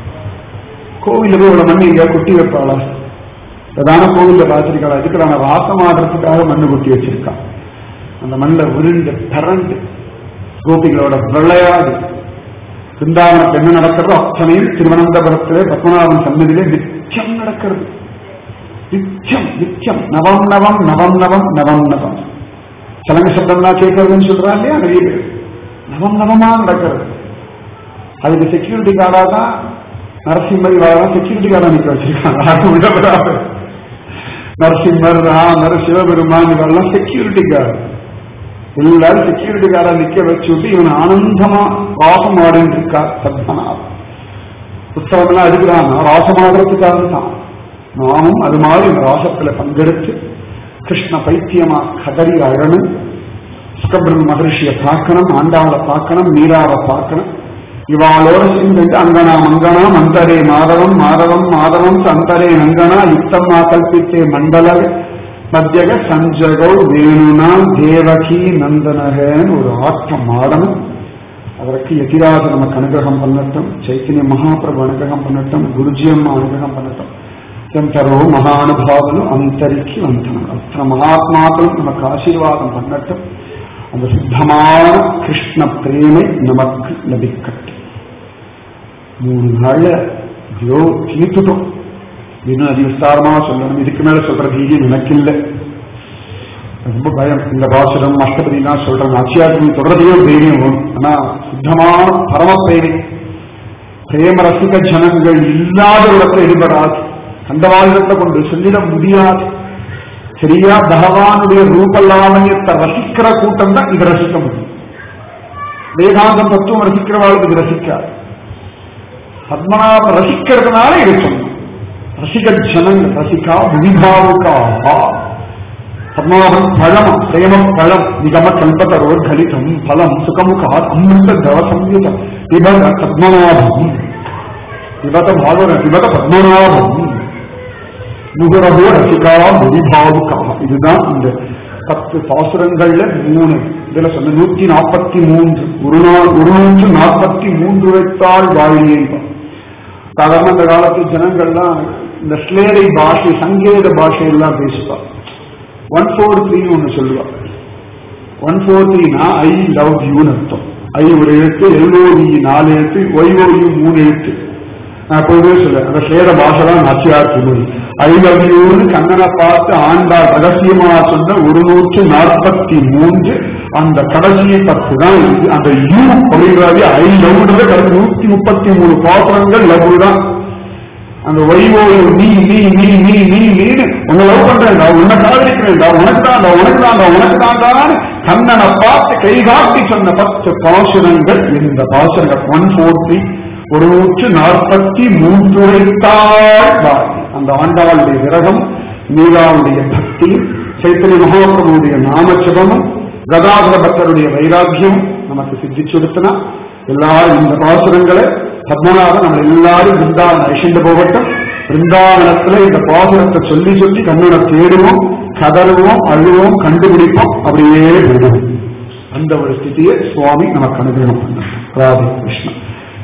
கோவில போய் இவ்வளவு மண்ணு இங்க கொட்டி வைப்பாளா பிரதான கோவில்ல பார்த்திருக்காளா இதுக்கு நான் வாசம் ஆடுறதுக்காக மண்ணு கொட்டி வச்சிருக்கான் அந்த மண்ணில் உருண்டு பரண்டு கோபிகளோட விளையாடு பிருந்தாவனத்தில் என்ன நடக்கிறதோ அத்தனையும் திருவனந்தபுரத்திலே பத்மநாபன் சன்னதியிலே நிச்சயம் நடக்கிறது நிச்சயம் நிச்சயம் நவம் நவம் நவம் நவம் நவம் நவம் சலங்க சப்தம்லாம் கேட்கறதுன்னு சொல்றா இல்லையா நிறைய பேர் நவம் நவமா நடக்கிறது அதுக்கு செக்யூரிட்டி கார்டா தான் நரசிம்மர் இவரெல்லாம் செக்யூரிட்டி கார்டா நிக்க வச்சிருக்காங்க அது உள்ளவராக நரசிம்மர் ராமர் சிவபெருமான் இவரெல்லாம் செக்யூரிட்டி கார்டு எல்லாரும் செக்யூரிட்டி கார்டா நிக்க வச்சு விட்டு இவன் ஆனந்தமா வாசம் ஆடிட்டு இருக்கா பத்மநாபம் உற்சவம்லாம் எடுக்கிறான் ராசமாகிறதுக்காக தான் நாமும் அது மாதிரி இந்த ராசத்துல பங்கெடுத்து கிருஷ்ண பைத்தியமா கதறி அழணும் சுகபிரம் மகர்ஷியை பார்க்கணும் ஆண்டாளை பார்க்கணும் மீராவை பார்க்கணும் இவாளோட சேர்ந்து அங்கனா மங்கனா மந்தரே மாதவம் மாதவம் மாதவம் சந்தரே நங்கனா யுத்தம்மா கல்பித்தே மண்டல மத்தியக சஞ்சகோ வேணுனா தேவகி நந்தனகன்னு ஒரு ஆட்டம் ஆடணும் அதற்கு எதிராக நமக்கு அனுகிரகம் பண்ணட்டும் చైతన్య మహాప్రభు అనుగ్రహం పన్నట్టం గురుజీయమ్మ అనుగ్రహం పన్నట్టం ఎంతరో మహానుభావులు అంతరికి వంతనం అത്ര మహాత్మాకులు நமக்கு ஆசீர்வாதம் பண்ணட்டும் அந்த சுத்தமான கிருஷ்ண பிரேமை நமக்கு லபிக்கட்டும் மூணு நாள்ல ஐயோ தீர்த்துட்டோம் இன்னும் அது விஸ்தாரமா சொல்லணும் இதுக்கு மேல சொல்ற தீரியம் எனக்கு இல்லை ரொம்ப பயம் இந்த பாசுரம் அஷ்டபதினா சொல்றேன் அச்சியாத்தி தொடர்றதையோ தைரியம் வரும் ஆனா சுத்தமான பரம பிரேமை பிரேம ரசிக ஜனங்கள் இல்லாத இடத்துல ஈடுபடாது கண்டவாளிடத்தை கொண்டு சொல்லிட முடியாது சரியா பகவானுடைய ரூபலாவண்யத்தை ரசிக்கிற கூட்டம் தான் இதை ரசிக்க முடியும் வேதாந்தம் தத்துவம் ரசிக்கிறவாளுக்கு இது ரசிக்காது பத்மநாப ரசிக்கிறதுனால இது சொன்னோம் ரசிக ஜனங்கள் ரசிகா விபாவுக்கா பத்மநாபன் பழம் பிரேம பழம் நிகம கல்பதரோர் கலிதம் பலம் சுகமுகா அமிர்த தவ சம்யுதம் பிபத பத்மநாபம் பிபத பாகவத பிபத பத்மநாபம் முகரபோ ரசிகா முதிபாவுக்கா இதுதான் இந்த பத்து பாசுரங்கள்ல மூணு இதுல சொன்ன நூத்தி நாற்பத்தி மூன்று ஒரு நாள் ஒரு நூற்று நாற்பத்தி மூன்று வைத்தால் வாழ்வியேன் சாதாரண இந்த காலத்து ஜனங்கள்லாம் இந்த ஸ்லேடை பாஷை சங்கேத பாஷையெல்லாம் பேசுவா ஒன் ஃபோர் த்ரீ ஒன்று சொல்லுவா ஒன் ஃபோர் த்ரீனா ஐ லவ் யூன்னு அர்த்தம் ஐ ஒரு எழுத்து எல்ஓஇ நாலு எழுத்து ஒய்ஓயு மூணு எழுத்து நான் எப்போதுமே சொல்லுவேன் அந்த சேர பாஷை தான் நச்சியார் திருமொழி ஐ லவ் யூன்னு கண்ணனை பார்த்து ஆண்டாள் ரகசியமா சொன்ன ஒரு நூற்று நாற்பத்தி மூன்று அந்த கடைசி பத்து தான் இருக்கு அந்த யூ அப்படின்றது ஐ லவ்ன்றது கடைசி நூத்தி முப்பத்தி மூணு பாத்திரங்கள் லவ் தான் அந்த ஒய்வோ நீ நீ நீ நீ நீ நீனு உன்னை லவ் பண்றேன்டா உன்னை காதலிக்கிறேன்டா உனக்கு தான்டா உனக்கு தான்டா உனக்கு தான்டான்னு கண்ணனை பார்த்து கை காட்டி சொன்ன பத்து பாசுரங்கள் இந்த பாசுரங்கள் ஒன் ஃபோர்ட்டி ஒரு நூற்று நாற்பத்தி மூன்று வைத்தாள் அந்த ஆண்டாளுடைய விரகம் மீராவுடைய பக்தி சைத்தன்ய மகாபிரபுடைய நாமச்சபமும் கதாதர பக்தருடைய வைராக்கியம் நமக்கு சித்திச்சுடுத்தினா எல்லாரும் இந்த பாசுரங்களை பத்மநாபன் நம்ம எல்லாரும் பிருந்தாவனம் அழிச்சுட்டு போகட்டும் பிருந்தாவனத்துல இந்த பாசுரத்தை சொல்லி சொல்லி கண்ணனை தேடுவோம் கதறுவோம் அழுவோம் கண்டுபிடிப்போம் அப்படியே விடுவோம் அந்த ஒரு ஸ்திதியை சுவாமி நமக்கு அனுகிரகம் பண்ண ராதே கிருஷ்ணன்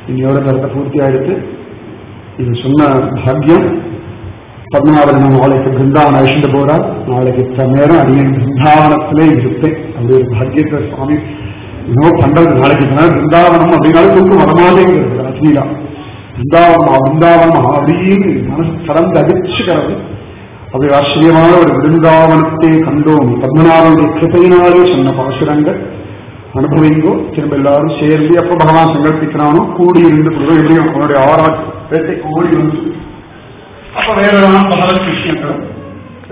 இன்னையோட கருத்தை பூர்த்தி ஆயிடுத்து இது சொன்ன பாக்கியம் பத்மநாபன் நாளைக்கு பிருந்தாவன் அழிச்சுட்டு போறார் நாளைக்கு இத்தனை நேரம் அடியன் பிருந்தாவனத்திலே இருப்பேன் அப்படி ஒரு பாக்கியத்தை சுவாமி இன்னும் பண்றது நாளைக்கு இத்தனை நேரம் பிருந்தாவனம் அப்படின்னாலும் தூக்கம் வரமாட்டேங்கிறது ரத்னிகா பிருந்தாவனமா பிருந்தாவனமா அப்படின்னு மனசு கடந்து அடிச்சுக்கிறது அப்படி ஆச்சரியமான ஒரு விருந்தாவனத்தை கண்டோம் பத்மநாபனுடைய கிருப்பையினாலே சொன்ன பாசுரங்கள் அனுபவிங்கோ திரும்ப எல்லாரும் சேர்ந்து எப்ப பகவான் சங்கல்பிக்கிறானோ கூடி இருந்து கொடுக்கும் எப்படியும் அவனுடைய ஆராய்ச்சி ஓடி வந்து அப்ப வேற பகவத் கிருஷ்ணன்